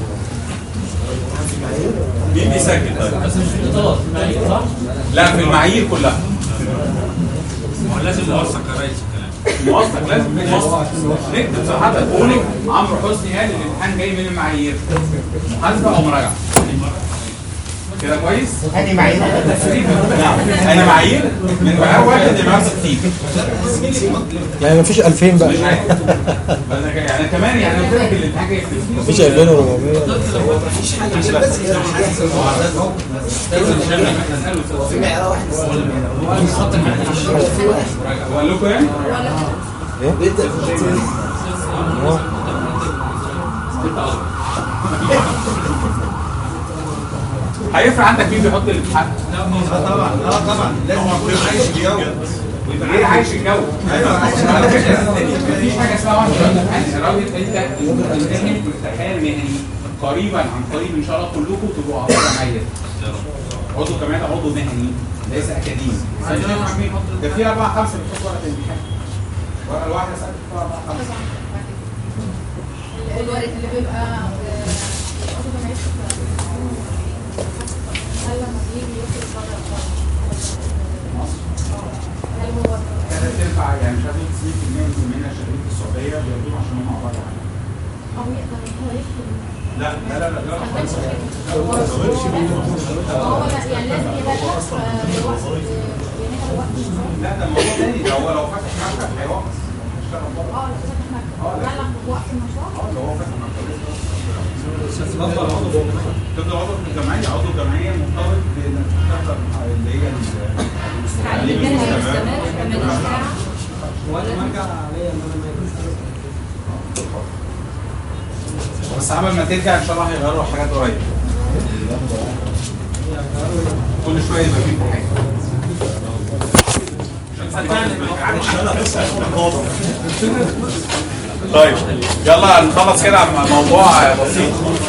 مين بيسجل طيب؟ بس مش في الاطار في المعايير صح؟ لا في المعايير كلها ما هو لازم موثق يا ريس الكلام موثق لازم موثق نكتب صراحة تقولي عمرو حسني قال الامتحان جاي من المعايير محاسبة أو مراجعة كده كويس؟ أنهي معايير؟ نعم أنا معايير من معايير واحد لمعايير 60 يعني مفيش 2000 بقى مش عارف بس أنا يعني أنا كمان يعني قلت لك الامتحان جاي في مفيش 2400 مفيش حاجة عشان بس بقول لكم يعني؟ هيفرق عندك مين بيحط الامتحان؟ لا ما هو طبعا اه طبعا لازم يكون عايش الجو ايه عايش الجو؟ ايوه عايش على فكره مفيش حاجه اسمها واحد الراجل انت امتحان امتحان مهني قريبا عن قريب ان شاء الله كلكم تبقوا اعضاء جمعيه عضو كمان عضو مهني ليس اكاديمي ده في اربعه خمسه بيحطوا ورقه الامتحان ورقه الواحده ساعات بتحط اربعه خمسه الورق اللي بيبقى آه، عضو جمعية هل لما بيجي يخرج بره القاعة هل هو كانت تنفع يعني مش عارف 90% من زمايلنا شغالين في السعوديه بياخدوهم عشان هم اعضاء جمعيه أو يقدر هو يخرج لا لا لا لا لا هو هو لا يعني لازم يبقى شخص بوقت يعني هو وقت لا ده موضوع تاني ده هو لو فتح مكتب هيوقف هيشتغل بره اه لو فتح مكتب بلغ بوقت المشروع اه لو هو فتح مكتب تفضل عضو تفضل عضو في الجمعيه عضو الجمعيه مرتبط بانك تحضر اللي هي تعليم منها يستمر كمان ساعة ولا مرجع عليا ان انا ما يكونش بس عمل ما ترجع ان شاء الله هيغيروا حاجات قريب كل شويه يبقى في حاجه طيب يلا نخلص كده مع موضوع بسيط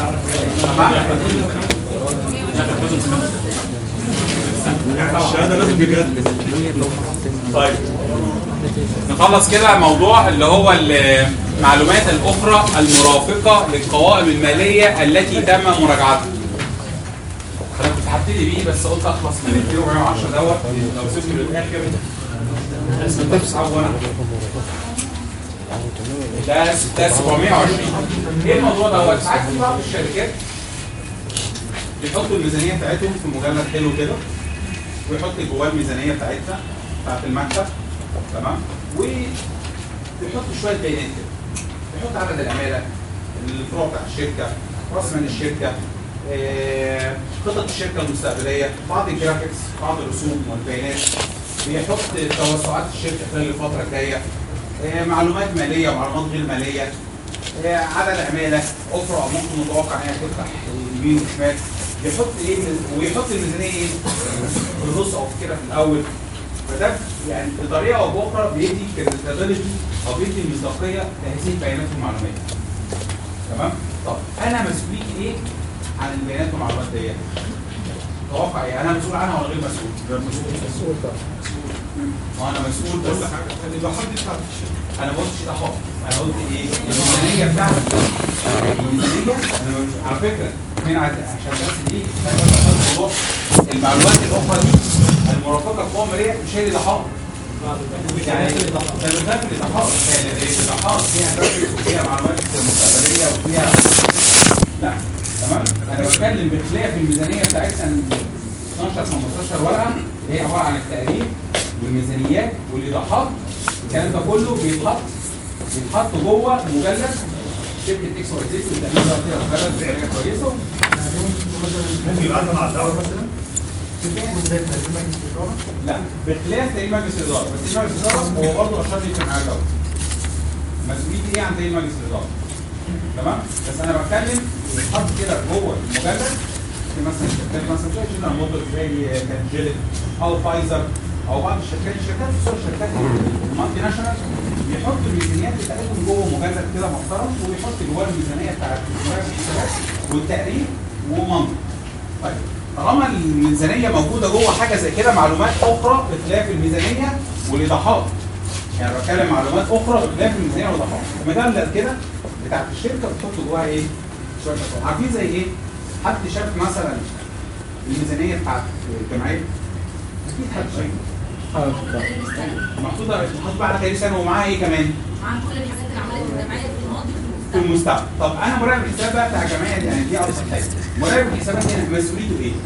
الشهاده لازم بجد طيب نخلص كده موضوع اللي هو المعلومات الأخرى المرافقة للقوائم المالية التي تم مراجعتها. أنا كنت هبتدي بيه بس قلت أخلص من 2410 دوت لو سبته للآخر لازم تصعب وأنا ده ده 720 ايه الموضوع دوت؟ ساعات في بعض الشركات بيحطوا الميزانية بتاعتهم في مجلد حلو كده ويحط جواه الميزانية بتاعتها بتاعت المكتب تمام ويحط شويه بيانات كده يحط عدد العماله الفروع بتاعت الشركه راس مال الشركه آه، خطط الشركه المستقبليه بعض الجرافيكس بعض الرسوم والبيانات بيحط توسعات الشركه خلال الفتره الجايه آه، معلومات ماليه ومعلومات غير ماليه آه، عدد عماله اخرى ممكن متوقع ان هي تفتح يمين وشمال يحط ايه ويحط الميزانيه ايه في النص او كده في الاول فده يعني بطريقه او باخرى بيدي كريديتابيلتي او بيدي مصداقيه لهذه البيانات والمعلومات. تمام؟ طب انا مسؤوليتي ايه عن البيانات والمعلومات ديت؟ توقع ايه؟ انا مسؤول عنها ولا غير مسؤول؟ غير مسؤول مسؤول طبعا ما انا مسؤول بس يبقى حد يدفع في الشركه انا ما قلتش ده خالص انا قلت ايه؟ الميزانيه بتاعتي الميزانيه انا مش- على فكره هنا عايز- عشان بس دي الموضوع المعلومات الاخرى دي المرافقه القوى الماليه مش هي اللي ضحاها يعني التدريبات اللي ضحاها اللي ضحاها فيها graphics وفيها معلومات مستقبليه وفيها لا تمام انا بتكلم بخلاف الميزانيه بتاعتنا 12 15 ورقه اللي هي عباره عن التقرير والميزانيات والايضاحات الكلام ده كله بيتحط بيتحط جوه مجلد شركه اكس واي زد والتامين ده فيها مجلد بحاجه كويسه ممكن يبعتها مع الدعوه مثلا لا بخلاف تقرير مجلس الاداره بس تقرير مجلس الاداره هو برضه اشار لي كان معاه جوده مسؤوليتي ايه عن تقرير مجلس الاداره تمام بس انا بتكلم بيتحط كده جوه المجلد في مثلا شركات مثلا زي جنرال موتورز زي كانجيليك او فايزر او بعض الشركات الشركات خصوصا الشركات المالتي ناشونال بيحطوا الميزانيات بتاعتهم جوه مجلد كده محترم وبيحط جواه الميزانيه بتاعت مراقب الحسابات والتقرير ومنطق طيب طالما الميزانيه موجوده جوه حاجه زي كده معلومات اخرى بخلاف الميزانيه والايضاحات يعني بتكلم معلومات اخرى بخلاف الميزانيه والايضاحات المجله كده بتاعت الشركه بتحط جواها ايه؟ شويه أسعار. عارفين زي ايه؟ حد شاف مثلا الميزانيه بتاعت الجمعيه؟ اكيد حد شايفها محطوطه محطوط بقى على خلال سنه ومعاها ايه كمان؟ عن كل الحاجات اللي عملت الجمعيه في الماضي في المستقبل طب انا مراقب الحساب بقى بتاع الجمعيه دي يعني دي ابسط حاجه مراقب الحسابات هنا مسؤوليته ايه؟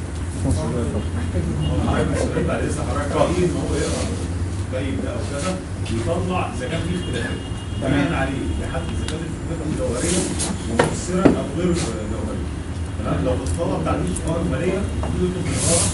بعد لسه حضرتك قايل ان هو يقرا الكتيب ده او كذا يطلع اذا كان في اختلافات بناء عليه يحدد اذا كانت الاختلافات الجوهريه مؤثره او غير جوهريه تمام لو الطلب بتاع دي قوائم ماليه يطلب من الاداره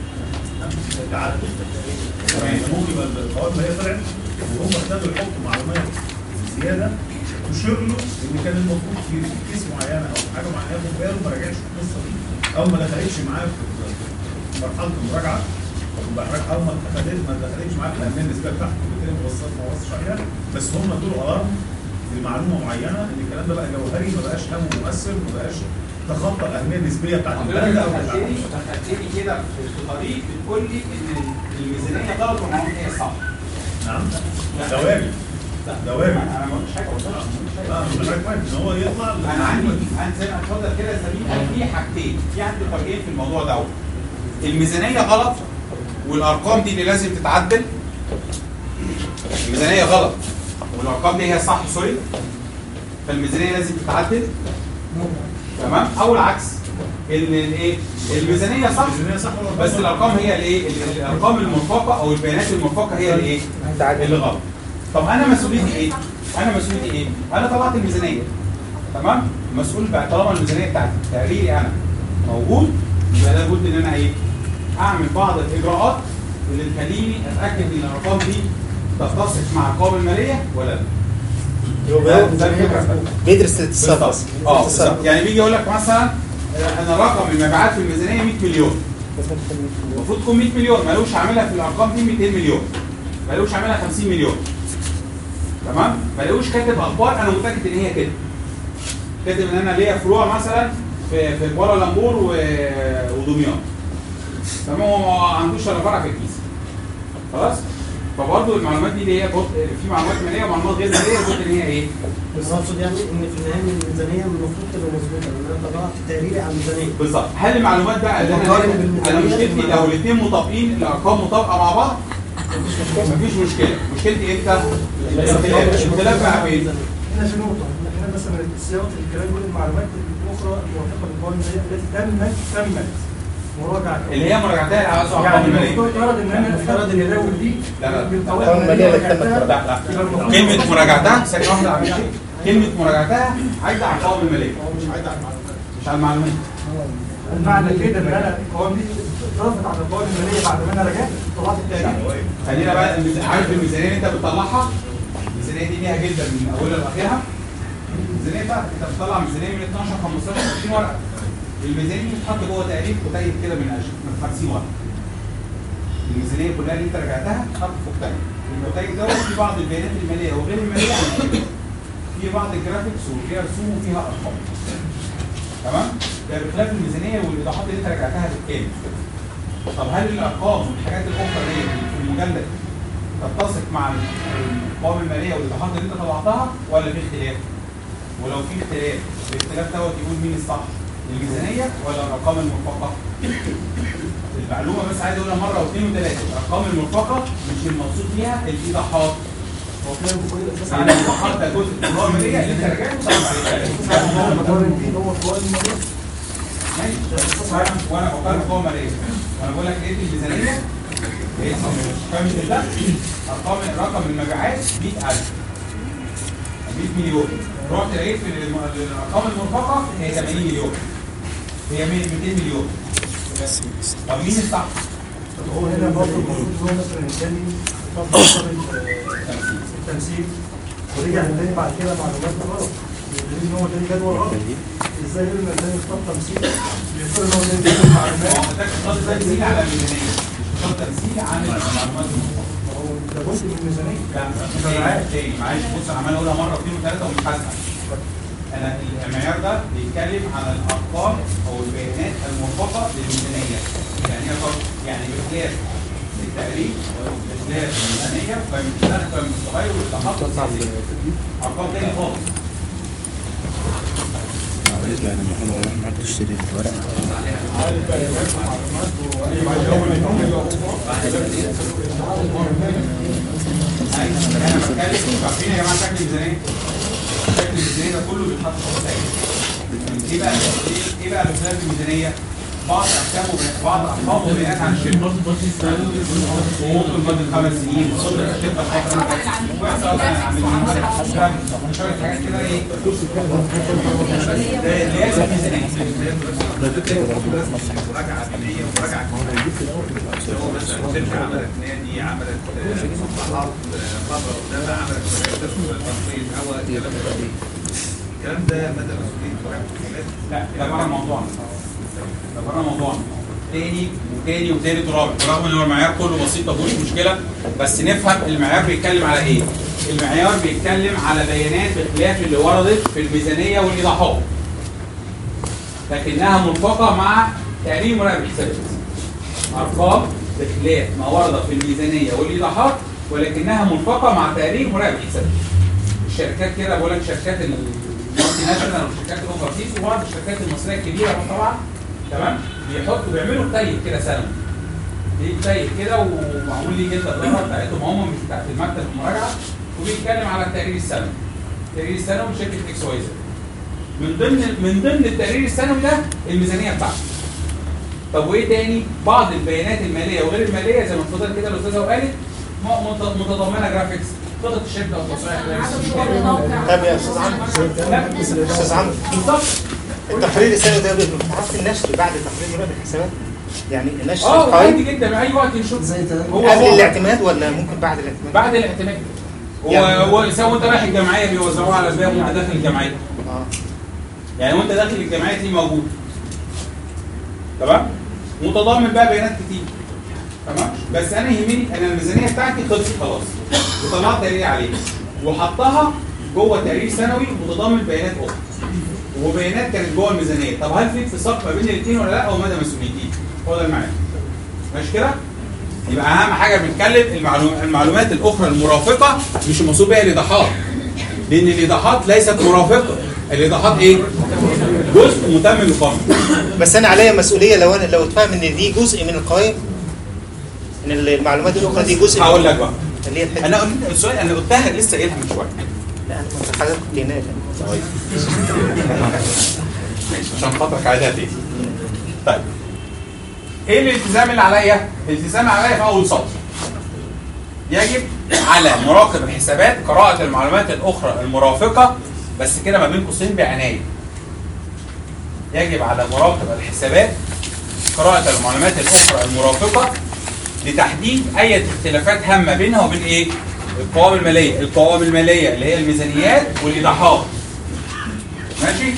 تعدل تمام ممكن يبقى القوائم الماليه طلعت وهم ابتدوا يحطوا معلومات زياده تشير له ان كان المفروض في كيس معينه او حاجه معينه ياخد باله ما راجعش القصه دي او ما دخلتش معاه في في مرحله المراجعه واخد بالك او ما دخلتش ما دخلتش معاه في الاهميه النسبيه بتاعته وبالتالي ما وصلش ما وصلش عليها بس هم ادوا الارم لمعلومه معينه ان الكلام ده بقى جوهري ما بقاش هم مؤثر ما بقاش تخطى الاهميه النسبيه بتاعت البلد او بتاعت دخلتني دخلتني كده في في طريق بتقول لي ان الميزانيه غلط والمعلومات هي صح نعم ده واجب ده واجب انا ما قلتش حاجه قلت لك لا مش حاجه واجب ان هو يطلع انا عندي انا زي ما اتفضل كده يا سمير قال في حاجتين في عندي طريقين في الموضوع دوت الميزانيه غلط والارقام دي اللي لازم تتعدل الميزانيه غلط والارقام دي هي صح سوري فالميزانيه لازم تتعدل تمام او العكس ان الايه الميزانيه صح الميزانيه صح ولا بس الارقام هي الايه ال- الارقام المرفقه او البيانات المرفقه هي الايه اللي غلط طب انا مسؤوليتي ايه انا مسؤوليتي ايه انا طلعت الميزانيه تمام المسؤول بقى طالما الميزانيه بتاعتي تقريري انا موجود يبقى لابد ان انا ايه اعمل بعض الاجراءات اللي تخليني اتاكد ان الارقام دي تتسق مع القوائم الماليه ولا لا ده- ده الفكرة. بيدرس الاتصال بس اه بالظبط يعني بيجي يقول لك مثلا آه، انا رقم المبيعات في الميزانيه 100 مليون المفروض تكون 100 مليون مالوش عاملها في الارقام دي 200 مليون مالوش عاملها 50 مليون تمام مالوش كاتب اخبار انا متاكد ان هي كده كاتب ان انا ليا فروع مثلا في في كوالالمبور و- ودمياط تمام هو ما عندوش الا فرع في الكيس خلاص فبرضه المعلومات دي اللي هي بط- في معلومات ماليه ومعلومات غير ماليه المفروض ان هي ايه؟ بس اقصد يعني ان في النهايه الميزانيه المفروض تبقى مظبوطه لان انا طلعت تقريري على الميزانيه بالظبط هل المعلومات بقى اللي انا مقارن انا بالميزانية مشكلتي مع- لو الاثنين مطابقين الارقام مطابقه مع بعض مفيش مشكله مشكلتي امتى؟ الاختلاف الاختلاف بقى فين؟ هنا في نقطه إن احنا مثلا سياق الكلام يقول المعلومات الاخرى الموافقه للقوائم الماليه التي تمت تمت مراجعه اللي هي مراجعتها على اساس يعني ارقام الماليه المفروض يفترض ان انا افترض ان الراوي دي لا لا من القوائم قوائم المالية اللي تمت مراجعتها لا لا يبقى المفروض- كلمه مراجعتها ثانيه واحده عم الشيخ كلمه مراجعتها عايده على القوائم الماليه مش عايد على المعلومات مش على المعلومات معنى كده ان انا القوائم دي اتضافت على القوائم الماليه بعد ما انا رجعت طلعت التقرير خلينا بقى الميز- عارف الميزانيه اللي انت بتطلعها الميزانيه دي ليها جدا من اولها لاخرها الميزانيه بتاعتك انت بتطلع ميزانيه من 12 15 20 ورقه الميزانيه دي بتتحط جوه تقرير كتيب كده من 20 من 50 ورقه الميزانيه كلها اللي انت رجعتها تحط في كتيب الكتيب دوت في بعض البيانات الماليه وغير الماليه عن الشركة. في بعض الجرافيكس وفيها رسوم وفيها ارقام تمام ده بخلاف الميزانيه والايضاحات اللي انت رجعتها بالكامل طب هل الارقام والحاجات الاخرى دي في المجلد تتسق مع القوائم الماليه والايضاحات اللي انت طلعتها ولا في اختلاف؟ ولو في اختلاف الاختلاف دوت يقول مين الصح؟ الميزانيه ولا الارقام المرفقه؟ المعلومه بس عايز اقولها مره واثنين وثلاثه الارقام المرفقه مش المقصود بيها الايضاحات هو كده بكل اساس يعني الايضاحات ده جزء من القوائم الماليه اللي انت رجعته طبعا عليه المقارن فيه هو القوائم الماليه ماشي وانا وانا بقارن قوه ماليه وانا بقول لك لقيت الميزانيه لقيت قائمه الدخل ارقام رقم المبيعات 100000 100 مليون رحت لقيت في الم- الارقام المرفقه هي 80 مليون هي 100 200 مليون طب مين الصح؟ هو هنا برضه المفروض ان هو مثلا الثاني طبق التمثيل ورجع تاني بعد كده معلومات غلط يدل ان هو تاني جدول غلط ازاي يقول ان الثاني اختار تمثيل بيختار ان هو تاني جدول معلومات ما ده اختار تمثيل على الميزانيه اختار تمثيل عن المعلومات المرفقه هو ده جزء من الميزانيه لا تاني تاني معلش بص انا عمال اقولها مره واثنين وثلاثه ومش هسال انا المعيار ده بيتكلم بيتكلم عن الارقام او البيانات المرفقه للميزانيه يعني ايه فرق؟ يعني بخلاف التقريب بخلاف الميزانيه فمن فمن الصغير والاحط ارقام تاني خالص بالنسبة لمحمد أحمد تشتري الورق انا بتكلم عارفين يا جماعه شكل الميزانيه شكل الميزانيه ده كله بيتحط في خطه ايه بقى ايه ايه بقى بخلاف الميزانيه بعض احكام وبيانات- بعض ارقام وبيانات عن الشركه وممكن بعد خمس سنين وصلت الشركه الفتره ويحصل اصلا عاملين شويه حاجات كده ايه ده اللي هي الميزانيه مراجعه بنيه ومراجعه اللي هو مثلا شركه عملت نادي عملت مصلحات فتره قدامها عملت تنظيم هواء الكلام ده الكلام ده مدى مسؤوليه مراقبه الحسابات لا ده بره موضوعنا ده بره موضوعنا تاني وتاني وتالت ورابع رغم ان هو المعيار كله بسيط ما فيهوش مشكله بس نفهم المعيار بيتكلم على ايه المعيار بيتكلم على بيانات بخلاف اللي وردت في الميزانيه والايضاحات لكنها مرفقه مع تقرير مراقب الحسابات ارقام بخلاف ما ورد في الميزانيه والايضاحات ولكنها مرفقه مع تقرير مراقب الحسابات الشركات كده بقول لك شركات المالتي ناشونال والشركات الاوفرسيز وبعض الشركات المصريه الكبيره طبعا تمام بيحطوا بيعملوا كتيب كده سنوي ليه كتيب كده ومعمول ليه جدا الاداره بتاعتهم هم مش بتاعت المكتب المراجعه وبيتكلم على التقرير السنوي التقرير السنوي لشركه اكس واي زد من ضمن من ضمن التقرير السنوي ده الميزانيه بتاعته طب وايه تاني؟ بعض البيانات الماليه وغير الماليه زي ما اتفضل كده الاستاذه وقالت م- مت- متضمنه جرافيكس خطط الشركه والتصريح طب يا استاذ عمرو استاذ عمرو بالظبط التقرير السنوي ده بيتحط النشر بعد تقرير مراقب الحسابات يعني النشر اه القوي عادي جدا اي وقت نشوف هو قبل هو الاعتماد ولا ممكن بعد الاعتماد؟ بعد الاعتماد يعني- هو سواء وانت رايح الجمعيه بيوزعوها على الباقي وانت داخل الجمعيه اه يعني وانت داخل الجمعيه دي موجود تمام متضمن بقى بيانات كتير تمام بس انا يهمني ان الميزانيه بتاعتي خلصت خلاص وطلعت تقرير عليه وحطها جوه تقرير سنوي متضمن بيانات اخرى وبيانات كانت جوه الميزانيه طب هل في اتساق ما بين الاثنين ولا لا او مدى مسؤوليتي هو ده المعنى ماشي كده يبقى اهم حاجه بنتكلم المعلوم المعلومات الاخرى المرافقه مش المقصود بها الايضاحات لان الايضاحات ليست مرافقه الايضاحات ايه جزء متم القانون بس انا عليا مسؤوليه لو انا لو اتفهم ان دي جزء من القوائم ان المعلومات الاخرى دي جزء من هقول لك بقى اللي هي الحته انا قلت السؤال انا قلتها لسه قايلها من شويه لا انا كنت حضرتك كنت هناك ماشي عشان خاطرك عايزها تاني طيب ايه الالتزام اللي عليا؟ الالتزام اللي عليا في اول سطر يجب على مراقب الحسابات قراءة المعلومات الأخرى المرافقة بس كده ما بين قوسين بعناية. يجب على مراقب الحسابات قراءة المعلومات الأخرى المرافقة لتحديد أي اختلافات هامة بينها وبين إيه؟ القوائم المالية، القوائم المالية اللي هي الميزانيات والإيضاحات. ماشي؟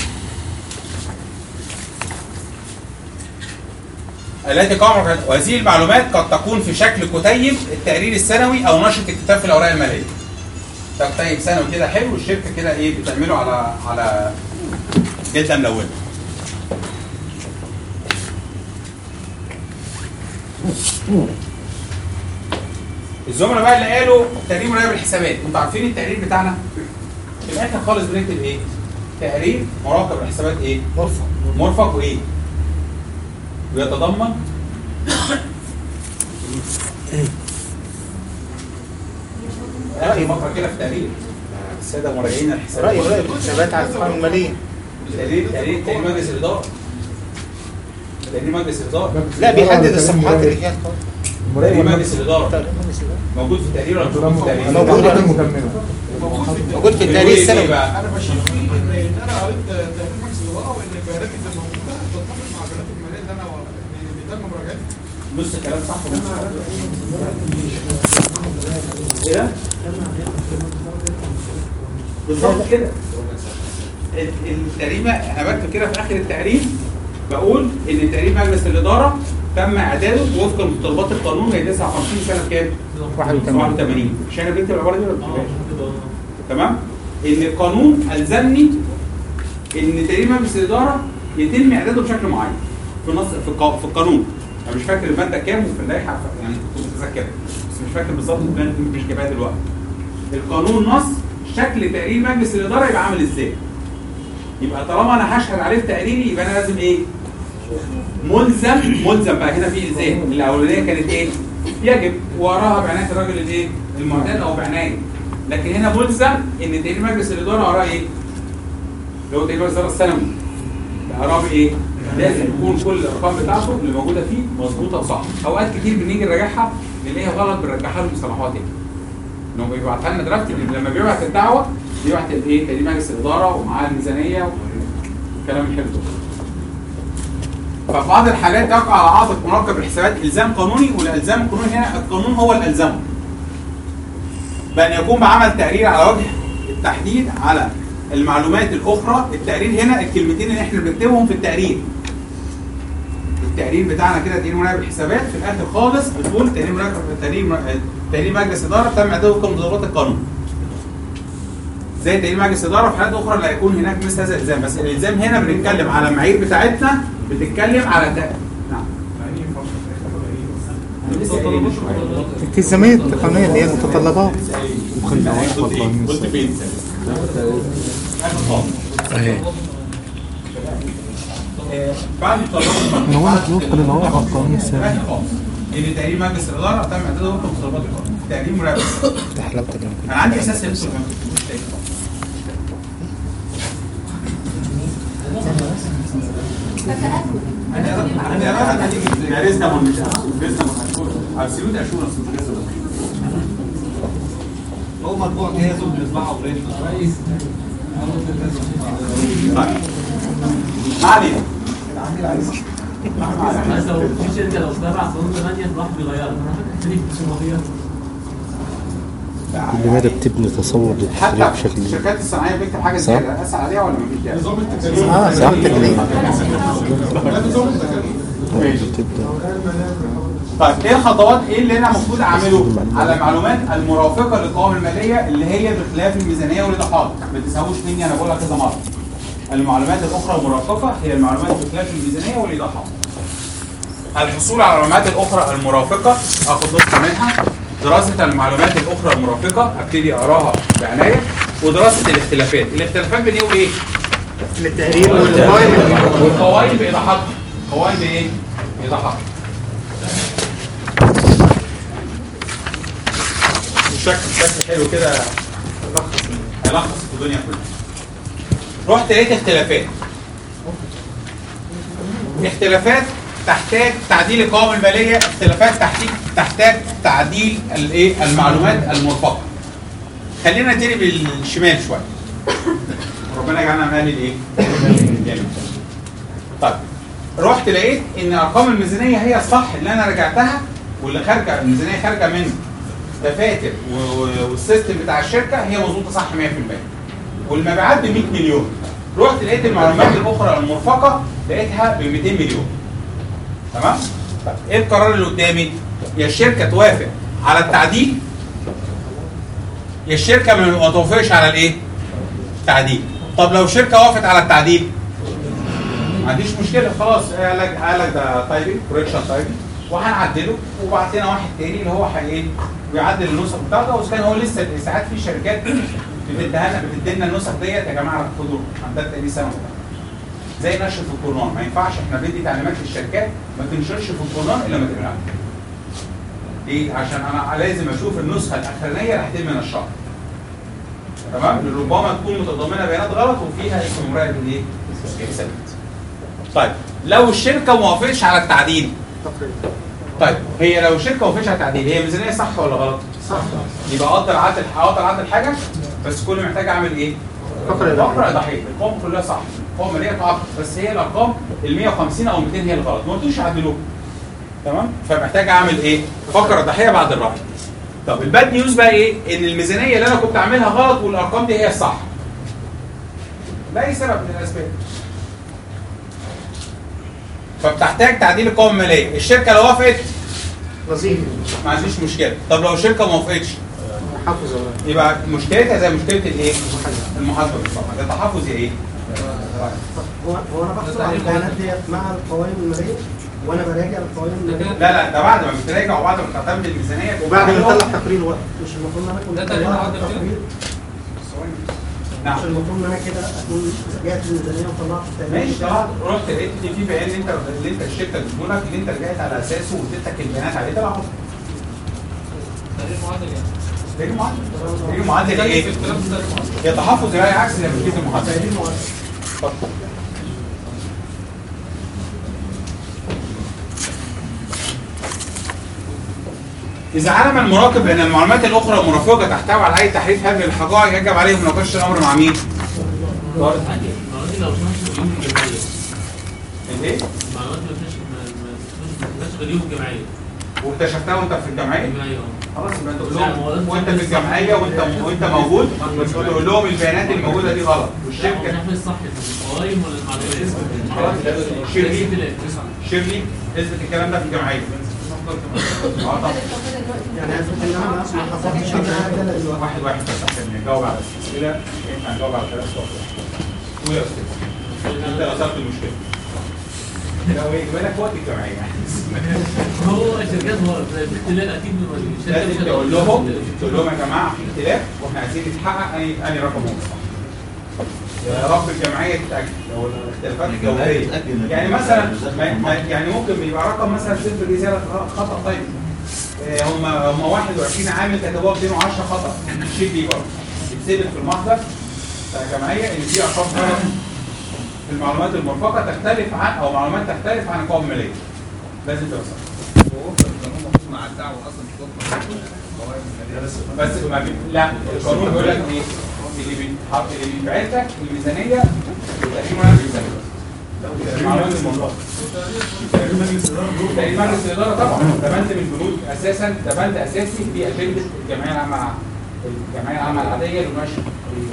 التي قام وهذه المعلومات قد تكون في شكل كتيب التقرير السنوي او نشره الكتاب في الاوراق الماليه. ده كتيب سنوي كده حلو الشركه كده ايه بتعمله على على جلده ملونه. الزملاء بقى اللي قالوا تقرير مراقب الحسابات، انتوا عارفين التقرير بتاعنا؟ في الاخر خالص بنكتب ايه؟ تقرير مراقب الحسابات ايه؟ مرفق مرفق وايه؟ ويتضمن رأي فقرة كده في تقرير السادة مراجعين الحسابات رأي مراقب الحسابات على القوائم الماليه تقرير تقرير تقرير مجلس الإدارة تقرير مجلس الإدارة لا بيحدد الصفحات اللي فيها القوائم تقرير مجلس الإدارة موجود في التقرير ولا مش موجود في التقرير؟ موجود موجود في التقرير السنوي بقى؟ انا بشوف فيه ان ان انا قريت تقرير مجلس الاداره وان البيانات اللي موجوده تتفق مع البيانات الماليه اللي انا اللي تم مراجعتها نص الكلام صح ونص ايه ده؟ بالظبط كده ال- التقريبة انا بكتب كده في اخر التقرير بقول ان تقرير مجلس الاداره تم اعداده وفقا لمتطلبات القانون هي 59 سنه كام؟ 81. 81 مش انا بكتب العباره دي ولا ما بكتبهاش؟ تمام؟ ان القانون الزمني ان تقرير مجلس الاداره يتم اعداده بشكل معين في نص في القا- في القانون انا مش فاكر الماده كام وفي اللائحه ف- يعني كنت متذكرها بس مش فاكر بالظبط المادة دي مش جايبها دلوقتي القانون نص شكل تقرير مجلس الاداره يبقى عامل ازاي يبقى طالما انا هشهد عليه في تقريري يبقى انا لازم ايه ملزم ملزم بقى هنا في الزام الاولانيه كانت ايه يجب وراها بعنايه الراجل الايه المعتاد او بعنايه لكن هنا ملزم ان تقرير مجلس الاداره وراه ايه اللي هو تقرير مجلس الاداره السنوي وراه بايه لازم يكون كل الارقام بتاعته اللي موجوده فيه مظبوطه وصح اوقات كتير بنيجي نراجعها بنلاقيها غلط بنرجعها له مصطلحات تاني ان هو بيبعتها لنا درافت لما بيبعت الدعوه بيبعت الايه تقرير مجلس الاداره ومعاه الميزانيه والكلام الحلو ده ففي بعض الحالات يقع على عاتق مراقب الحسابات الزام قانوني والالزام القانوني هنا القانون هو اللي الزمه بان يقوم بعمل تقرير على وجه التحديد على المعلومات الاخرى التقرير هنا الكلمتين اللي احنا بنكتبهم في التقرير التقرير بتاعنا كده تقرير مراقب الحسابات في الاخر خالص بتقول تقرير مراقب تقرير تقرير مجلس اداره تم اعداده وفقا لضرورات القانون زي تقرير مجلس اداره في حالات اخرى لا يكون هناك مثل هذا الالزام بس الالزام هنا بنتكلم على المعايير بتاعتنا بتتكلم على تق... نعم لسه قايلين من شوية. الالتزامات القانونية اللي هي المتطلبات قلت فين؟ آخر خالص. اهي آه، بعد الطلبات انا بقول لك وفقا للوائح القانونية السابقة آخر خالص. ان تقرير مجلس الاداره تم اعداده وفقا لمتطلبات القانون تقرير مراقب انت حلاوتك لما كنت انا عندي اساس يدخل ما تكتبوش تاني. There is no one- there is no one assurance. Absolute assurance is there is no one. هو مطبوع جاهز وبنطبعه بريد كويس طيب. ما علينا بس لو في شركه لو سبع قانون 8 الواحد بيغيرها تدريب صناعيه لماذا بتبني تصور حتى للتشريع في بشكل الشركات الصناعيه بيكتب حاجه صح. زي كده اسال عليها ولا مفيش داعي؟ نظام اه صح تكليف ماشي. بتبدا طيب ايه الخطوات ايه اللي انا المفروض اعمله على المعلومات المرافقه للقوائم الماليه اللي هي بخلاف الميزانيه والايضاحات ما تساووش مني انا بقولها كذا مره المعلومات الاخرى المرافقه هي المعلومات بخلاف الميزانيه والايضاحات الحصول على المعلومات الاخرى المرافقه اخد نسخه منها دراسه المعلومات الاخرى المرافقه ابتدي اقراها بعنايه ودراسه الاختلافات الاختلافات بين ايه وايه التقرير والقوائم بايضاحاتها قوائم بايه بايضاحاتها شكل شكل حلو كده يلخص يلخص الدنيا كلها رحت لقيت اختلافات اختلافات تحتاج تعديل القوائم الماليه اختلافات تحتاج تحتاج تعديل الايه المعلومات المرفقه خلينا نبتدي بالشمال شويه ربنا يجعلنا من اهل الايه جامد. طيب رحت لقيت ان ارقام الميزانيه هي الصح اللي انا رجعتها واللي خارجه الميزانيه خارجه من دفاتر و- و- والسيستم بتاع الشركه هي مظبوطه صح 100% والمبيعات ب 100 مليون رحت لقيت المعلومات الاخرى المرفقه لقيتها ب 200 مليون تمام طب ايه القرار اللي قدامي يا الشركه توافق على التعديل يا الشركه ما ما توافقش على الايه تعديل طب لو الشركه وافقت على التعديل ما عنديش مشكله خلاص قال لك قال لك ده تايبنج كوريكشن تايبنج وهنعدله وبعت لنا واحد تاني اللي هو حي ايه بيعدل النسخ بتاعته واذا كان هو لسه ساعات في شركات بتديها لنا بتدي لنا النسخ ديت يا جماعه خدوا عندها تقريبا سنه زي نشر في القرآن ما ينفعش احنا بندي تعليمات للشركات ما تنشرش في القرآن الا ما تقراها ليه؟ عشان انا لازم اشوف النسخه الاخرانيه اللي هتم نشرها تمام ربما تكون متضمنه بيانات غلط وفيها اسم مراقب الايه؟ الحسابات طيب لو الشركه ما وافقتش على التعديل طيب هي لو الشركه ما وافقتش على التعديل هي ميزانيه صح ولا غلط؟ صح يبقى اقدر اعدل اقدر اعدل حاجه بس كل محتاج اعمل ايه؟ فقره اضافيه فقره اضافيه القوائم كلها صح القوائم الماليه تعاقب بس هي الارقام ال 150 او 200 هي الغلط ما قلتوش عدلوها تمام فمحتاج اعمل ايه؟ فقره ضحيه بعد الرأي طب الباد نيوز بقى ايه؟ ان الميزانيه اللي انا كنت عاملها غلط والارقام دي هي الصح لاي سبب من الاسباب فبتحتاج تعديل القوائم الماليه الشركه لو وافقت وظيفي ما عنديش مشكله طب لو الشركه ما وافقتش حافظ يبقى مشكلتها زي مشكله الايه؟ المحاسبه بالظبط ده تحفظ يا ايه؟ هو هو انا بحصل على البيانات ديت مع القوائم الماليه وانا براجع القوائم الماليه لا لا ده بعد ما بتراجع وبعد ما تعتمد الميزانيه وبعد ما بتعمله- اطلع تقرير وقت مش المفروض ان انا كنت ده تقرير طلعت معدل كده؟ التقرير نعم. مش المفروض ان انا كده اكون رجعت الميزانيه وطلعت التقرير ماشي طبعا رحت لقيت ان في بيان انت اللي انت الشركه بتقولك اللي انت رجعت على اساسه واديتك البيانات عليه ده العقد تقرير معدل يعني تقرير معدل تقرير معدل ايه؟ يا تحفظ يا عكس لما المعدل تقرير معدل اتفضل. إذا علم المراقب أن المعلومات الأخرى المرافقة تحتوي على أي تحريف هذه الحقائق يجب عليه مناقشة الأمر مع مين؟ المعلومات اللي لو شفناش غيوم الجمعيه الايه؟ المعلومات اللي ما فيهاش ما فيهاش غيوم الجمعيه واكتشفتها وأنت في الجمعية؟ الجمعيه اه خلاص يبقى أنت تقول لهم وأنت في الجمعية وأنت وأنت موجود تقول لهم البيانات الموجودة دي غلط والشركة نحن الصح القوائم ولا المعلومات؟ خلاص شيرلي شيرلي اثبت الكلام ده في الجمعية اه طبعا يعني اثبت ان انا ما حصلتش على حاجه الا دلوقتي واحد واحد بس عشان نجاوب على الاسئله ينفع نجاوب على ثلاث سؤال قول يا استاذ انت اثرت المشكله لو يجيب لك وقت الجمعيه هو الشركات هو الاختلاف اكيد من الشركات لازم مش تقول هتبقى- لهم تقول لهم يا جماعه في اختلاف واحنا عايزين نتحقق اني اني رقم هو الصح يا رب الجمعيه تتاكد لو الاختلافات الجمعية جوهريه تتأكد إن يعني في مثلا اختلاف. ما- ما- يعني ممكن يبقى رقم مثلا صفر دي زياده خطا طيب آه، هم هم 21 عامل كتبوها 210 خطا الشيء دي برضه يتثبت في المحضر بتاع الجمعيه ان في ارقام غلط في المعلومات المرفقه تختلف عن او معلومات تختلف عن القوائم الماليه لازم تبقى صح مع الدعوه اصلا بس ما بي... لا القانون بيقول لك ايه اللي بيتحط اللي بيبعت لك الميزانيه تقريبا الميزانيه المعلومات المرفقه تقريبا مجلس الاداره طبعا ده بند من البنود اساسا ده بند اساسي في اجنده الجمعيه العامه الجمعيه العامه العاديه لمناقشه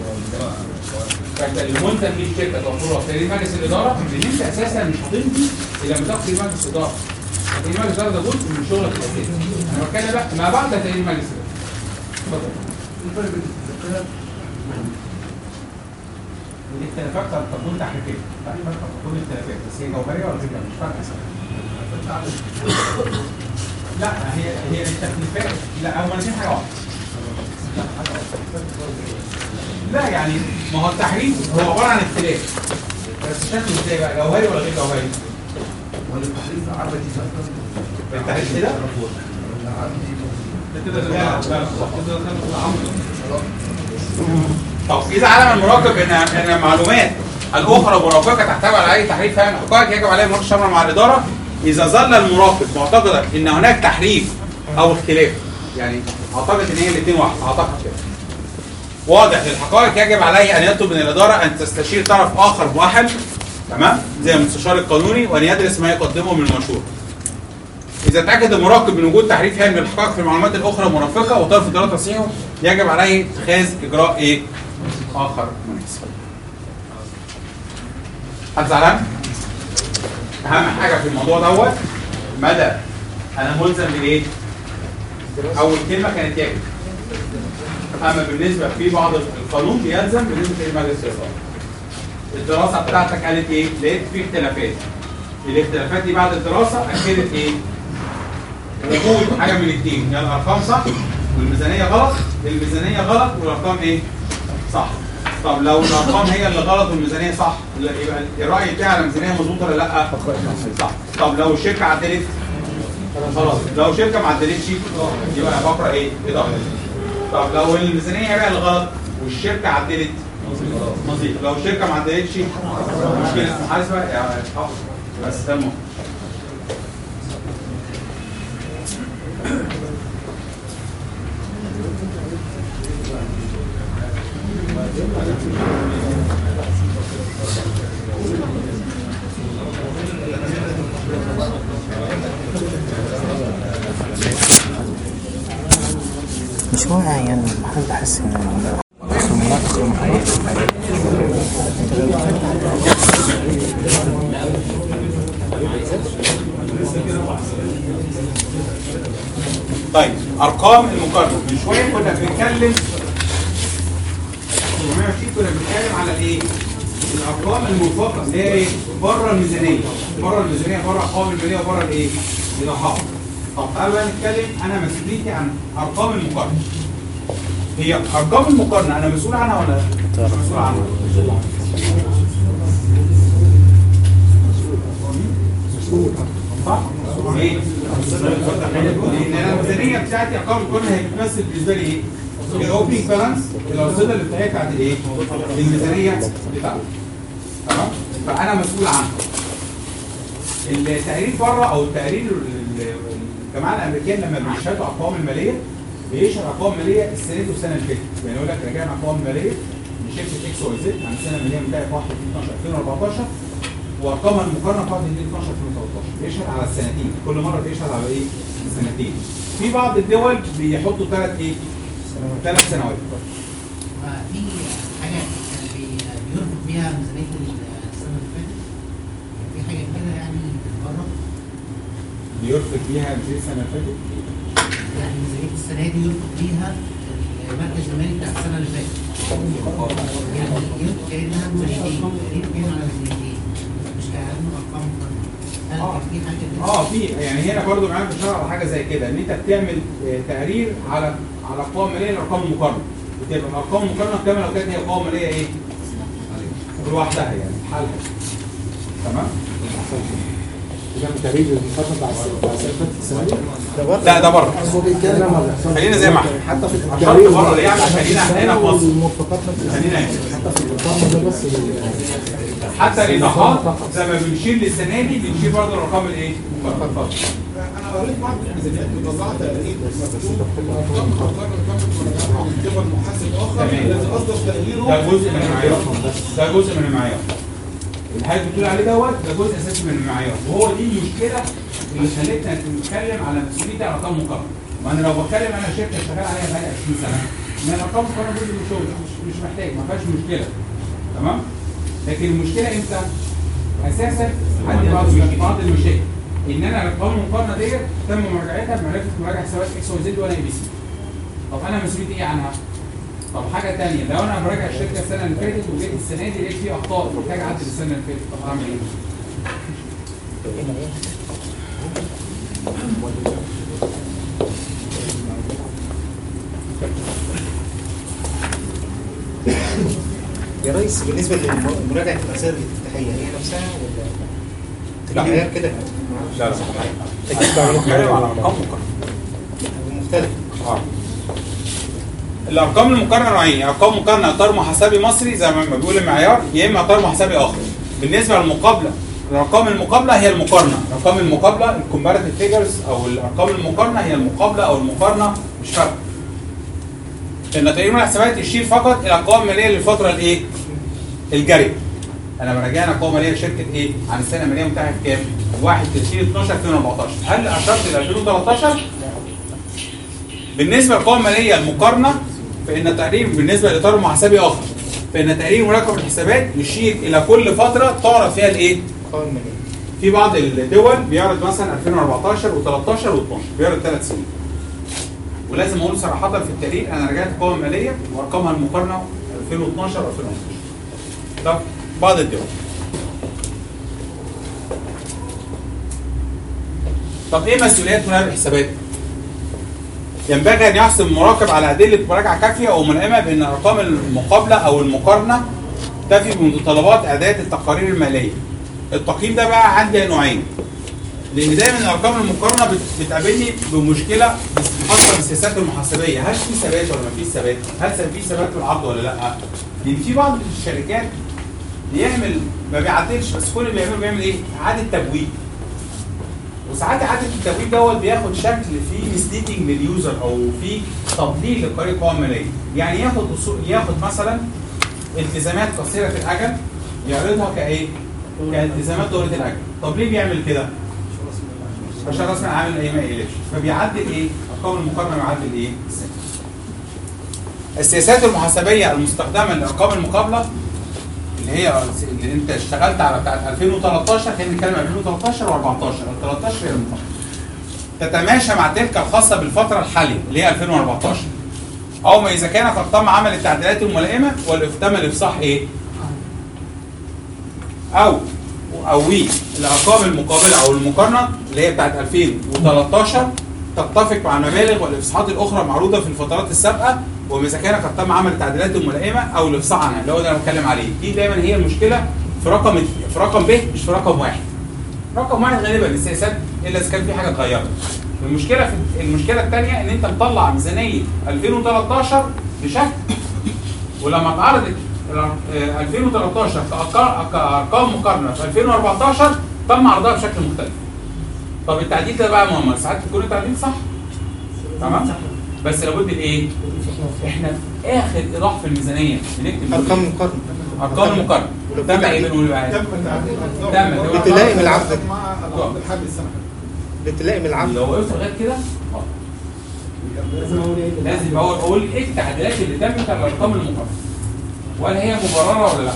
فانت الملزم بيه الشركه توفر تقرير مجلس الاداره ان انت اساسا مش هتمضي الا لما تاخد تقرير مجلس الاداره تقرير مجلس الاداره ده جزء من شغلك الاساسي انا بتكلم بقى ما بعد تقرير مجلس الاداره اتفضل الاختلافات قد تكون تحريفيه تحريفات قد تكون اختلافات بس هي جوهريه ولا فكره مش فارقه لا هي هي التكليفات لا هما الاثنين حاجه واحده لا يعني ما هو التحريف هو عباره عن اختلاف بس شكله ازاي بقى جوهري ولا غير جوهري؟ ولا التحريف عبثي التحريف كده؟ لا لا لا طب اذا علم المراقب ان ان المعلومات الاخرى مرافقه تحتوي على اي تحريف فهم الحقائق يجب عليه مناقشه الامر مع الاداره اذا ظل المراقب معتقدا ان هناك تحريف او اختلاف يعني اعتقد ان هي الاثنين واحد اعتقد كده واضح للحقائق يجب عليه ان يطلب من الاداره ان تستشير طرف اخر مؤهل تمام زي المستشار القانوني وان يدرس ما يقدمه من المشروع إذا تأكد المراقب من وجود تحريف هام للحقائق في المعلومات الأخرى المرافقة وطلب إدارة تصحيحه يجب عليه اتخاذ إجراء إيه؟ آخر مناسب. حد زعلان؟ أهم حاجة في الموضوع دوت مدى أنا ملزم بإيه؟ أول كلمة كانت يجب. أما بالنسبة في بعض القانون بيلزم بالنسبة لمجلس الإدارة. الدراسة بتاعتك قالت إيه؟ لقيت في اختلافات. الاختلافات دي بعد الدراسة أكدت إيه؟ وجود حاجه من الاثنين يا الارقام صح والميزانيه غلط الميزانيه غلط والارقام ايه صح طب لو الارقام هي اللي غلط والميزانيه صح لا، يبقى الراي بتاعي على الميزانيه مظبوطه ولا لا صح طب لو الشركه عدلت خلاص لو الشركه ما عدلتش يبقى بقرا ايه اداره طب لو الميزانيه هي بقى اللي غلط والشركه عدلت مظبوط لو الشركه ما عدلتش مشكله محاسبه يعني حافظ بس ده المهم مش واعي يعني بحاول بحس ان المناطق طيب ارقام المقارنه من شويه كنا بنتكلم 420 كنا بنتكلم على الايه؟ الارقام المنفقه اللي هي ايه؟ بره الميزانيه بره الميزانيه بره الارقام الماليه وبره الايه؟ الاحاطه طب تعالوا بقى نتكلم انا مسؤوليتي عن ارقام المقارنه هي ارقام المقارنه انا مسؤول عنها ولا مش مسؤول عنها؟ صح؟ ليه؟ لان انا الميزانيه بتاعتي ارقام المقارنه هي بتمثل بالنسبه لي ايه؟ الاوبننج بالانس الارصده اللي بتاعتي بتاعت الايه؟ الميزانيه بتاعتي تمام؟ فانا مسؤول عنها التقرير بره او التقرير ال- ال- الجماعه الامريكان لما بيشهدوا ارقام الماليه بيشهد ارقام ماليه السنه دي والسنه اللي فاتت يعني يقول لك راجعنا ارقام ماليه لشركه اكس واي زد عن السنه الماليه بتاعت 1 12 2014 وارقامها المقارنه بتاعت 2012 2013 بيشهد على السنتين كل مره بيشهد على ايه؟ السنتين في بعض الدول بيحطوا ثلاث ايه؟ ثلاث سنوات في حاجة كان بي- بيربط بيها ميزانية السنة اللي فاتت في حاجة كده يعني بره بيرفق بيها زي السنه اللي فاتت يعني ميزانية السنة دي يربط بيها المركز المالي بتاع السنة اللي فاتت يعني يربط كأنها ميزانيتين تقريبا كأنها على ميزانيتين مش كأنه أرقام مقارنة. هل كان في حاجة كده؟ اه في يعني هنا برضو معانا بنشتغل على حاجه زي كده ان انت بتعمل آه، تقرير على على ارقام ماليه الارقام المقارنه بتبقى الارقام المقارنه كمان لو كانت هي ارقام ماليه ايه؟ لوحدها يعني بحالها تمام؟ ده تقريبا المقارنه بتاع السنه بتاع السنه اللي فاتت السنه دي لا ده بره هو بيتكلم ما بيحصلش. خلينا زي ما احنا حتى في عشان التقرير بره ليه؟ عشان خلينا احنا هنا في مصر المرتقات نفس خلينا هنا حتى في المقارنه ده بس حتى الايضاحات زي ما بنشيل للسنه دي بنشيل برضه الارقام الايه؟ المقارنة. انا قريت بعض الميزانيات مطلعه تقرير مكتوب تم مقارنه تم مراجعتها من قبل محاسب اخر تمام. الذي اصدر تقريره ده جزء من المعيار ده جزء من المعيار اللي حضرتك بتقول عليه دوت ده جزء اساسي من المعيار وهو دي المشكله اللي خلتنا نتكلم على مسؤوليتي على ارقام مقارنه ما انا لو بتكلم انا شركه شغال عليها بقالي 20 سنه ما الارقام مقارنه جزء من الشغل مش مش محتاج ما فيهاش مشكله تمام لكن المشكله امتى؟ اساسا عندي بعض بعض المشاكل ان انا الارقام المقارنه ديت تم مراجعتها بمعرفه مراجع حسابات اكس واي زد وانا اي بي سي طب انا مسؤوليتي ايه عنها؟ طب حاجه ثانيه لو انا براجع الشركه السنه اللي فاتت وجيت السنه دي لقيت فيه اخطاء محتاج اعدل السنه اللي فاتت طب اعمل ايه؟ يا ريس بالنسبه لمراجعه الاسئله الافتتاحيه هي نفسها ولا لا. تغير كده لا لا اكيد بتكلم على ارقام مقارنه مختلف اه الارقام المقارنه نوعين ارقام مقارنه اطار محاسبي مصري زي ما بيقول المعيار يا اما اطار محاسبي اخر بالنسبه للمقابله الارقام المقابله هي المقارنه الارقام المقابله الكومباريتيف فيجرز او الارقام المقارنه هي المقابله او المقارنه مش فارقه ان تقريبا الحسابات يشير فقط الارقام الماليه للفتره الايه الجاريه انا براجعنا ارقام ماليه لشركه ايه عن السنه الماليه بتاعتي كام 1 30 12 2014 هل اشرت ل 2013 بالنسبه للقوائم الماليه المقارنه فان تقرير بالنسبه لاطار محاسبي اخر فان تقرير مراقبه الحسابات يشير الى كل فتره تعرض فيها الايه؟ القوائم الماليه في بعض الدول بيعرض مثلا 2014 و13 و12 بيعرض ثلاث سنين ولازم اقول صراحه في التقرير انا رجعت القوائم الماليه وارقامها المقارنه 2012 و 2011 طب بعض الدول طب ايه مسؤوليات مراقب الحسابات؟ ينبغي ان يحصل المراقب على ادله مراجعه كافيه وملائمه بان الارقام المقابله او المقارنه تفي بمتطلبات اعداد التقارير الماليه. التقييم ده بقى عندي نوعين. لان دايما الارقام المقارنه بت- بتقابلني بمشكله خاصه بالسياسات المحاسبيه، هل في ثبات ولا ما فيش ثبات؟ هل في ثبات في العرض ولا لا؟ لان في بعض الشركات بيعمل ما بيعدلش بس كل اللي بيعمله بيعمل ايه؟ اعاده تبويب. وساعات اعاده التبويب دوت بياخد شكل فيه مسليدنج لليوزر او فيه تضليل لقرار القوائم الماليه يعني ياخد أصول ياخد مثلا التزامات قصيره الاجل يعرضها كايه؟ كالتزامات طويله الاجل طب ليه بيعمل كده؟ عشان راس مال عامل ايه ما يقلقش فبيعدل ايه؟ ارقام المقارنه بيعدل ايه؟ السنة. السياسات المحاسبيه المستخدمه للارقام المقابله اللي هي اللي انت اشتغلت على بتاعت 2013 خلينا نتكلم 2013 و14 13 هي المقابله تتماشى مع تلك الخاصه بالفتره الحاليه اللي هي 2014 او ما اذا كان قد تم عمل التعديلات الملائمه والتم الافصاح ايه؟ او او وي الارقام المقابله او المقارنه اللي هي بتاعت 2013 تتفق مع المبالغ والافصاحات الاخرى المعروضه في الفترات السابقه واذا كان قد تم عمل التعديلات الملائمه او الافصاح عنها اللي هو ده انا بتكلم عليه دي دايما هي المشكله في رقم في رقم ب مش في رقم واحد رقم واحد غالبا السياسات الا اذا كان في حاجه اتغيرت المشكله في المشكله الثانيه ان انت مطلع ميزانيه 2013 بشكل ولما اتعرضت الأر- آه، 2013 كأرقام- كارقام مقارنه في 2014 تم عرضها بشكل مختلف. طب التعديل ده بقى مهم ساعات بيكون التعديل صح تمام بس لابد الايه؟ احنا في اخر ايضاح في الميزانيه بنكتب ارقام مقارنه ارقام المقارنه تم ايه بنقول بقى؟ تم التعديل تم بتلائم العقد مع العقد الحالي السنه بتلائم العقد لو وقفت لغايه كده آه. لازم اقول اقول ايه التعديلات اللي تمت على الارقام المقارنه وهل هي مبرره ولا لا؟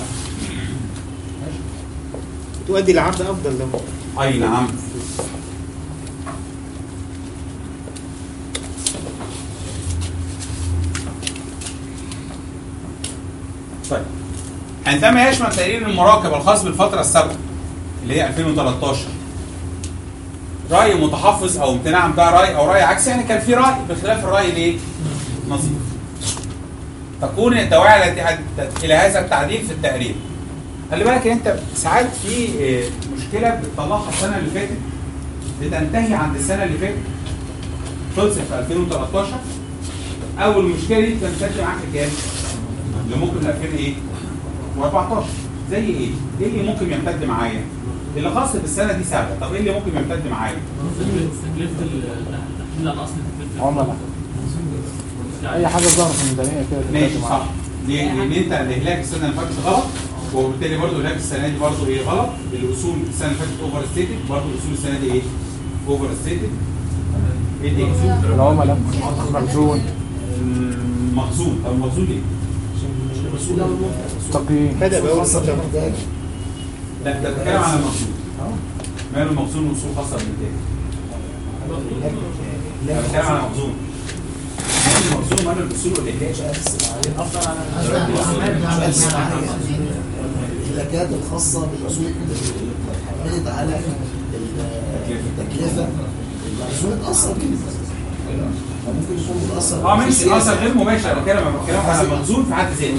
تؤدي لعرض افضل لو اي نعم طيب عندما يشمل تقرير المراقب الخاص بالفترة السابقة اللي هي 2013 رأي متحفظ أو امتناع ده رأي أو رأي عكسي يعني كان في رأي بخلاف الرأي الايه؟ نظيف تكون الدواعي التي أدت إلى هذا التعديل في التقرير خلي بالك ان انت ساعات في آه، مشكله بتطلعها السنه اللي فاتت بتنتهي عند السنه اللي فاتت خلصت في 2013 اول مشكله دي بتمتد معاك لكام؟ لممكن ل 2000 ايه؟ و14 زي ايه؟ ايه اللي ممكن يمتد معايا؟ اللي خاص بالسنه دي سهله طب ايه اللي ممكن يمتد معايا؟ تكلفه التحليل على اصل تكلفه عملاء اي حاجه ظهرت في الميزانيه كده ماشي تتكلم صح عنها. ليه؟ لان انت الاهلاك السنه اللي فاتت غلط وبالتالي برضه الاهلاك السنه دي برضه ايه غلط الاصول السنه اللي فاتت اوفر ستيتد برضه الاصول السنه دي ايه؟ اوفر ستيتد ايه دي؟ العملاء مخزون مخزون طب المخزون ليه؟ تقييم بدا باول ستة لا ده بتكلم عن المخزون ماله المخزون واصول خاصه بالانتاج ده بتكلم عن المخزون ماله المخزون ماله الاصول والاهلاك الهلاكات الخاصة بالأصول حملت على التكلفة المخزون اتأثر كده ممكن يكون متأثر اه ماشي اثر غير مباشر انا بتكلم بتكلم على المخزون في حد ذاته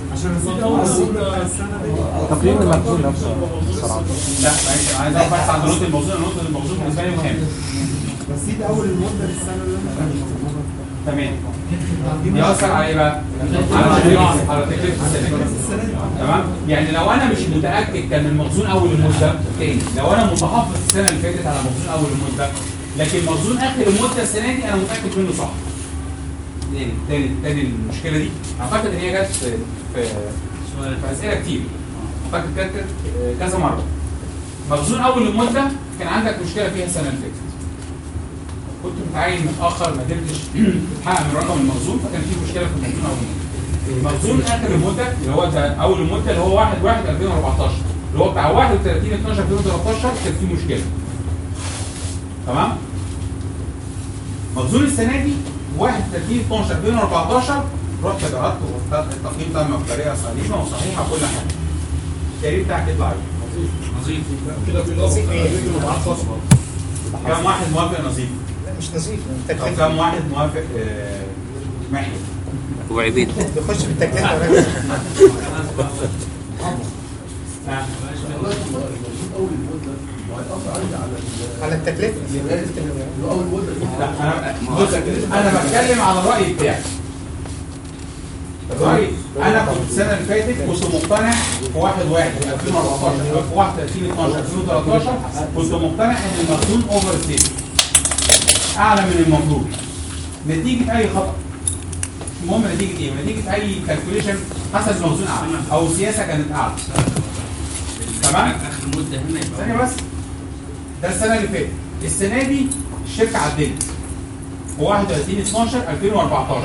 تقييم المخزون نفسه بصراحه لا معلش انا عايز اعرف بس عن نقطه الموضوع نقطه الموضوع بالنسبه لي مهم بس دي اول المده للسنه اللي انا تمام يأثر على ايه بقى؟ على تكلفة على تكلفة السنة تمام؟ يعني لو انا مش متأكد كان المخزون اول المدة تاني لو انا متحفظ السنة اللي فاتت على مخزون اول المدة لكن مخزون اخر المدة السنة دي انا متأكد منه صح تاني تاني تاني المشكلة دي اعتقد ان هي جت في في في اسئلة كتير اعتقد جت كذا مرة مخزون اول المدة كان عندك مشكلة فيها السنة اللي فاتت كنت متعين متاخر ما قدرتش تحقق من رقم المخزون فكان في مشكله في المخزون اول مده. مخزون اخر المده اللي هو ده اول المده اللي هو 1 1 2014 اللي هو بتاع 31 12 2013 كان في مشكله. تمام؟ مخزون السنه دي 31 12 2014 رحت جربت والتقييم تم بطريقه سليمه وصحيحه وكل حاجه. التقرير بتاعك يطلع ايه؟ نظيف كده في الاصل بيجوا معاه خصم كم واحد موافق نظيف؟ لا مش نظيف طب كم واحد موافق آه، محي؟ وعبيد يخش في التكلفه على التكلفه لا انا بص انا بتكلم على الراي بتاعي الراي انا كنت السنه اللي فاتت كنت مقتنع في 1 1 2014 أو في 31 12 2013 كنت مقتنع ان المخزون اوفر ستيت اعلى من المفروض نتيجه اي خطا المهم نتيجه ايه؟ نتيجه اي كالكوليشن حسب المخزون اعلى او السياسه كانت اعلى تمام؟ اخر مده هنا ثانيه بس ده السنه اللي فاتت السنه دي الشركه عدلت في 31 12 2014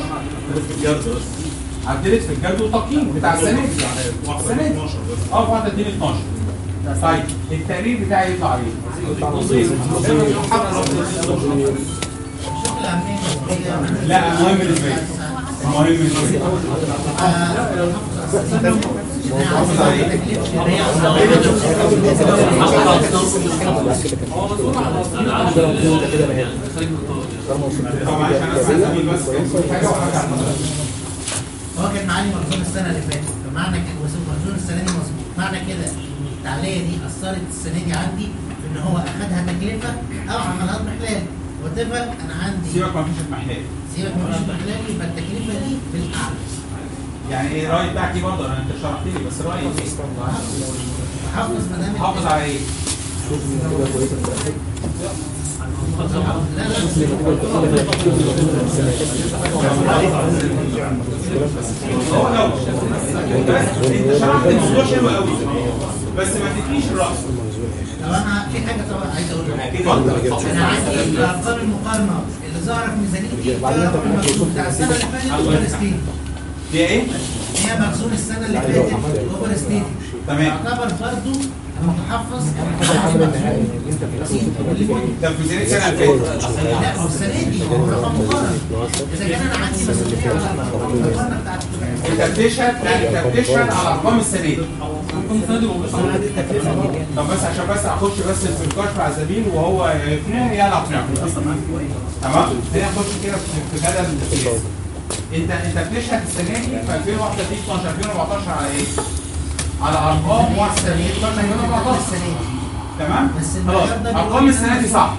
عدلت في الجدول والتقييم بتاع السنه دي السنه دي اه في 31 12 طيب التقرير بتاعي يطلع ايه؟ لا المهم بالنسبه لي المهم بالنسبه لي محافظ عليه طبعا عشان اسمع زميل بس كان في حاجه وحاجه على المدرسة. هو كان معالي مخزون السنه اللي فاتت فمعنى كده بس مخزون السنه دي مظبوط معنى كده ان التعليقه دي اثرت السنه دي عندي في ان هو اخدها تكلفه او عملها اضمحلال واتفق انا عندي سيبك ما فيش اضمحلال سيبك من الاضمحلال يبقى التكلفه دي بالاعلى يعني ايه الراي بتاعك ايه برضه انا انت شرحت لي بس رايي ايه؟ حافظ ما دام حافظ على ايه؟ هو لو انت شرحت الموضوع حلو قوي بس ما تدينيش الراس طب انا في حاجه طبعا عايز اقولها اتفضل. انا عندي الارقام المقارنه اللي ظاهره في ميزانيتي تعرف المخزون بتاع السنه اللي فاتت اوفر ستيت دي ايه؟ هي مخزون السنه اللي فاتت اوفر ستيت تمام. يعتبر برضه متحفظ على ده في ميزانيه السنه اللي فاتت لا هو السنه دي هو رقم مقارن اذا كان انا عندي مسؤوليه على المقارنه بتاعت انت بتشهد لا انت بتشهد على ارقام السنه دي طب بس عشان بس اخش بس في النقاش مع الزميل وهو يقنعني يلا اقنعه تمام خلينا نخش كده في في جدل سياسي انت انت بتشهد السنه دي في 2031 12 2014 على ايه؟ على ارقام واحده 2014 تمام؟ بس خلاص المعيار ده ارقام السنه دي صح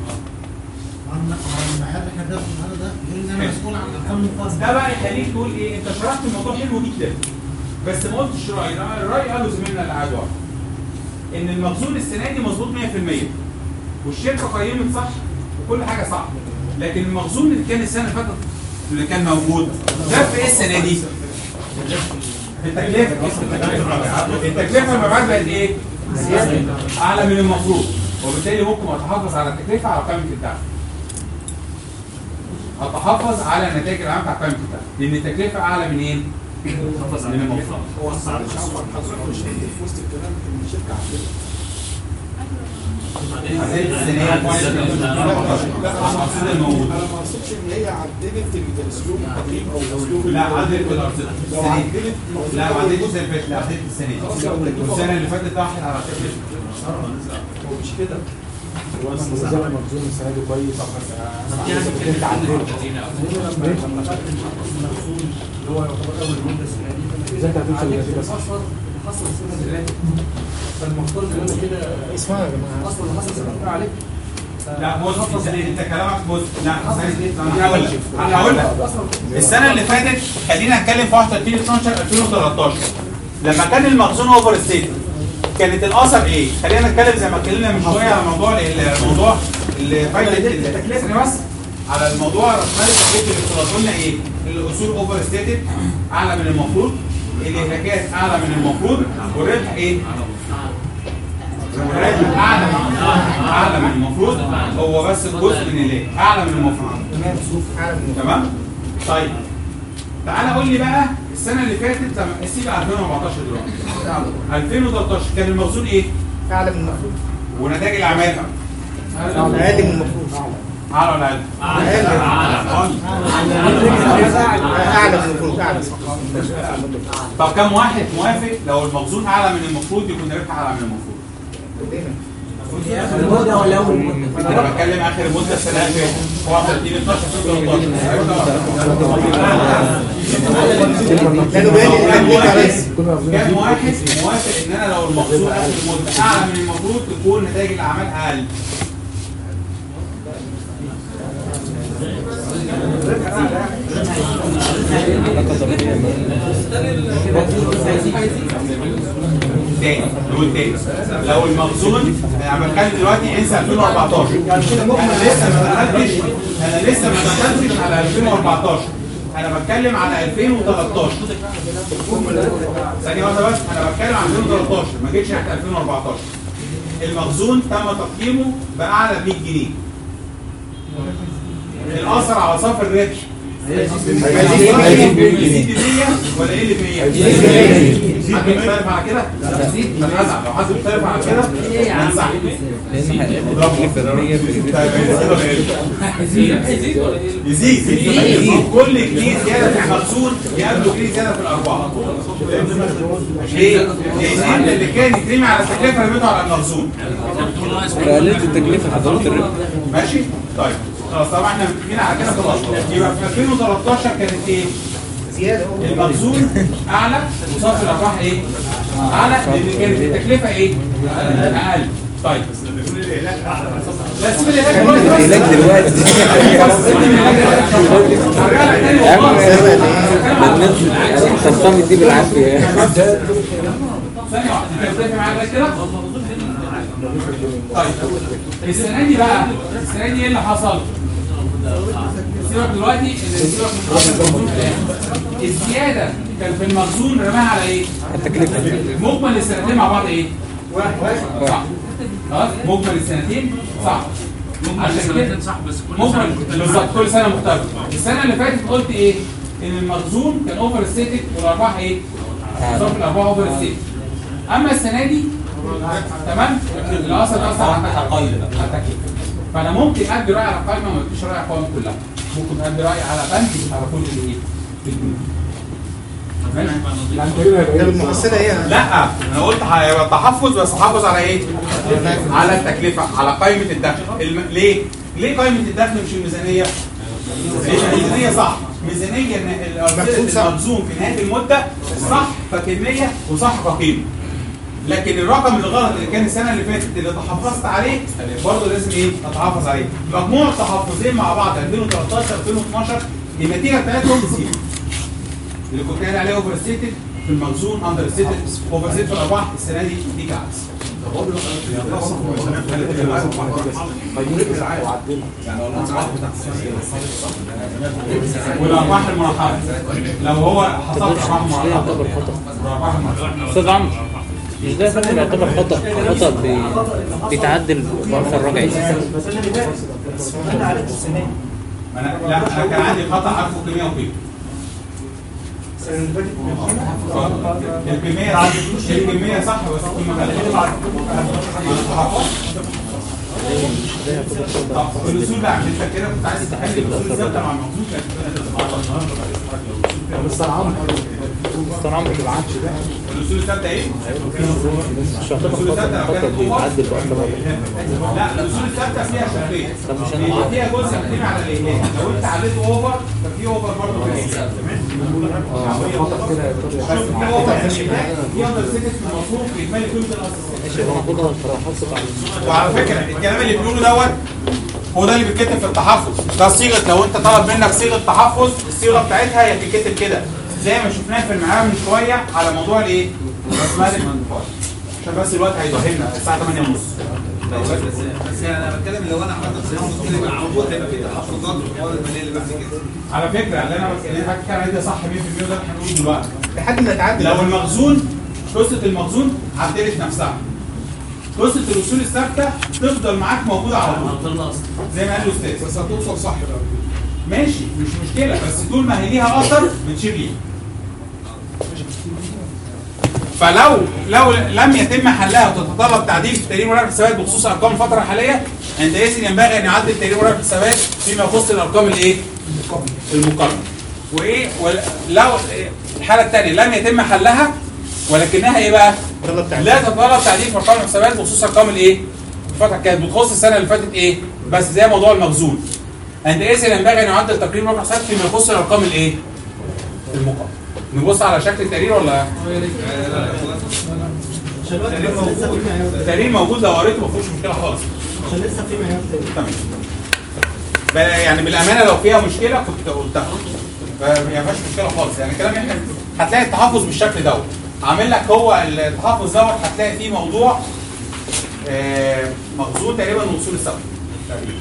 المعيار اللي احنا بناخده النهارده بيقول ان انا مسؤول عن ارقام المقارنه ده بقى يخليك تقول ايه انت شرحت الموضوع حلو جدا بس ما قلتش راي لا، الراي قاله زميلنا اللي قاعد ورا ان المخزون السنه دي مظبوط 100% والشركه قيمت صح وكل حاجه صح لكن المخزون اللي كان السنه اللي فاتت اللي كان موجود ده في ايه السنه دي؟ التكلفه التكلفه المبيعات بقت ايه؟ اعلى من المفروض وبالتالي ممكن اتحافظ على التكلفه على قائمه الدعم اتحافظ على النتائج العامه بتاع قائمه الدعم لان التكلفه اعلى من ايه؟ من المفروض هو الصعب حضرتك مش هيجي في وسط الكلام ان الشركه عندنا الموجود انا ما اقصدش ان هي عدلت الاسلوب التقييم او الاسلوب لا عدلت الارصده لو السنه عدلت دي لا ما عدلتش السنه اللي فاتت لا عدلت السنه دي والسنه اللي فاتت راحت على التكلفه هو مش كده هو نظام المخزون السنه دي كويس انا انت عدلت لما خدت المخزون اللي هو يعتبر اول مده السنه دي ازاي انت هتوصل للنتيجه صح؟ حصل حصل السنه اللي فاتت فالمفترض ان انا كده اسمعوا يا جماعه اصلا اللي حصل زي ما بتقول عليك لا بص بص انت كلامك بص لا انا هقول لك انا هقول لك السنه اللي فاتت خلينا نتكلم في 31 12 2013 لما كان المخزون اوفر ستيت كانت الاثر ايه؟ خلينا نتكلم زي ما اتكلمنا من شويه على موضوع الموضوع اللي فايده التكلفه بس على الموضوع راسمال التكلفه اللي افترضوا لنا ايه؟ الاصول اوفر ستيتد اعلى من المفروض الاهلاكات اعلى من المفروض والربح ايه؟ والربح اعلى اعلى من المفروض هو بس جزء من اللي اعلى من المفروض تمام طيب تعالى قول لي بقى السنه اللي فاتت لما سيب 2014 دلوقتي 2013 كان المخزون ايه؟ اعلى من المفروض ونتائج الاعمال اقل من المفروض اعلى ولا اقل؟ اعلى من المفروض اعلى طب كم واحد موافق لو المخزون اعلى من المفروض يكون الربح اعلى من المفروض؟ المده ولا اول مده انا بتكلم اخر المده السنه اللي فاتت 31 12 2013 كام واحد موافق ان انا لو المخزون اخر المده اعلى من المفروض تكون نتائج الاعمال اقل تاني نقول تاني لو المخزون انا بتكلم دلوقتي انسى 2014 انا لسه ما دخلتش انا لسه ما دخلتش على 2014 انا بتكلم على 2013 ثانية واحدة بس انا بتكلم على 2013 ما جيتش ناحية 2014 المخزون تم تقييمه باعلى ب 100 جنيه الاثر على صافي الربح هيزيد ب 100 ولا ايه اللي ب 100 حد مختلف على كده؟ يزيد ما ازعل لو حد مختلف على كده ما ازعل يزيد يزيد كل جنيه زياده في المخزون يقابله جنيه زياده في الارباح ليه؟ لان اللي كان يترمي على التكلفه رميته على المخزون فقللت التكلفه حضرتك الربح ماشي طيب خلاص طبعا احنا متفقين على كده خلاص يبقى في 2013 كانت ايه؟ زياده المخزون اعلى وصافي الارباح ايه؟ اعلى لان كانت التكلفه ايه؟ اقل طيب لا سيب العلاج دلوقتي العلاج دلوقتي يا عم الناس خصمت دي بالعافيه ثانية واحدة انت بتتفق معايا لغاية كده؟ طيب السنة دي بقى السنة دي ايه اللي حصل؟ سيبك دلوقتي ان سيبك من خط المخزون في الآخر. الزيادة كان في المخزون رماها على ايه؟ التكلفه مجمل السنتين مع بعض ايه؟ واحد صح خلاص مجمل السنتين صح عشان كده صح بس كل مجمل بالظبط كل سنه مختلفه السنه اللي فاتت قلت ايه؟ ان المخزون كان اوفر ستيتد والارباح ايه؟ صرف الارباح اوفر ستيتد اما السنه دي تمام اللي اصلا اصلا على القايمه فانا ممكن ادي راي على القايمه وما اديش راي على القوائم كلها ممكن ادي راي على بند على كل اللي ايه؟ طب المحصله ايه؟ لا انا قلت هيبقى تحفظ بس تحفظ على ايه؟ على التكلفه على قائمه الدخل الم... ليه؟ ليه قائمه الدخل مش الميزانيه؟ ليه الميزانيه صح ميزانيه ان ال- المخزون في نهايه المده صح ككميه وصح كقيمه لكن الرقم الغلط اللي كان السنه اللي فاتت اللي تحفظت عليه برضه لازم ايه اتحفظ عليه مجموع التحفظين مع بعض 2013 2012 النتيجه بتاعتهم زيرو اللي كنت قايل عليه اوفر ستيتد في المخزون اندر ستيتد اوفر ستيتد في الارباح السنه دي نتيجه عكس والارباح المرحله لو هو حصل ارباح مرحله الارباح المرحله استاذ عمرو مش ده فعلا يعتبر خطا خطا بي- بيتعدل بعرف الرجعي بس انا اللي فات بس انا عليك السنه دي ما انا لا انا كان عندي خطا عارفه كميه وقيمه السنه اللي فاتت الكميه الكميه صح بس القيمه غلط طب الاصول بقى انت كده كنت عايز تحل الاصول الثابته مع المخزون كانت بس انا عمرو استاذ عمرو بالعكس ده الاصول الثابته ايه؟ مش يعتبر خطا خطا بيتعدل بعرف الرجعي لا الاصول الثابته فيها شقين طب مش أنا- بيبقى فيها جزء كتير على الايمان لو انت عليته اوفر ففي اوفر برضه في الايمان خطأ كده يا دكتور. شوف في اوفر في الايمان في اندر سيتد في المصروف في اجمالي قيمه الاصل ماشي انا المفروض احافظ على وعلى فكره الكلام اللي بيقوله دوت هو ده اللي بيتكتب في التحفظ ده صيغه لو انت طلب منك صيغه تحفظ الصيغه بتاعتها هي بتتكتب كده زي ما شفناها في المعامل من شويه على موضوع الايه؟ رسمات المنفعه عشان بس الوقت هيدهمنا الساعه 8 ونص بس يعني انا بتكلم لو انا عملت صيام كده يبقى الموضوع هيبقى فيه تحفظات في الحوار الماليه اللي بعد كده على فكره اللي انا اللي انا بتكلم عليه ده صح 100% وده اللي هنقوله دلوقتي لحد ما تعدي لو المخزون قصه المخزون عدلت نفسها قصه الاصول الثابته تفضل معاك موجوده على طول زي ما قال الاستاذ بس هتوصل صح بقى ماشي مش مشكله بس طول ما هي ليها اثر بتشير ليها فلو لو لم يتم حلها وتتطلب تعديل في تقرير مراقبه الحسابات بخصوص ارقام الفتره الحاليه عندئذ ينبغي ان يعدل تقرير مراقبه الحسابات فيما يخص الارقام الايه؟ المقارنه. وايه ول- لو الحاله الثانيه لم يتم حلها ولكنها ايه بقى؟ لا تتطلب تعديل في ارقام الحسابات بخصوص ارقام الايه؟ الفتره كانت بتخص السنه اللي فاتت ايه؟ بس زي موضوع المخزون. عندئذ ينبغي ان يعدل تقرير مراقبه الحسابات فيما يخص الارقام الايه؟ المقارنه. نبص على شكل التقرير ولا التقرير موجود لو قريته ما فيهوش مشكله خالص عشان لسه في معيار تاني تمام ب- يعني بالامانه لو فيها مشكله كنت قلتها ما فيهاش مشكله خالص يعني كلام احنا هتلاقي التحفظ بالشكل دوت عامل لك هو التحفظ دوت هتلاقي فيه موضوع آه، مخزون تقريبا وصول السبب تقريبا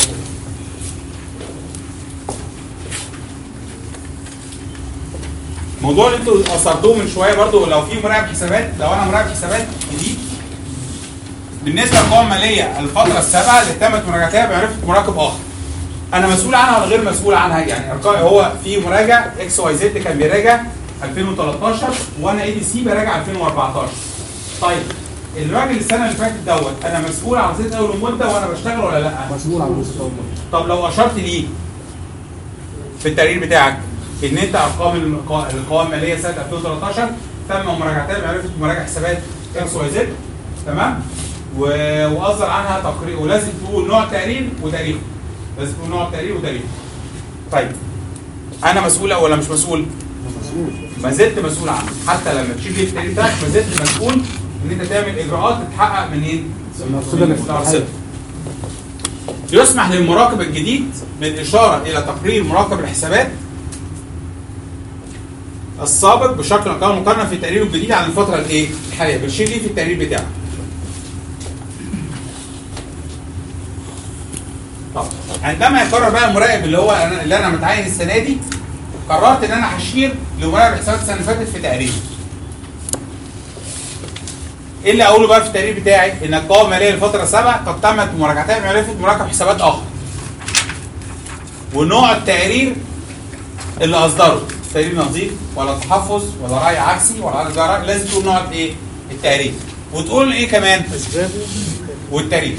الموضوع اللي انتوا اثرتوه من شويه برضو لو في مراقب حسابات لو انا مراقب حسابات جديد بالنسبه للقوائم الماليه الفتره السابقه اللي تمت مراجعتها بمعرفه مراقب اخر انا مسؤول عنها ولا غير مسؤول عنها يعني ارقام هو في مراجع اكس واي زد كان بيراجع 2013 وانا اي دي سي براجع 2014 طيب الراجل السنه اللي فاتت دوت انا مسؤول عن رصيد اول المده وانا بشتغل ولا لا؟ مسؤول عن رصيد اول طب لو اشرت ليه في التقرير بتاعك ان انت ارقام القوا- القوائم الماليه سنه 2013 تم مراجعتها بمعرفه مراجع حسابات اكس واي زد تمام و- واصدر عنها تقرير ولازم تقول نوع التقرير وتاريخه لازم تقول نوع التقرير وتاريخه طيب انا مسؤول ولا مش مسؤول؟ مسؤول ما زلت مسؤول عنه حتى لما تشيل لي التقرير بتاعك ما زلت مسؤول ان انت تعمل اجراءات تتحقق منين؟ من الأرصدة الافتتاحية. الأرصدة. يسمح للمراقب الجديد بالإشارة إلى تقرير مراقب الحسابات السابق بشكل أقل مقارنة في تقريره الجديد عن الفترة الإيه؟ الحالية بنشيل دي في التقرير بتاعه. طب عندما يقرر بقى المراقب اللي هو أنا اللي أنا متعين السنة دي قررت إن أنا هشير لمراقب الحسابات السنة اللي فاتت في تقريري. ايه اللي اقوله بقى في التقرير بتاعي ان القوائم الماليه للفتره السابقه قد تمت مراجعتها بمعرفه مراقب حسابات اخر ونوع التقرير اللي اصدره تقرير نظيف ولا تحفظ ولا راي عكسي ولا راي راي لازم تقول نوع ايه التقرير وتقول ايه كمان والتاريخ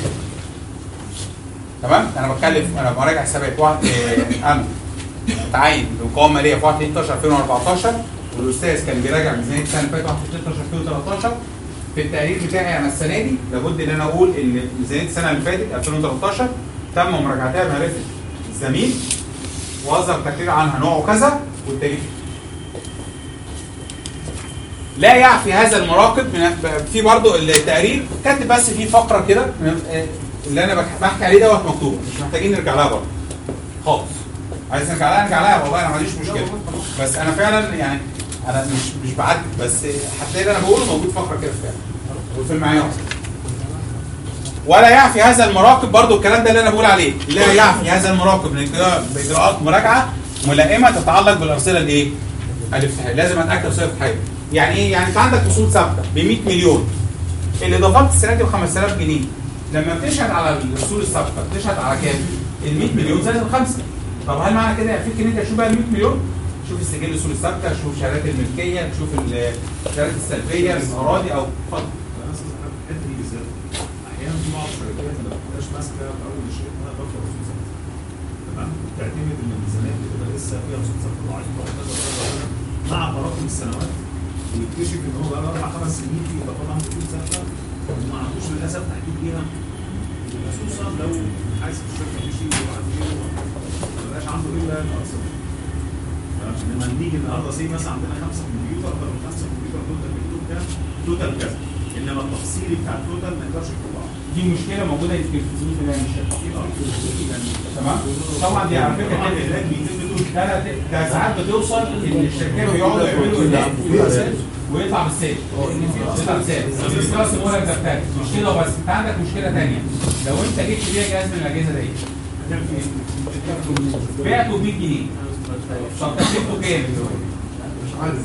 تمام انا بتكلم انا براجع حسابات واحد إيه انا متعين بالقوائم الماليه في 1 12 2014 والاستاذ كان بيراجع ميزانيه السنه اللي فاتت 1 12 2013 في التقرير بتاعي انا السنه دي لابد ان انا اقول ان ميزانيه السنه اللي فاتت 2013 تم مراجعتها بمعرفه الزميل واصدر تقرير عنها نوعه كذا والتاريخ لا يعفي هذا المراقب من في برضه التقرير كاتب بس في فقره كده من- اللي انا بح- بحكي عليه دوت مكتوب مش محتاجين نرجع لها برضه خالص عايز نرجع لها نرجع لها والله انا ما عنديش مشكله بس انا فعلا يعني انا مش مش بعدل بس هتلاقي اللي انا بقوله موجود فقره كده فعلا وفي المعيار ولا يعفي هذا المراقب برضو الكلام ده اللي انا بقول عليه لا يعفي هذا المراقب من الإجراء- باجراءات مراجعه ملائمه تتعلق بالارصده الايه؟ الافتتاحيه لازم اتاكد ارصده افتتاحيه يعني ايه؟ يعني انت عندك اصول ثابته ب 100 مليون الاضافات السنه دي ب 5000 جنيه لما بتشهد على الاصول الثابته بتشهد على كام؟ ال 100 مليون زائد الخمسه طب هل معنى كده يكفيك ان انت تشوف بقى ال 100 مليون؟ شوف السجل الاصول الثابته شوف شهادات الملكيه تشوف الشهادات السلبيه الاراضي او اتفضل الحته دي بالذات احيانا في بعض الشركات ما بتبقاش ماسكه في اول الشركه ضابطه رسوم ثابته تمام بتعتمد ان الميزانيه بتبقى لسه فيها رسوم ثابته ضعيفه وكذا وكذا وكذا مع تراكم السنوات ويكتشف ان هو بقى له اربع خمس سنين في اضافات عنده رسوم ثابته وما عندوش للاسف تحديد ليها خصوصا لو حاسس الشركه مشي وبعد كده ما بقاش عنده الا الارصده تمام؟ لما نيجي النهارده سي مثلا عندنا خمسه كمبيوتر طب الخمسه كمبيوتر دول تكلفتهم كام؟ توتال كذا انما التفصيلي بتاع التوتال ما يقدرش يكون بعض دي مشكله موجوده في الفلوس اللي هي الشركه تمام طبعا دي على فكره طبعاً كده العلاج بيتم دول ده ده ساعات بتوصل ان الشركات بيقعدوا يعملوا الناس ويطلع بالسالب يطلع بالسالب خلاص المولد ده بتاعك مش كده وبس انت عندك مشكله ثانيه لو انت جبت بيها جهاز من الاجهزه دي هتعمل فيه ايه؟ بعته ب 100 جنيه طب تكلفته كام؟ مش عارف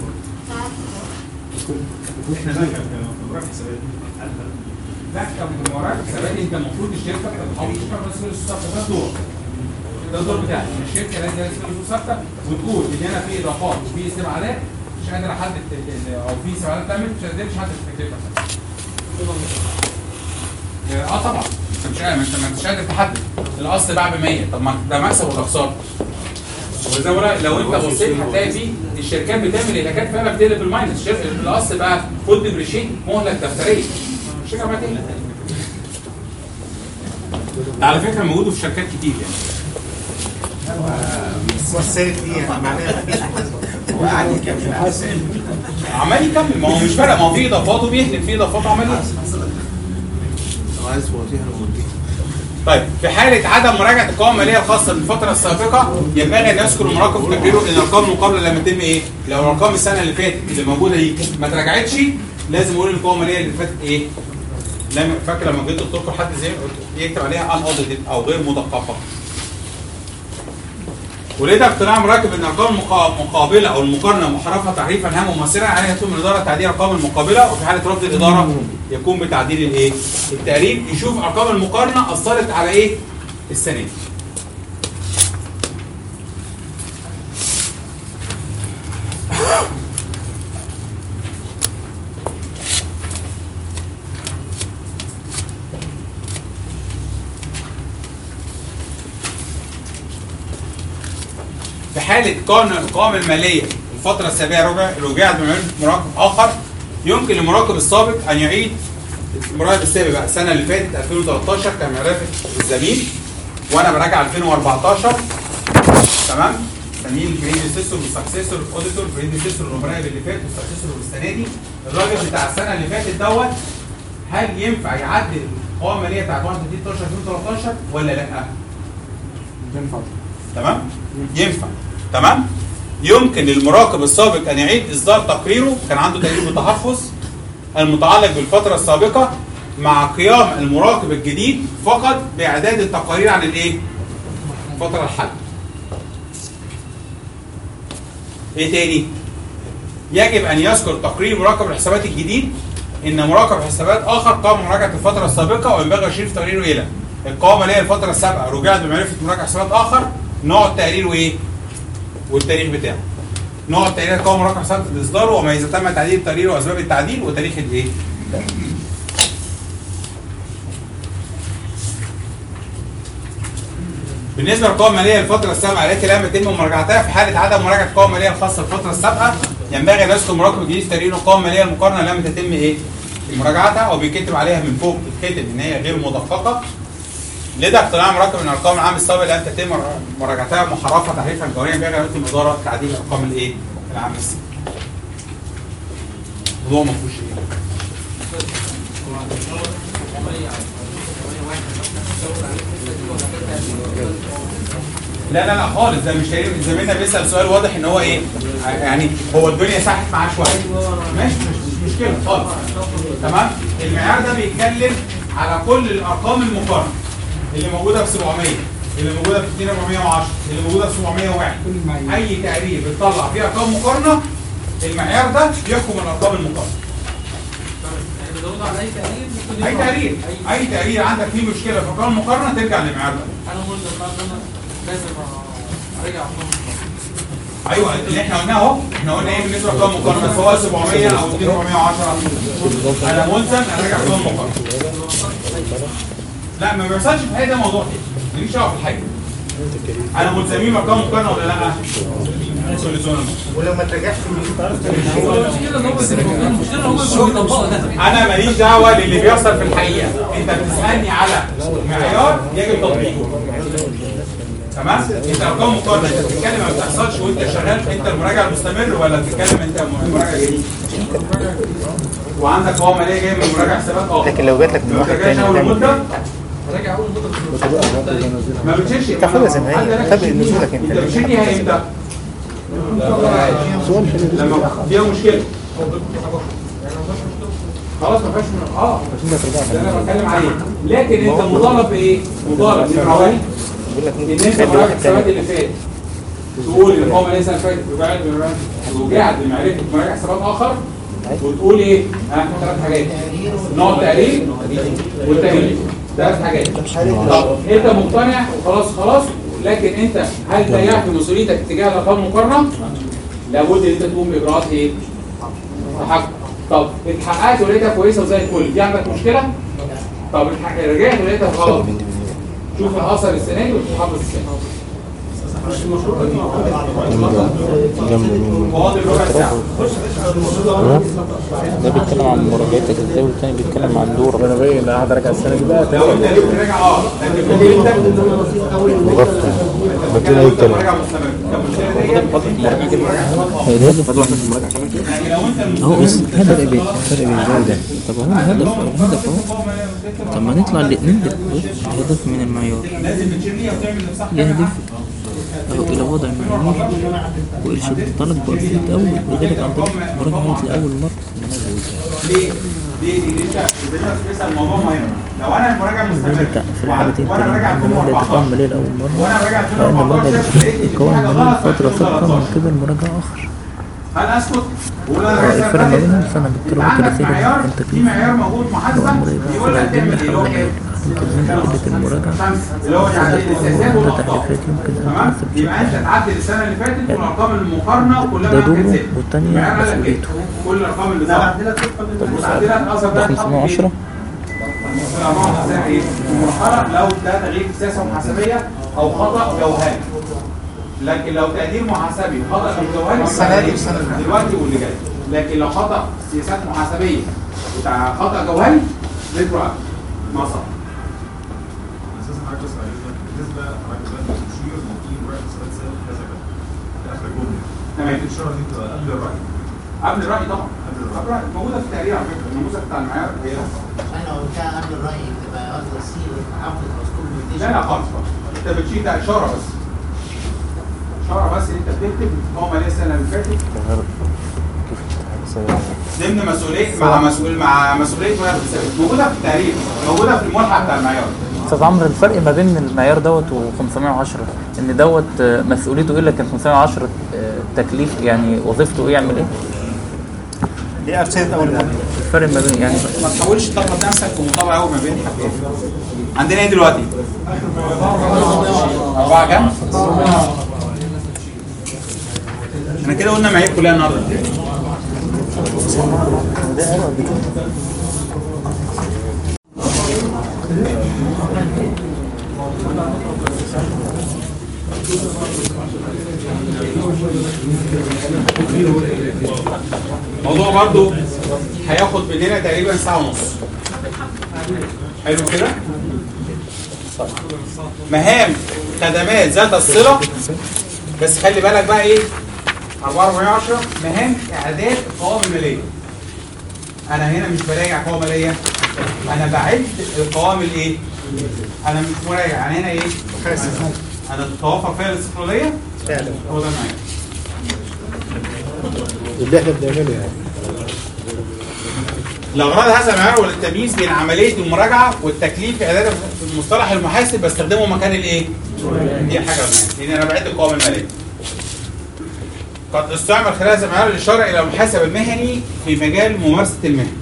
احنا بقى كمراجع حسابات لا كمراجع حسابات انت المفروض الشركه بتحاول تشتغل بس فلوس ثابته ده دور ده الدور بتاعك الشركه لازم تدرس فلوس ثابته وتقول ان انا في اضافات وفي استبعادات مش قادر احدد ال- ال- او في استبعادات تمت مش قادر احدد التكلفه اه طبعا انت مش قادر انت ما انتش قادر تحدد الاصل باع ب 100 طب ما ده مكسب ولا خساره وزي ما بقول لك، لو انت بصيت هتلاقي في الشركات بتعمل الهلاكات فعلا بتقلب الماينس الشركه الاصل بقى فول ديبريشيت مهلك دفتريه الشركه ما تقلب ده على فكره موجود في شركات كتير يعني والسالب دي معناها هو قاعد يكمل على السالب عمال يكمل ما هو مش فارق ما هو في اضافات وبيهلك في اضافات وعمال يهلك عايز وظيفه وظيفه طيب في حالة عدم مراجعة القوائم المالية الخاصة بالفترة السابقة ينبغي أن يذكر المراقب في تقريره أن الأرقام المقابلة لما يتم إيه؟ لو الأرقام السنة اللي فاتت اللي موجودة دي ما اتراجعتش لازم يقول القوائم المالية اللي فاتت إيه؟ لما فاكر لما جيت قلت لكم حد زي يكتب عليها ان اوديتد او غير مدققة. ولدى اقتناع مراكب ان الارقام المقا- المقابله او المقارنه محرفه تحريفا هام ممثلا عليها يتم الاداره تعديل الارقام المقابله وفي حاله رفض الاداره يقوم بتعديل الايه؟ التقرير يشوف ارقام المقارنه اثرت على ايه؟ السنه دي. حاله كون القوائم الماليه الفتره السابقه رجع رجعت بمعرفه مراقب اخر يمكن للمراقب السابق ان يعيد المراقب السابق بقى السنه اللي فاتت 2013 كان معرفه الزميل وانا براجع 2014 تمام زميل بريديسيسور والسكسيسور الاوديتور بريديسيسور المراقب اللي فات والسكسيسور السنه دي الراجل بتاع السنه اللي فاتت دوت هل ينفع يعدل القوائم الماليه بتاعت 31 12 2013 ولا لا؟ ينفع تمام؟ ينفع تمام؟ يمكن للمراقب السابق ان يعيد اصدار تقريره كان عنده تقرير بتحفظ المتعلق بالفتره السابقه مع قيام المراقب الجديد فقط باعداد التقارير عن الايه؟ الفتره الحاليه. ايه تاني؟ يجب ان يذكر تقرير مراقب الحسابات الجديد ان مراقب حسابات اخر قام بمراجعه الفتره السابقه وينبغي تشريف تقريره الى القوائم اللي هي الفتره السابقه رجعت بمعرفه مراجع حسابات اخر نوع التقرير وايه؟ والتاريخ بتاعه. نوع التقرير القوائم مراجع حسابات اصداره وما اذا تم تعديل التقرير واسباب التعديل وتاريخ الايه؟ بالنسبه للقوائم الماليه الفتره السابقه التي لم يتم مراجعتها في حاله عدم مراجعه القوائم الماليه الخاصه الفتره السابقه ينبغي ان يذكر مراقب الجديد في تقرير القوائم الماليه المقارنه لم تتم ايه؟ مراجعتها او بيكتب عليها من فوق تتكتب ان هي غير مدققه لدى اقتناع مراقب ان الارقام العام السابق لم تتم مراجعتها محرفه تحريفا جوهريا ينبغي ان يتم اداره تعديل الارقام الايه؟ العام السابق. الموضوع ما فيهوش ايه؟ لا لا لا خالص ده مش هيبقى زميلنا بيسال سؤال واضح ان هو ايه يعني هو الدنيا ساحت معاه شويه ماشي مش مش مشكله خالص تمام المعيار ده بيتكلم على كل الارقام المقارنه اللي موجوده في 700 اللي موجوده في 2410 اللي موجوده في 701 اي تقرير بتطلع فيه ارقام مقارنه المعيار ده بيحكم الارقام المقارنه بزود على اي تقرير ممكن اي يطلع. تقرير اي تقرير عندك فيه مشكله في ارقام المقارنه ترجع للمعيار ده انا قلت بقى ان انا لازم ارجع أرقام. ايوه اللي احنا قلناه اهو احنا قلنا ايه بالنسبه لارقام مقارنه سواء 700 او 2410 انا ملزم اراجع ارقام مقارنه لا ما بيحصلش في حاجه ده موضوع تاني ماليش دعوه في الحاجه انا ملزمين بارقام مقارنه ولا لا؟ كل سنه ولو ما ترجعش المشكله ان هم المشكله ان هم مش بيطبقوا ده انا ماليش دعوه للي بيحصل في الحقيقه انت بتسالني على معيار يجب تطبيقه تمام انت ارقام مقارنه انت بتتكلم ما بتحصلش وانت شغال انت المراجع المستمر ولا بتتكلم انت مراجع جديد وعندك قوائم ماليه جايه من مراجع حسابات اه لكن لو جات لك من ما واحد بترجعش تاني اول تعمل مده راجع اول مده ما بتشيلش تاخدها زي ما هي تابع نزولك انت انت بتشيلها امتى؟ سؤال حلو لما فيها مشكله خلاص ما فيهاش من- اه ده انا بتكلم عليه لكن انت مطالب بايه؟ مطالب بالحوالي بيقول لك ان ممكن انت تخلي مراجع واحد الحسابات تاني اللي فاتت تقول ان القوم ليس فاتت رجعت رجعت بمعرفه مراجع حسابات اخر وتقول ايه؟ ها ثلاث حاجات نوع التقرير والتقرير ثلاث حاجات طب انت مقتنع وخلاص خلاص لكن انت هل ضيعت مسؤوليتك تجاه الارقام المقارنه؟ لابد ان انت تقوم باجراءات ايه؟ تحقق طب اتحققت ولقيتها كويسه وزي الفل دي عندك مشكله؟ طب اتحقق- رجعت ولقيتها غلط شوف الاثر السنه دي وتحافظ السنه جنب مين فاضل ربع ساعه ده بيتكلم عن مراجعتك ازاي والتاني بيتكلم عن دورك انا باين انا قاعد ارجع السنه دي بقى لو انت ليك راجع اه لكن انت غطى بدينا اي كلام راجع مستمر هي ده هدف لكن لو انت اهو بس هدف فرق بين فرق بين ده وده طب هو الهدف الهدف اهو طب ما نطلع الاثنين ده الهدف من المعيار لازم بتشيلها وتعمل نفسها يهدف أهو إلى وضع معيار وإرشاد الطلب بألفية أول وذلك عن طريق مراجعة لأول مرة ليه؟ ليه ليه ليه انت بتسال الموضوع مهم لو انا المراجع مستمر نرجع في الحالتين وانا راجع تاني عندما لا تقام مالية لأول مرة وانا راجع فإن المراجعة تكون مالية فترة سابقة من قبل مراجعة آخر هل اسكت؟ ولا انا راجع الفرق ما سنة بينهم سنة يبقى بالطلبات عندك الأخيرة معيار من في تكليف معيار موجود محاسبه يقول لك تعمل ايه اللي هو ايه؟ من عدة المراجعة اللي هو تعديل السياسات عدة والارقام تعريفات يمكن أن تمام تمثل يبقى انت تعدل السنه اللي فاتت والارقام المقارنه كلها ده كانت دوره ثابته والتانية المعيار قال لك ايه؟ مسؤوليته كل الارقام اللي ظهرت تعديلات اثر ده 510 المرحله لو ده تغيير في سياسه محاسبيه او خطا جوهري لكن لو تقدير محاسبي وخطا في الجوهري السنة دي والسنة اللي فاتت. دلوقتي واللي جاي لكن لو خطا سياسات محاسبيه بتاع خطا جوهري ريترو ما صح اساسا حضرتك بس عايزك بالنسبه حضرتك دلوقتي تشير في ورقه سلسله كذا كذا في اخر الجمله تمام. الاشاره دي بتبقى قبل الراي قبل الراي طبعا قبل الراي موجوده في التقرير على فكره النموذج بتاع المعيار هي انا لو قلتها قبل الرأي تبقى قصد السي حافظ مذكور لا لا خالص خالص. انت بتشيل ده اشاره بس اشاره بس ان انت بتكتب هو ما السنه اللي فاتت ضمن مسؤوليه مع مسؤول مع مسؤوليه وهي بتسافر. موجوده في التقرير موجوده في الملحق بتاع المعيار استاذ عمرو الفرق ما بين المعيار دوت و 510 ان دوت آه، مسؤوليته ايه لكن 510 آه، تكليف يعني وظيفته ايه يعمل ايه؟ دي ارسلت اول مره الفرق ما بين يعني ما تحاولش تلخبط نفسك في مطابقه قوي ما بين حاجتين عندنا ايه دلوقتي؟ أربعة كام؟ احنا كده قلنا معايير كلها النهارده الموضوع برضو هياخد مننا تقريبا ساعة ونص حلو كده مهام خدمات ذات الصلة بس خلي بالك بقى ايه 4410 مهام اعداد القوائم المالية انا هنا مش براجع قوائم مالية انا بعد القوائم الايه انا مش مراجع انا هنا ايه انا تتوفر فيها الاستقلالية فعلا هو ده معايا اللي احنا بنعمله يعني الأغراض هذا المعيار والتمييز بين عملية المراجعة والتكليف في إعداد المصطلح المحاسب بستخدمه مكان الإيه؟ دي حاجة مهمة لأن أنا بعد القوائم المالية. قد استعمل خلال هذا المعيار الإشارة إلى المحاسب المهني في مجال ممارسة المهنة.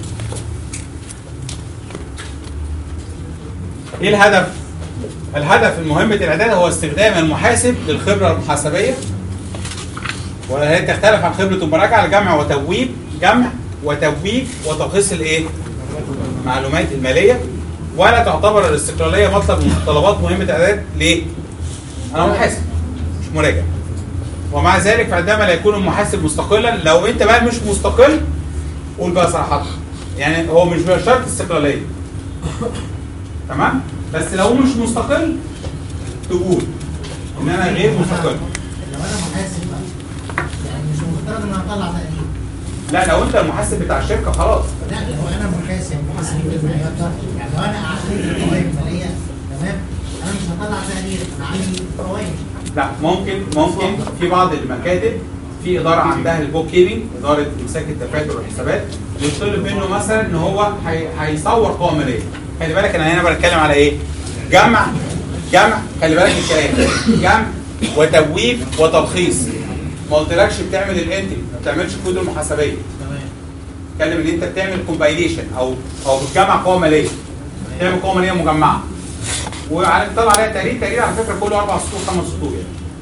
إيه الهدف؟ الهدف من مهمة الإعداد هو استخدام المحاسب للخبرة المحاسبية وهي تختلف عن خبرة المراجعة لجمع وتبويب جمع وتبويب وتلخيص الايه؟ معلومات المالية ولا تعتبر الاستقلالية مطلب من متطلبات مهمة إعداد ليه؟ أنا محاسب مش مراجع ومع ذلك فعندما لا يكون المحاسب مستقلا لو أنت بقى مش مستقل قول بقى صراحة يعني هو مش شرط استقلالية تمام؟ بس لو مش مستقل تقول إن أنا غير مستقل لو انا محاسب بقى يعني مش مفترض ان انا اطلع تقرير لا لو أنت المحاسب بتاع الشركة خلاص لا لو انا محاسب محاسب بالمعيار ده يعني لو انا اعطيت القوائم الماليه تمام انا مش هطلع تقرير انا عندي قوائم لا ممكن ممكن في بعض المكاتب في اداره عندها البوك كيبنج اداره امساك الدفاتر والحسابات يطلب منه مثلا ان هو هي- هيصور قوائم ماليه خلي بالك انا هنا بتكلم على ايه؟ جمع جمع خلي بالك من الكلام جمع وتبويب وتلخيص ما قلتلكش بتعمل الانتري ما بتعملش كود المحاسبيه اتكلم ان انت بتعمل كومبايليشن او او بتجمع قوائم ماليه تعمل قوائم ماليه مجمعه وعلى طلع عليها تقرير تقرير على فكره كله اربع سطور خمس سطور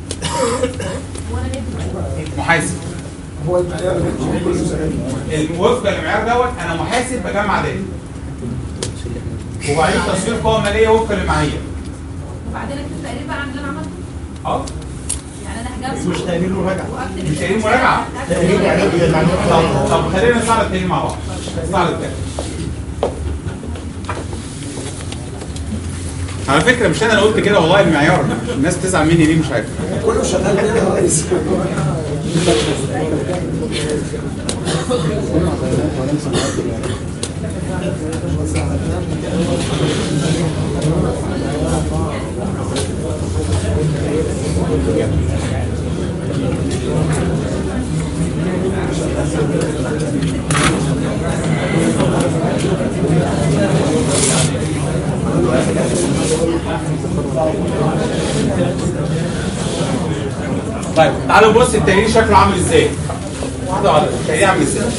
يعني محاسب هو المعيار اللي كل سنه وفقا للمعيار دوت انا محاسب بجمع داتا وبعدين تصوير قوائم ماليه وفقا للمعايير وبعدين اكتب تقرير بقى عن اللي انا عملته اه يعني انا هجمع مش تقرير مراجعه واكتب مش تقرير مراجعه تقرير يعني طب طب خلينا نستعرض التقرير مع بعض نستعرض التقرير على فكره مش انا اللي قلت كده والله المعيار الناس بتزعل مني ليه مش عارف كله شغال كده يا ريس طيب تعالوا نبص التقرير شكله عامل ازاي واحده واحده التقرير عامل ازاي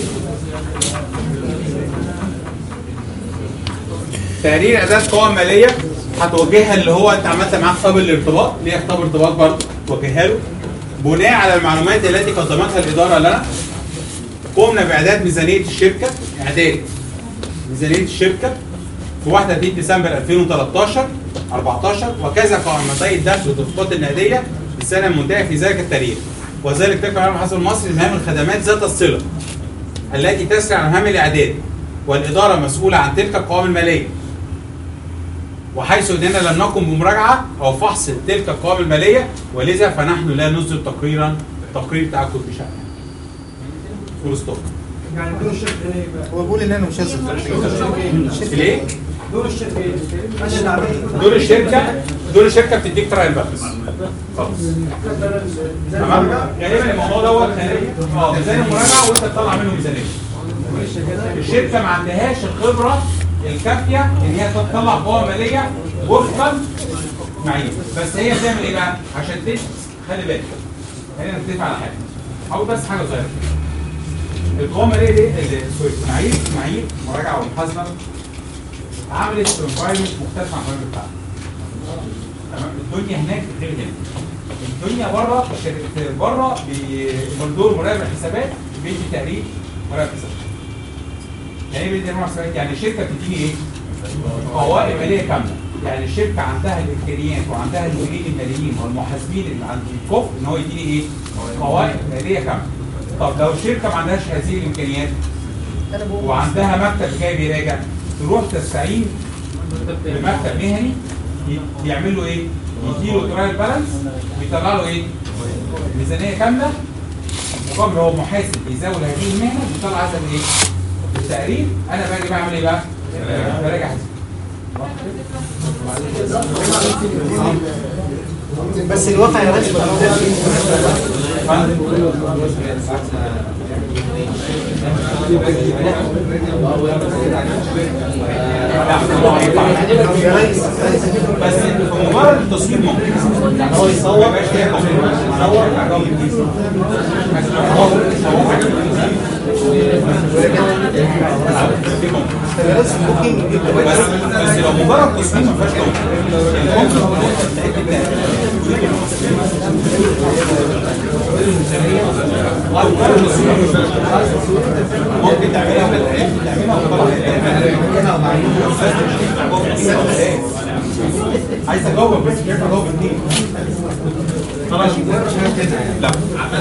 تقرير اداه قوائم ماليه هتوجهها اللي هو انت عملت معاه خطاب الارتباط ليه خطاب ارتباط برضه توجهها له بناء على المعلومات التي قدمتها الاداره لنا قمنا باعداد ميزانيه الشركه اعداد ميزانيه الشركه في 31 ديسمبر 2013 14 وكذا قائمتي الدخل والتدفقات النقديه السنه المنتهيه في ذلك التاريخ وذلك تكفي على المحاسب المصري مهام الخدمات ذات الصله التي تسري على مهام الاعداد والاداره مسؤوله عن تلك القوائم الماليه وحيث اننا لم نقم بمراجعه او فحص تلك القوائم الماليه ولذا فنحن لا نصدر تقريرا تقرير تاكد بشانها فول ستوب يعني دور الشركه ايه بقى؟ هو بيقول ان انا مش هسد ليه؟ دور الشركه ايه؟ ماشي العمليه دور الشركه دور الشركه بتديك ترايل بالانس خلاص تمام غالبا الموضوع دوت اه ميزان المراجعه وانت تطلع منه ميزانيه الشركه ما عندهاش الخبره الكافيه ان هي تطلع قوائم ماليه وفقا معايير بس هي بتعمل ايه بقى؟ عشان تش خلي بالك خلينا نتفق على حاجه هقول بس حاجه صغيره القوائم الماليه دي اللي- سوري معايير معايير مراجعه ومحاسبه عملت انفايرمنت مختلف عن الانفايرمنت بتاعنا تمام الدنيا هناك غير هنا الدنيا بره شركه بره بمندور مراقب الحسابات بيدي تقرير مراقب حسابات يعني ايه بيدي مراقب حسابات يعني الشركه بتديني ايه؟ قوائم ماليه كامله يعني الشركه عندها الامكانيات وعندها المديرين الماليين والمحاسبين اللي عند الكفء ان هو يديني ايه؟ قوائم ماليه كامله طب لو الشركه ما عندهاش هذه الامكانيات وعندها مكتب جاي بيراجع تروح تستعين بمكتب مهني ي- يعمل له ايه؟ يديله ترايل بالانس ويطلع له ايه؟ ميزانيه كامله مقابل هو محاسب بيزاول هذه المهنه ويطلع هذا الايه؟ التقرير انا باجي بعمل ايه بقى؟ براجع هذا بس الواقع يا باشا بس مجرد التصوير ممكن يعني هو يصور يصور بس بس لو مجرد تصوير ما فيهاش لون ممكن تعملها ممكن تعملها عايز اجاوب بس مش عارف اجاوب اتنين خلاص لا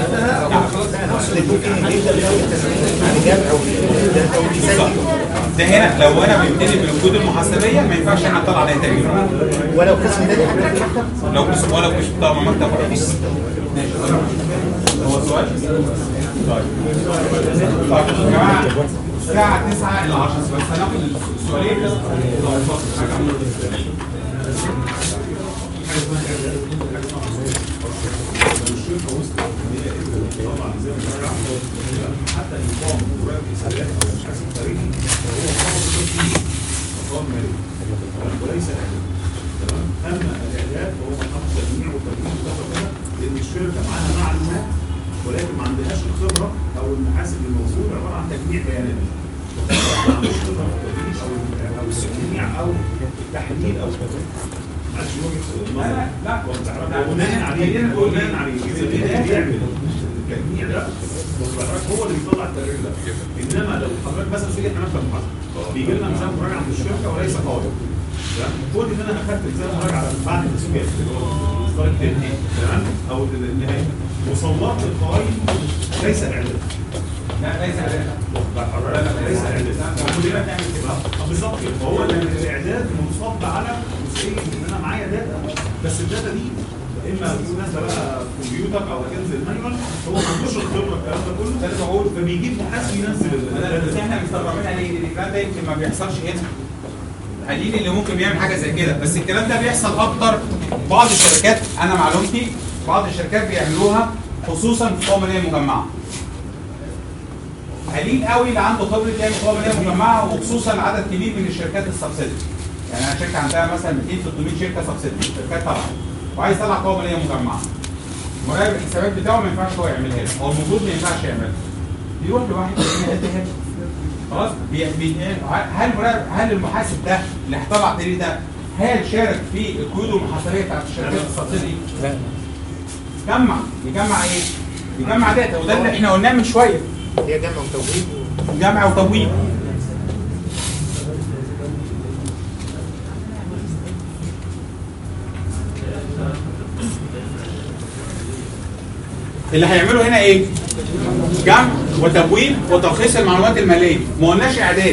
ده هنا لو انا ببتدي بالكود المحاسبيه ما ينفعش انا اطلع عليها تقرير ولو قسم تاني لو قسم ولو قسم بتاع مكتب رئيس هو سؤال؟ طيب طيب يا جماعه الساعه 9 ل 10 بس هناخد السؤالين لو فاضل حاجه حتى النظام مراقب حسابات او الحاسب التاريخي هو فقط نظام مالي وليس اعلام تمام اما الاعلام فهو محط تجميع وتجميع وكذا لان الشركه معاها معلومات ولكن ما عندهاش الخبره او المحاسب الموجود عباره عن تجميع بيانات ما عندوش خبره في التجميع او او التجميع او التحليل او كذا معلش وجهه لا لا لا بناء عليه بناء عليه اذا كان بيعمل التجميع ده حضرتك هو اللي بيطلع التقرير ده انما لو حضرتك مثلا في احنا مكتب محاسبه بيجي لنا ميزان مراجعه من الشركه وليس قوائم تمام كون ان انا اخدت ميزان مراجعه بعد التسويق اللي هو الاصدار الثاني تمام او النهائي وصورت القوائم ليس اعلان لا ليس اعلان لا لا ليس اعلان كلنا بنعمل كده آه، بالظبط كده هو الاعداد منصب على جزئيه ان انا معايا داتا بس الداتا دي اما في ناس بقى كمبيوتر او تنزل مانيوال هو ما عندوش الخبره الكلام ده كله ده بقول فبيجيب محاسب ينزل انا بس احنا مستغربين عليه لان الكلام ده يمكن ما بيحصلش هنا قليل اللي ممكن بيعمل حاجه زي كده بس الكلام ده بيحصل اكتر بعض الشركات انا معلومتي بعض الشركات بيعملوها خصوصا في قوائم ماليه مجمعه قليل قوي اللي عنده خبره يعمل قوائم ماليه مجمعه وخصوصا عدد كبير من الشركات السبسيدي يعني انا شركه عندها مثلا 200 300 شركه سبسيدي شركات طبعا وعايز يطلع قوائم ماليه مجمعه مراقب الحسابات بتاعه ما ينفعش هو يعملها له هو المفروض ما ينفعش يعملها بيروح لواحد تاني قد كده خلاص بي بي هل مراقب هل المحاسب ده اللي هيطلع التقرير ده هل شارك في القيود المحاسبيه بتاعت الشركات السبسيدي؟ لا جمع يجمع ايه؟ يجمع داتا وده اللي احنا قلناه من شويه هي جمع وتوجيه جمع وتبويب اللي هيعمله هنا ايه؟ جمع وتبويب وتلخيص المعلومات الماليه ما قلناش اعداد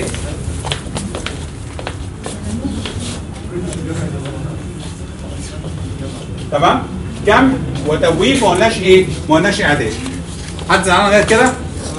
تمام جمع وتبويب ما قلناش ايه ما قلناش اعداد حد زعلان غير كده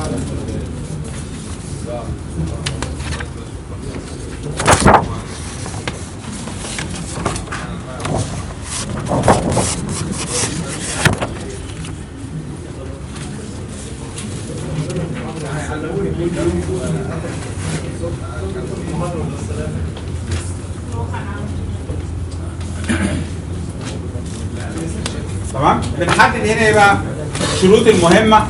تمام بنحدد هنا ايه بقى الشروط المهمه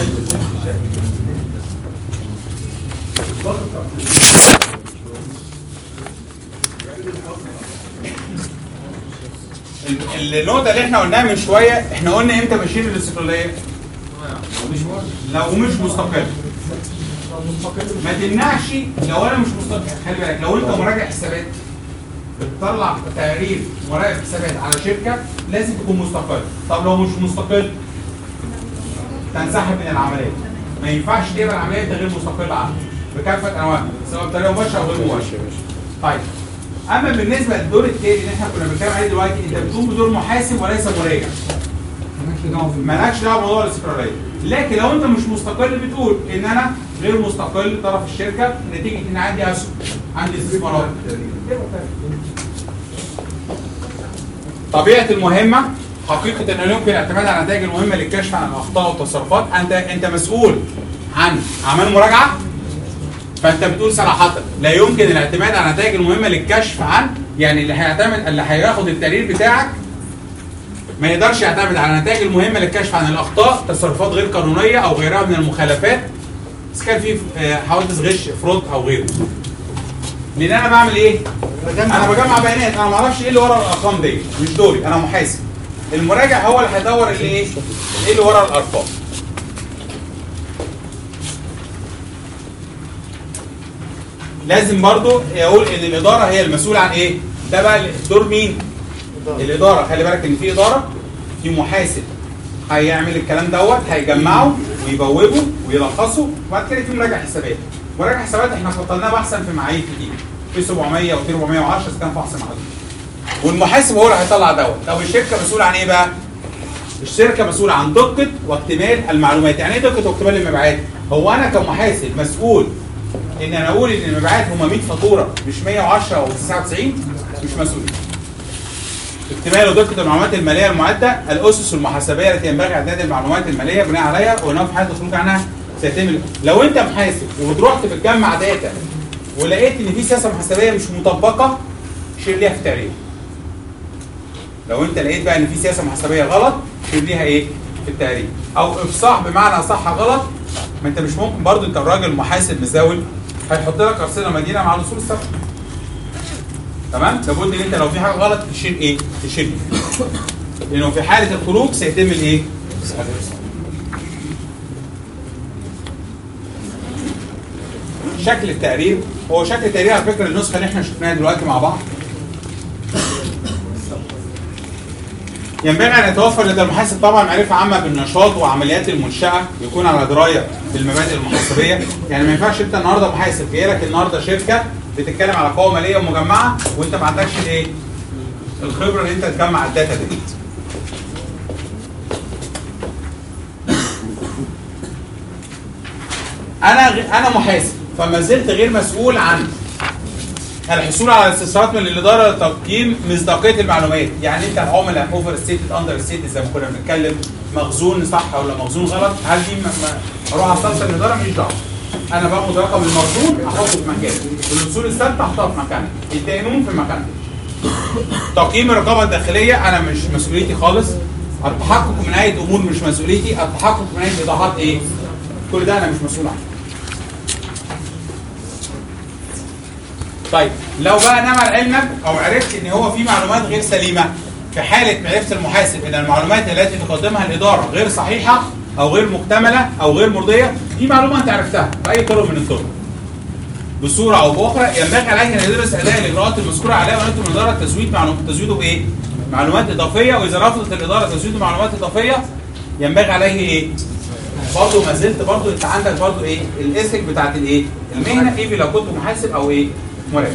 ال- النقطة اللي احنا قلناها من شوية احنا قلنا امتى ماشيين الاستقلالية؟ لو مش مستقل ما تمنعش لو انا مش مستقل خلي بالك لو انت مراجع حسابات بتطلع تقرير مراقب حسابات على شركة لازم تكون مستقل طب لو مش مستقل تنسحب من العملية ما ينفعش تبقى العملية انت غير مستقل عنها بكافة انواعها سواء بطريقة مباشرة او غير مباشرة طيب اما بالنسبة للدور التاني اللي احنا كنا بنتكلم عليه دلوقتي انت بتقوم بدور محاسب وليس مراجع مالكش دعوه بموضوع الاستقراريه لكن لو انت مش مستقل بتقول ان انا غير مستقل طرف الشركه نتيجه ان عندي اسهم عندي استثمارات طبيعه المهمه حقيقه انه يمكن الاعتماد على النتائج المهمه للكشف عن الاخطاء والتصرفات انت انت مسؤول عن اعمال مراجعه فانت بتقول صراحه لا يمكن الاعتماد على النتائج المهمه للكشف عن يعني اللي هيعتمد اللي هياخد التقرير بتاعك ما يقدرش يعتمد على النتائج المهمه للكشف عن الاخطاء تصرفات غير قانونيه او غيرها من المخالفات اذا كان في آه، حوادث غش فرود او غيره لان انا بعمل ايه انا بجمع بيانات انا ما اعرفش ايه اللي ورا الارقام دي مش دوري انا محاسب المراجع هو اللي هيدور اللي ايه ايه اللي ورا الارقام لازم برضو يقول ان الاداره هي المسؤوله عن ايه ده بقى دور مين الاداره خلي بالك ان في اداره في محاسب هيعمل الكلام دوت هيجمعه ويبوبه ويلخصه وبعد كده في مراجع حسابات مراجع حسابات احنا فضلناه بحثا في معايير كتير في 700 وفي 410 اذا كان فحص معدود والمحاسب هو اللي هيطلع دوت طب الشركه مسؤوله عن ايه بقى؟ الشركه مسؤوله عن دقه واكتمال المعلومات يعني ايه دقه واكتمال المبيعات؟ هو انا كمحاسب مسؤول ان انا اقول ان المبيعات هم 100 فاتوره مش 110 او 99 مش مسؤول اكتمال ودقه المعلومات الماليه المعده الاسس المحاسبيه التي ينبغي اعداد المعلومات الماليه بناء عليها وانه في حاله الخروج عنها سيتم لو انت محاسب ورحت بتجمع داتا ولقيت ان في سياسه محاسبيه مش مطبقه شيل ليها في تقرير لو انت لقيت بقى ان في سياسه محاسبيه غلط شيل ليها ايه في التقرير او افصاح بمعنى صح غلط ما انت مش ممكن برضو انت الراجل محاسب مزاول هيحط لك ارصده مدينه مع الاصول الثابته تمام لابد ان انت لو في حاجه غلط تشيل ايه تشيل لانه في حاله الخروج سيتم الايه شكل التقرير هو شكل التقرير على فكره النسخه اللي احنا شفناها دلوقتي مع بعض ينبغي ان يتوفر لدى المحاسب طبعا معرفه عامه بالنشاط وعمليات المنشاه يكون على درايه بالمبادئ المحاسبيه يعني ما ينفعش انت النهارده محاسب جاي لك النهارده شركه بتتكلم على قوه ماليه مجمعه وانت ما عندكش الايه؟ الخبره ان انت تجمع الداتا دي انا غ- انا محاسب فما زلت غير مسؤول عن الحصول على استفسارات من الاداره لتقييم مصداقيه المعلومات يعني انت العملاء اوفر ستيتد اندر ستيتد زي ما كنا بنتكلم مخزون صح ولا مخزون غلط هل دي م- م- اروح استفسر الاداره ماليش دعوه انا باخد رقم المخزون احطه في مكانه الاصول الثابته احطها في مكانها الدينون في مكانها تقييم الرقابه الداخليه انا مش مسؤوليتي خالص التحقق من اي امور مش مسؤوليتي التحقق من اي ايضاحات ايه كل ده انا مش مسؤول عنه طيب لو بقى نعمل علمك او عرفت ان هو في معلومات غير سليمه في حاله معرفه المحاسب ان المعلومات التي تقدمها الاداره غير صحيحه او غير مكتمله او غير مرضيه دي معلومه انت عرفتها باي طرق من الطرق بصوره او باخرى ينبغي عليه ان يدرس اداء الاجراءات المذكوره عليها ونطلب من الاداره تزويد معلومات تزويده بايه؟ معلومات اضافيه واذا رفضت الاداره تزويد معلومات اضافيه ينبغي عليه ايه؟ برضه ما زلت برضه انت عندك برضه ايه؟ الايثيك بتاعت الايه؟ المهنه ايه لو كنت محاسب او ايه؟ مراقب.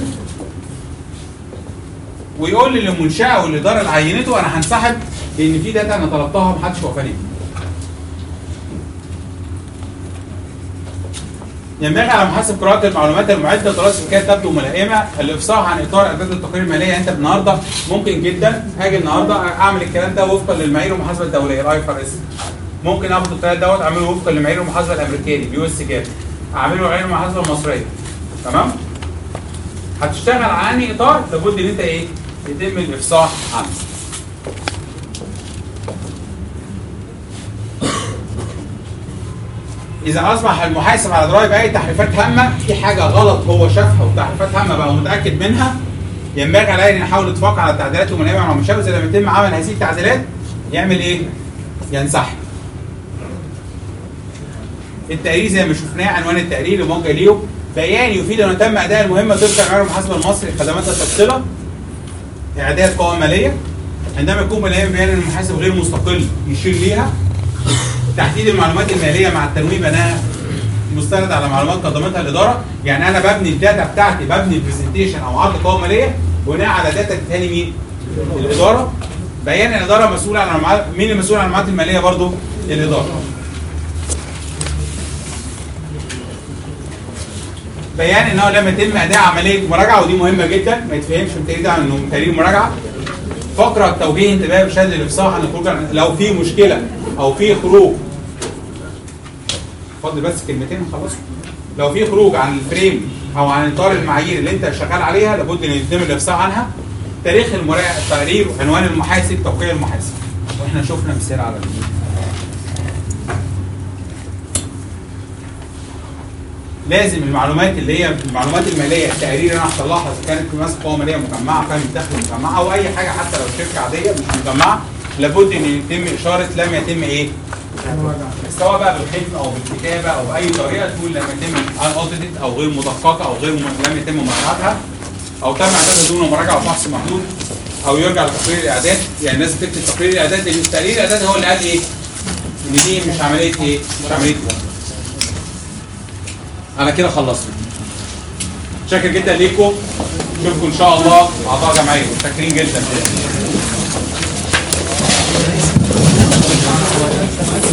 ويقول لي للمنشاه والاداره اللي عينته انا هنسحب لان في داتا انا طلبتها محدش وفاني بيها. ينبغي على محاسب قراءة المعلومات المعدة لدراسة الكاد تبدو ملائمة الإفصاح عن إطار إعداد التقارير المالية يعني أنت النهاردة ممكن جدا هاجي النهاردة أعمل الكلام ده وفقا للمعايير المحاسبة الدولية الأي اف ار اس ممكن آخد الكلام دوت أعمله وفقا للمعايير المحاسبة الأمريكية اليو اس جاب أعمله معايير المحاسبة المصرية تمام؟ هتشتغل على أنهي إطار لابد إن أنت إيه؟ يتم الإفصاح عنه اذا اصبح المحاسب على درايه باي تحريفات هامه في حاجه غلط هو شافها وتحريفات هامه بقى متاكد منها ينبغي عليه ان يحاول يتفق على التعديلات المناسبه مع المشاور اذا لم يتم عمل هذه التعديلات يعمل ايه؟ ينسحب. التقرير زي ما شفناه عنوان التقرير الموجه ليه بيان يفيد ان تم اداء المهمه طبقا لمعيار المحاسبه المصري خدمات التفصيله اعداد قوائم ماليه عندما يكون بيان بيان ان المحاسب غير مستقل يشير ليها تحديد المعلومات الماليه مع التنويه بناء مستند على معلومات قدمتها الاداره يعني انا ببني الداتا بتاعتي ببني البرزنتيشن او عرض قوائم ماليه بناء على داتا تاني مين؟ الاداره بيان الاداره مسؤوله عن المعلومات مين المسؤول عن المعلومات الماليه برضو؟ الاداره بيان انه لم يتم اداء عمليه مراجعه ودي مهمه جدا ما يتفهمش من التقرير ده انه تقرير مراجعه فقره توجيه انتباه بشهاده الافصاح عن الخروج عن- لو في مشكله او في خروج فاضل بس كلمتين نخلصهم لو في خروج عن الفريم او عن اطار المعايير اللي انت شغال عليها لابد ان يتم الافصاح عنها تاريخ المراجعه التقرير عنوان المحاسب توقيع المحاسب واحنا شفنا مثال على ده لازم المعلومات اللي هي المعلومات الماليه التقارير اللي انا هطلعها اذا كانت في مثلا قوه ماليه مجمعه قائمه دخل مجمعه او اي حاجه حتى لو شركه عاديه مش مجمعه لابد ان يتم اشاره لم يتم ايه؟ سواء بقى بالختم او بالكتابه او باي طريقه تقول لم يتم ان او غير مدققه او غير م- لم يتم مراجعتها او تم اعدادها دون مراجعه وفحص محدود او يرجع لتقرير الاعداد يعني لازم تكتب تقرير الاعداد لان تقرير الاعداد هو اللي قال ايه؟ ان دي مش عمليه ايه؟ مش عمليه انا كده خلصت شاكر جدا ليكم نشوفكم ان شاء الله اعضاء جمعيه متشكرين جدا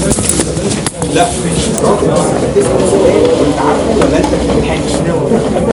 لا